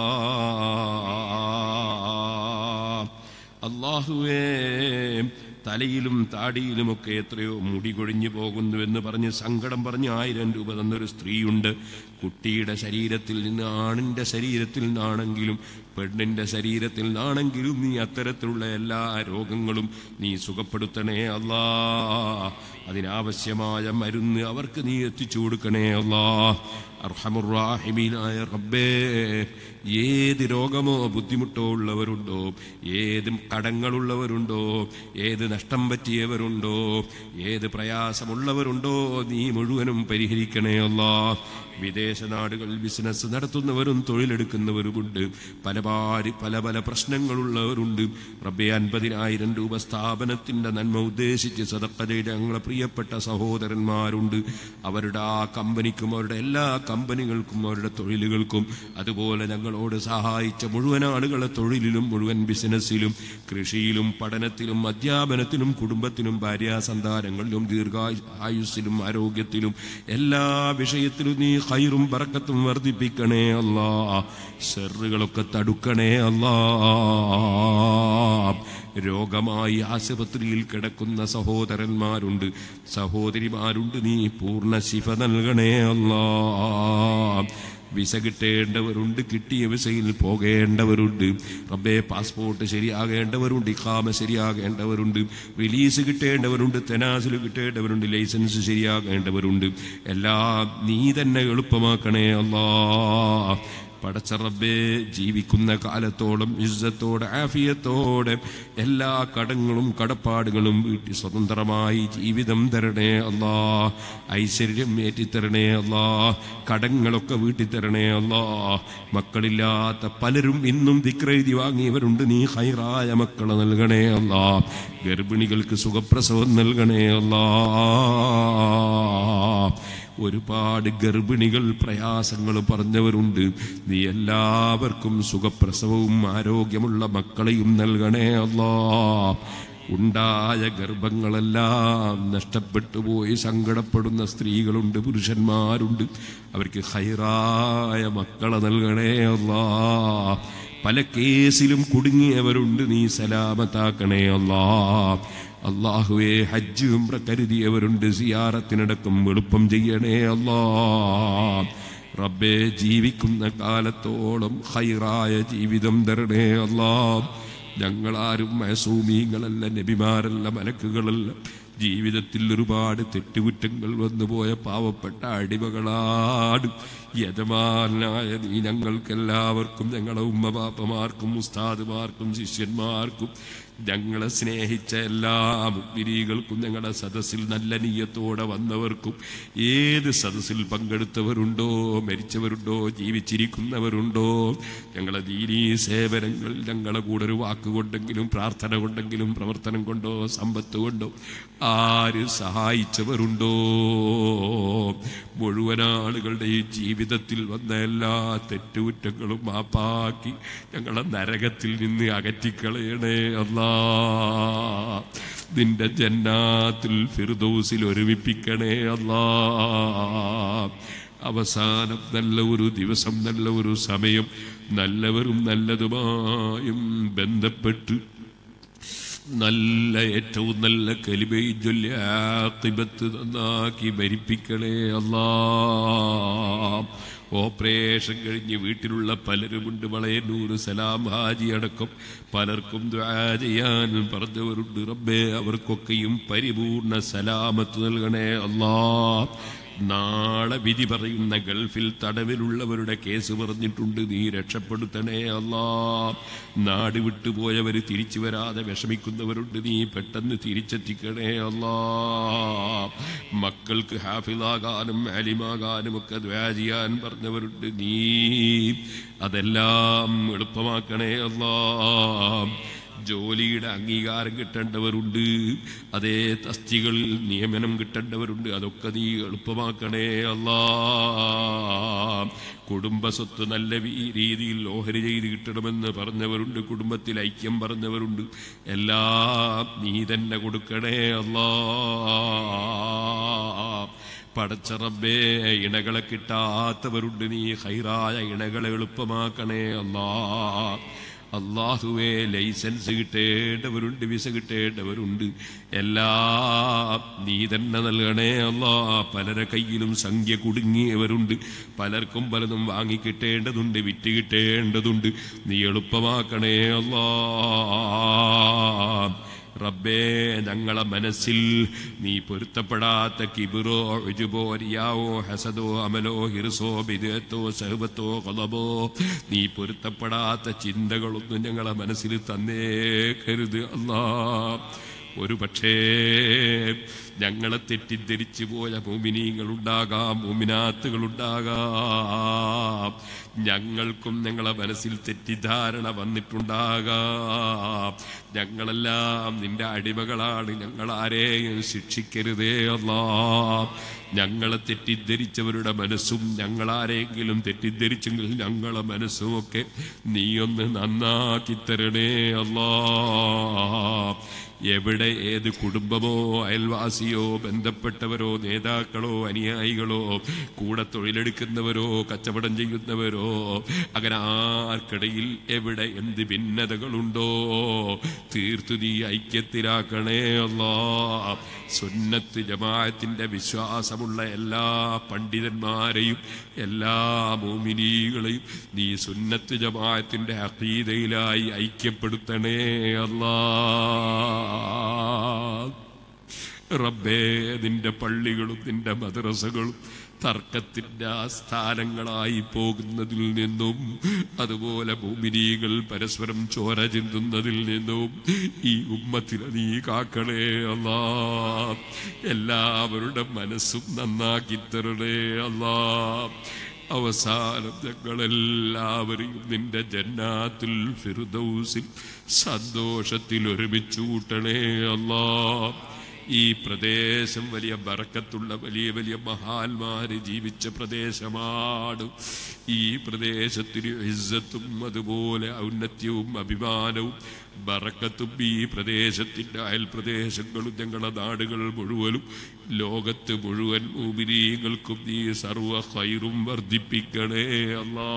അള്ളാഹുവേ തലയിലും താടിയിലുമൊക്കെ എത്രയോ മുടി കൊഴിഞ്ഞു പോകുന്നുവെന്ന് പറഞ്ഞ് സങ്കടം പറഞ്ഞ് ആയിരം രൂപ തന്നൊരു സ്ത്രീയുണ്ട് കുട്ടിയുടെ ശരീരത്തിൽ നിന്ന് ആണിന്റെ ശരീരത്തിൽ നിന്നാണെങ്കിലും പെണ്ണിന്റെ ശരീരത്തിൽ നിന്നാണെങ്കിലും നീ അത്തരത്തിലുള്ള എല്ലാ രോഗങ്ങളും നീ സുഖപ്പെടുത്തണേ അല്ലാ അതിനാവശ്യമായ മരുന്ന് അവർക്ക് നീ എത്തിച്ചു കൊടുക്കണേ അല്ലാ അർഹമുറാഹിമീനായ റബ്ബേ ഏത് രോഗമോ ബുദ്ധിമുട്ടോ ഉള്ളവരുണ്ടോ ഏത് കടങ്ങളുള്ളവരുണ്ടോ ഏത് നഷ്ടം പറ്റിയവരുണ്ടോ ഏത് പ്രയാസമുള്ളവരുണ്ടോ നീ മുഴുവനും പരിഹരിക്കണേ അല്ലാ വിദേശ നാടുകളിൽ ബിസിനസ് നടത്തുന്നവരും തൊഴിലെടുക്കുന്നവരുമുണ്ട് പല പാരി പല പല പ്രശ്നങ്ങളുള്ളവരുണ്ട് റബ്ബെ അൻപതിനായിരം രൂപ സ്ഥാപനത്തിന്റെ നന്മ ഉദ്ദേശിച്ച് സദക്ക ചെയ്ത ഞങ്ങളെ പ്രിയപ്പെട്ട സഹോദരന്മാരുണ്ട് അവരുടെ ആ കമ്പനിക്കും അവരുടെ എല്ലാ കമ്പനികൾക്കും അവരുടെ തൊഴിലുകൾക്കും അതുപോലെ ഞങ്ങളോട് സഹായിച്ച മുഴുവൻ ആളുകളെ തൊഴിലിലും മുഴുവൻ ബിസിനസ്സിലും കൃഷിയിലും പഠനത്തിലും അധ്യാപനത്തിലും കുടുംബത്തിനും ഭാര്യാസന്താനങ്ങളിലും ദീർഘായുസ്സിലും ആരോഗ്യത്തിലും എല്ലാ വിഷയത്തിലും നീ ഹൈറും ബറക്കത്തും വർദ്ധിപ്പിക്കണേ അല്ലാ ഷെറുകളൊക്കെ തടുക്കണേ അല്ലാ രോഗമായി ആശുപത്രിയിൽ കിടക്കുന്ന സഹോദരന്മാരുണ്ട് സഹോദരിമാരുണ്ട് നീ പൂർണ്ണ ശിഫ നൽകണേ അല്ലാ വിസ കിട്ടേണ്ടവരുണ്ട് കിട്ടിയ വിസയിൽ പോകേണ്ടവരുണ്ട് റബ്ബേ പാസ്പോർട്ട് ശരിയാകേണ്ടവരുണ്ട് ഇഖാമ ശരിയാകേണ്ടവരുണ്ട് റിലീസ് കിട്ടേണ്ടവരുണ്ട് തെനാസിൽ കിട്ടേണ്ടവരുണ്ട് ലൈസൻസ് ശരിയാകേണ്ടവരുണ്ട് എല്ലാം നീ തന്നെ എളുപ്പമാക്കണേ അല്ലാ പടച്ചറബേ ജീവിക്കുന്ന കാലത്തോളം ഇസ്സത്തോടെ ആഫിയത്തോടെ എല്ലാ കടങ്ങളും കടപ്പാടുകളും വീട്ടി സ്വതന്ത്രമായി ജീവിതം തരണേ അല്ലാ ഐശ്വര്യം ഏറ്റിത്തരണേ അല്ലാ കടങ്ങളൊക്കെ വീട്ടി തരണേ അല്ലാ മക്കളില്ലാത്ത പലരും ഇന്നും ദിക്രെഴുതി വാങ്ങിയവരുണ്ട് നീ ഹൈറായ മക്കളെ നൽകണേ അല്ലാ ഗർഭിണികൾക്ക് സുഖപ്രസവം നൽകണേ അല്ലാ ഒരുപാട് ഗർഭിണികൾ പ്രയാസങ്ങൾ പറഞ്ഞവരുണ്ട് നീ എല്ലാവർക്കും സുഖപ്രസവവും ആരോഗ്യമുള്ള മക്കളെയും നൽകണേ അല്ലാ ഉണ്ടായ ഗർഭങ്ങളെല്ലാം നഷ്ടപ്പെട്ടു പോയി സങ്കടപ്പെടുന്ന സ്ത്രീകളുണ്ട് പുരുഷന്മാരുണ്ട് അവർക്ക് ഹൈറായ മക്കളെ നൽകണേ അല്ലാ പല കേസിലും കുടുങ്ങിയവരുണ്ട് നീ സലാമത്താക്കണേ അല്ലാ അള്ളാഹുവെ ഹജ്ജ് ഉംറ കരുതിയവരുണ്ട് സിയാറത്തിനടക്കം എളുപ്പം ചെയ്യണേ അല്ലാ റബ്ബെ ജീവിക്കുന്ന കാലത്തോളം ഹൈറായ ജീവിതം തരണേ അല്ലാ ഞങ്ങളാരും മസൂമീങ്ങളല്ല നബിമാരല്ല മലക്കുകളല്ല ജീവിതത്തിൽ ഒരുപാട് തെറ്റുകുറ്റങ്ങൾ വന്നുപോയ പാവപ്പെട്ട അടിമകളാണ് യജമാനായ നീ ഞങ്ങൾക്കെല്ലാവർക്കും ഞങ്ങളെ ഉമ്മ പാപ്പമാർക്കും ഉസ്താദുമാർക്കും ശിഷ്യന്മാർക്കും ഞങ്ങളെ സ്നേഹിച്ച എല്ലാ മുഗ്മിരീകൾക്കും ഞങ്ങളുടെ സദസ്സിൽ നല്ല നീയത്തോടെ വന്നവർക്കും ഏത് സദസ്സിൽ പങ്കെടുത്തവരുണ്ടോ മരിച്ചവരുണ്ടോ ജീവിച്ചിരിക്കുന്നവരുണ്ടോ ഞങ്ങളെ ദീനീ സേവനങ്ങൾ ഞങ്ങളെ കൂടെ ഒരു വാക്കുകൊണ്ടെങ്കിലും പ്രാർത്ഥന കൊണ്ടെങ്കിലും പ്രവർത്തനം കൊണ്ടോ സമ്പത്ത് കൊണ്ടോ ആര് സഹായിച്ചവരുണ്ടോ മുഴുവൻ ആളുകളുടെയും ജീവിതത്തിൽ വന്ന എല്ലാ തെറ്റുകുറ്റങ്ങളും മാപ്പാക്കി ഞങ്ങളെ നരകത്തിൽ നിന്ന് അകറ്റിക്കളയണേ അല്ലാ നിന്റെ ജന്നാത്തിൽ ഫിർദൗസിൽ ഒരുമിപ്പിക്കണേ അല്ലാ അവസാനം നല്ല ഒരു ദിവസം നല്ല ഒരു സമയം നല്ലവരും നല്ലതുമായും ബന്ധപ്പെട്ട് നല്ല ഏറ്റവും നല്ല കലിമയും ചൊല്ലി ആത്തിബത്ത് നന്നാക്കി ഭരിപ്പിക്കണേ അല്ലാ ഓപ്പറേഷൻ കഴിഞ്ഞ് വീട്ടിലുള്ള പലരുമുണ്ട് വളയന്നൂർ സലാം ഹാജി അടക്കം പലർക്കും ദ്വാ ചെയ്യാൻ പറഞ്ഞവരുണ്ട് റബ്ബേ അവർക്കൊക്കെയും പരിപൂർണ സലാമത്ത് നൽകണേ അല്ലാ നാളെ വിധി പറയുന്ന ഗൾഫിൽ തടവിലുള്ളവരുടെ കേസ് പറഞ്ഞിട്ടുണ്ട് നീ രക്ഷപ്പെടുത്തണേ അല്ലാ നാട് വിട്ടുപോയവര് തിരിച്ചു വരാതെ വിഷമിക്കുന്നവരുണ്ട് നീ പെട്ടെന്ന് തിരിച്ചെത്തിക്കണേ അല്ലാ മക്കൾക്ക് ഹാഫിലാകാനും അലിമാകാനും ഒക്കെ ദ്വാ ചെയ്യാൻ പറഞ്ഞവരുണ്ട് നീ അതെല്ലാം എളുപ്പമാക്കണേ അല്ലാ ജോലിയുടെ അംഗീകാരം കിട്ടേണ്ടവരുണ്ട് അതേ തസ്തികളിൽ നിയമനം കിട്ടേണ്ടവരുണ്ട് അതൊക്കെ നീ എളുപ്പമാക്കണേ അല്ലാ കുടുംബസ്വത്ത് നല്ല വി- രീതിയിൽ ഓഹരി ചെയ്ത് കിട്ടണമെന്ന് പറഞ്ഞവരുണ്ട് കുടുംബത്തിൽ ഐക്യം പറഞ്ഞവരുണ്ട് എല്ലാം നീ തന്നെ കൊടുക്കണേ അല്ലാ പടച്ചറബേ ഇണകളെ കിട്ടാത്തവരുണ്ട് നീ ഹൈറായ ഇണകളെ എളുപ്പമാക്കണേ അല്ലാ അള്ളാഹുവേ ലൈസൻസ് കിട്ടേണ്ടവരുണ്ട് വിസ കിട്ടേണ്ടവരുണ്ട് എല്ലാം നീ തന്നെ നൽകണേ അല്ലാ പലരെ കയ്യിലും സംഖ്യ കുടുങ്ങിയവരുണ്ട് പലർക്കും പലതും വാങ്ങിക്കിട്ടേണ്ടതുണ്ട് വിറ്റ് കിട്ടേണ്ടതുണ്ട് നീ എളുപ്പമാക്കണേ അല്ലാ റബ്ബേ ഞങ്ങളെ മനസ്സിൽ നീ പൊരുത്തപ്പെടാത്ത കിബിറോ ഉജുബോ റിയാവോ ഹസദോ അമലോ ഹിർസോ ബിദത്തോ സഹബത്തോ കൊലബോ നീ പൊരുത്തപ്പെടാത്ത ചിന്തകളൊന്നും ഞങ്ങളെ മനസ്സിൽ തന്നേക്കരുത് അല്ലാ ഒരു പക്ഷേ ഞങ്ങളെ തെറ്റിദ്ധരിച്ചു പോയ മോമിനീങ്ങളുണ്ടാകാം മോമിനാത്തുകളുണ്ടാകാം ഞങ്ങൾക്കും ഞങ്ങളെ മനസ്സിൽ തെറ്റിദ്ധാരണ വന്നിട്ടുണ്ടാകാം ഞങ്ങളെല്ലാം നിന്റെ അടിമകളാണ് ഞങ്ങൾ ആരെയും ശിക്ഷിക്കരുതേ അല്ലാ ഞങ്ങളെ തെറ്റിദ്ധരിച്ചവരുടെ മനസ്സും ഞങ്ങളാരെങ്കിലും തെറ്റിദ്ധരിച്ചെങ്കിൽ ഞങ്ങളെ മനസ്സുമൊക്കെ നീയൊന്ന് നന്നാക്കി തരണേ അല്ലാ എവിടെ ഏത് കുടുംബമോ അയൽവാസിയോ ബന്ധപ്പെട്ടവരോ നേതാക്കളോ അനുയായികളോ കൂടെ തൊഴിലെടുക്കുന്നവരോ കച്ചവടം ചെയ്യുന്നവരോ അങ്ങനെ ആർക്കിടയിൽ എവിടെ എന്ത് ഭിന്നതകളുണ്ടോ തീർത്തു നീ ഐക്യത്തിലാക്കണേ അല്ലാ സുന്നത്ത് ജമാഅത്തിന്റെ വിശ്വാസമുള്ള എല്ലാ പണ്ഡിതന്മാരെയും എല്ലാ മോമിനികളെയും നീ സുന്നത്ത് ജമാഅത്തിന്റെ അഖീദയിലായി ഐക്യപ്പെടുത്തണേ അല്ലാ റബ്ബേ നിന്റെ പള്ളികളും നിന്റെ മദ്രസകളും തർക്കത്തിന്റെ ആസ്ഥാനങ്ങളായി പോകുന്നതിൽ നിന്നും അതുപോലെ ഭൂമിനീകൾ പരസ്പരം ചോര ചിന്തുന്നതിൽ നിന്നും ഈ ഉമ്മത്തിനെ നീ കാക്കണേ അല്ലാ എല്ലാവരുടെ മനസ്സും നന്നാക്കി തരണേ അല്ലാ അവസാനം ഞങ്ങളെല്ലാവരെയും നിന്റെ ജന്നാത്തിൽ ഫിറുദൗസിൽ സന്തോഷത്തിൽ ഒരുമിച്ച് കൂട്ടണേ അല്ലാ ഈ പ്രദേശം വലിയ ബറക്കത്തുള്ള വലിയ വലിയ മഹാന്മാര് ജീവിച്ച പ്രദേശമാണ് ഈ പ്രദേശത്തിന് ഇസ്സത്തും അതുപോലെ ഔന്നത്യവും അഭിമാനവും ബറക്കത്തും ഈ പ്രദേശത്തിന്റെ അയൽ പ്രദേശങ്ങളും ഞങ്ങളുടെ നാടുകൾ മുഴുവനും ലോകത്ത് മുഴുവൻ ഉപരീകൾക്കും നീ സർവ ഹൈറും വർദ്ധിപ്പിക്കണേ അല്ലാ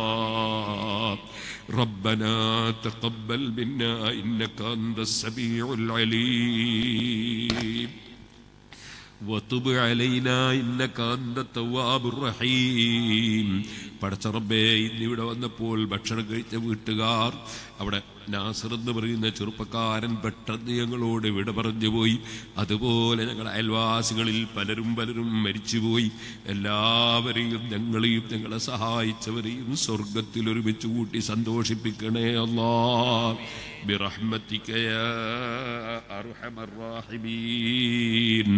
ربنا تقبل منا إنك أنت السميع العليم وتب علينا إنك أنت التواب الرحيم പടച്ച റബ്ബേ ഇന്നിവിടെ വന്നപ്പോൾ ഭക്ഷണം കഴിച്ച വീട്ടുകാർ അവിടെ നാസർ എന്ന് പറയുന്ന ചെറുപ്പക്കാരൻ പെട്ടെന്ന് ഞങ്ങളോട് വിട പറഞ്ഞു പോയി അതുപോലെ ഞങ്ങളുടെ അയൽവാസികളിൽ പലരും പലരും മരിച്ചുപോയി എല്ലാവരെയും ഞങ്ങളെയും ഞങ്ങളെ സഹായിച്ചവരെയും സ്വർഗത്തിൽ ഒരുമിച്ച് കൂട്ടി സന്തോഷിപ്പിക്കണേ അല്ലാ ബിറഹ്മത്തിക്കയ അർഹമർ റാഹിമീൻ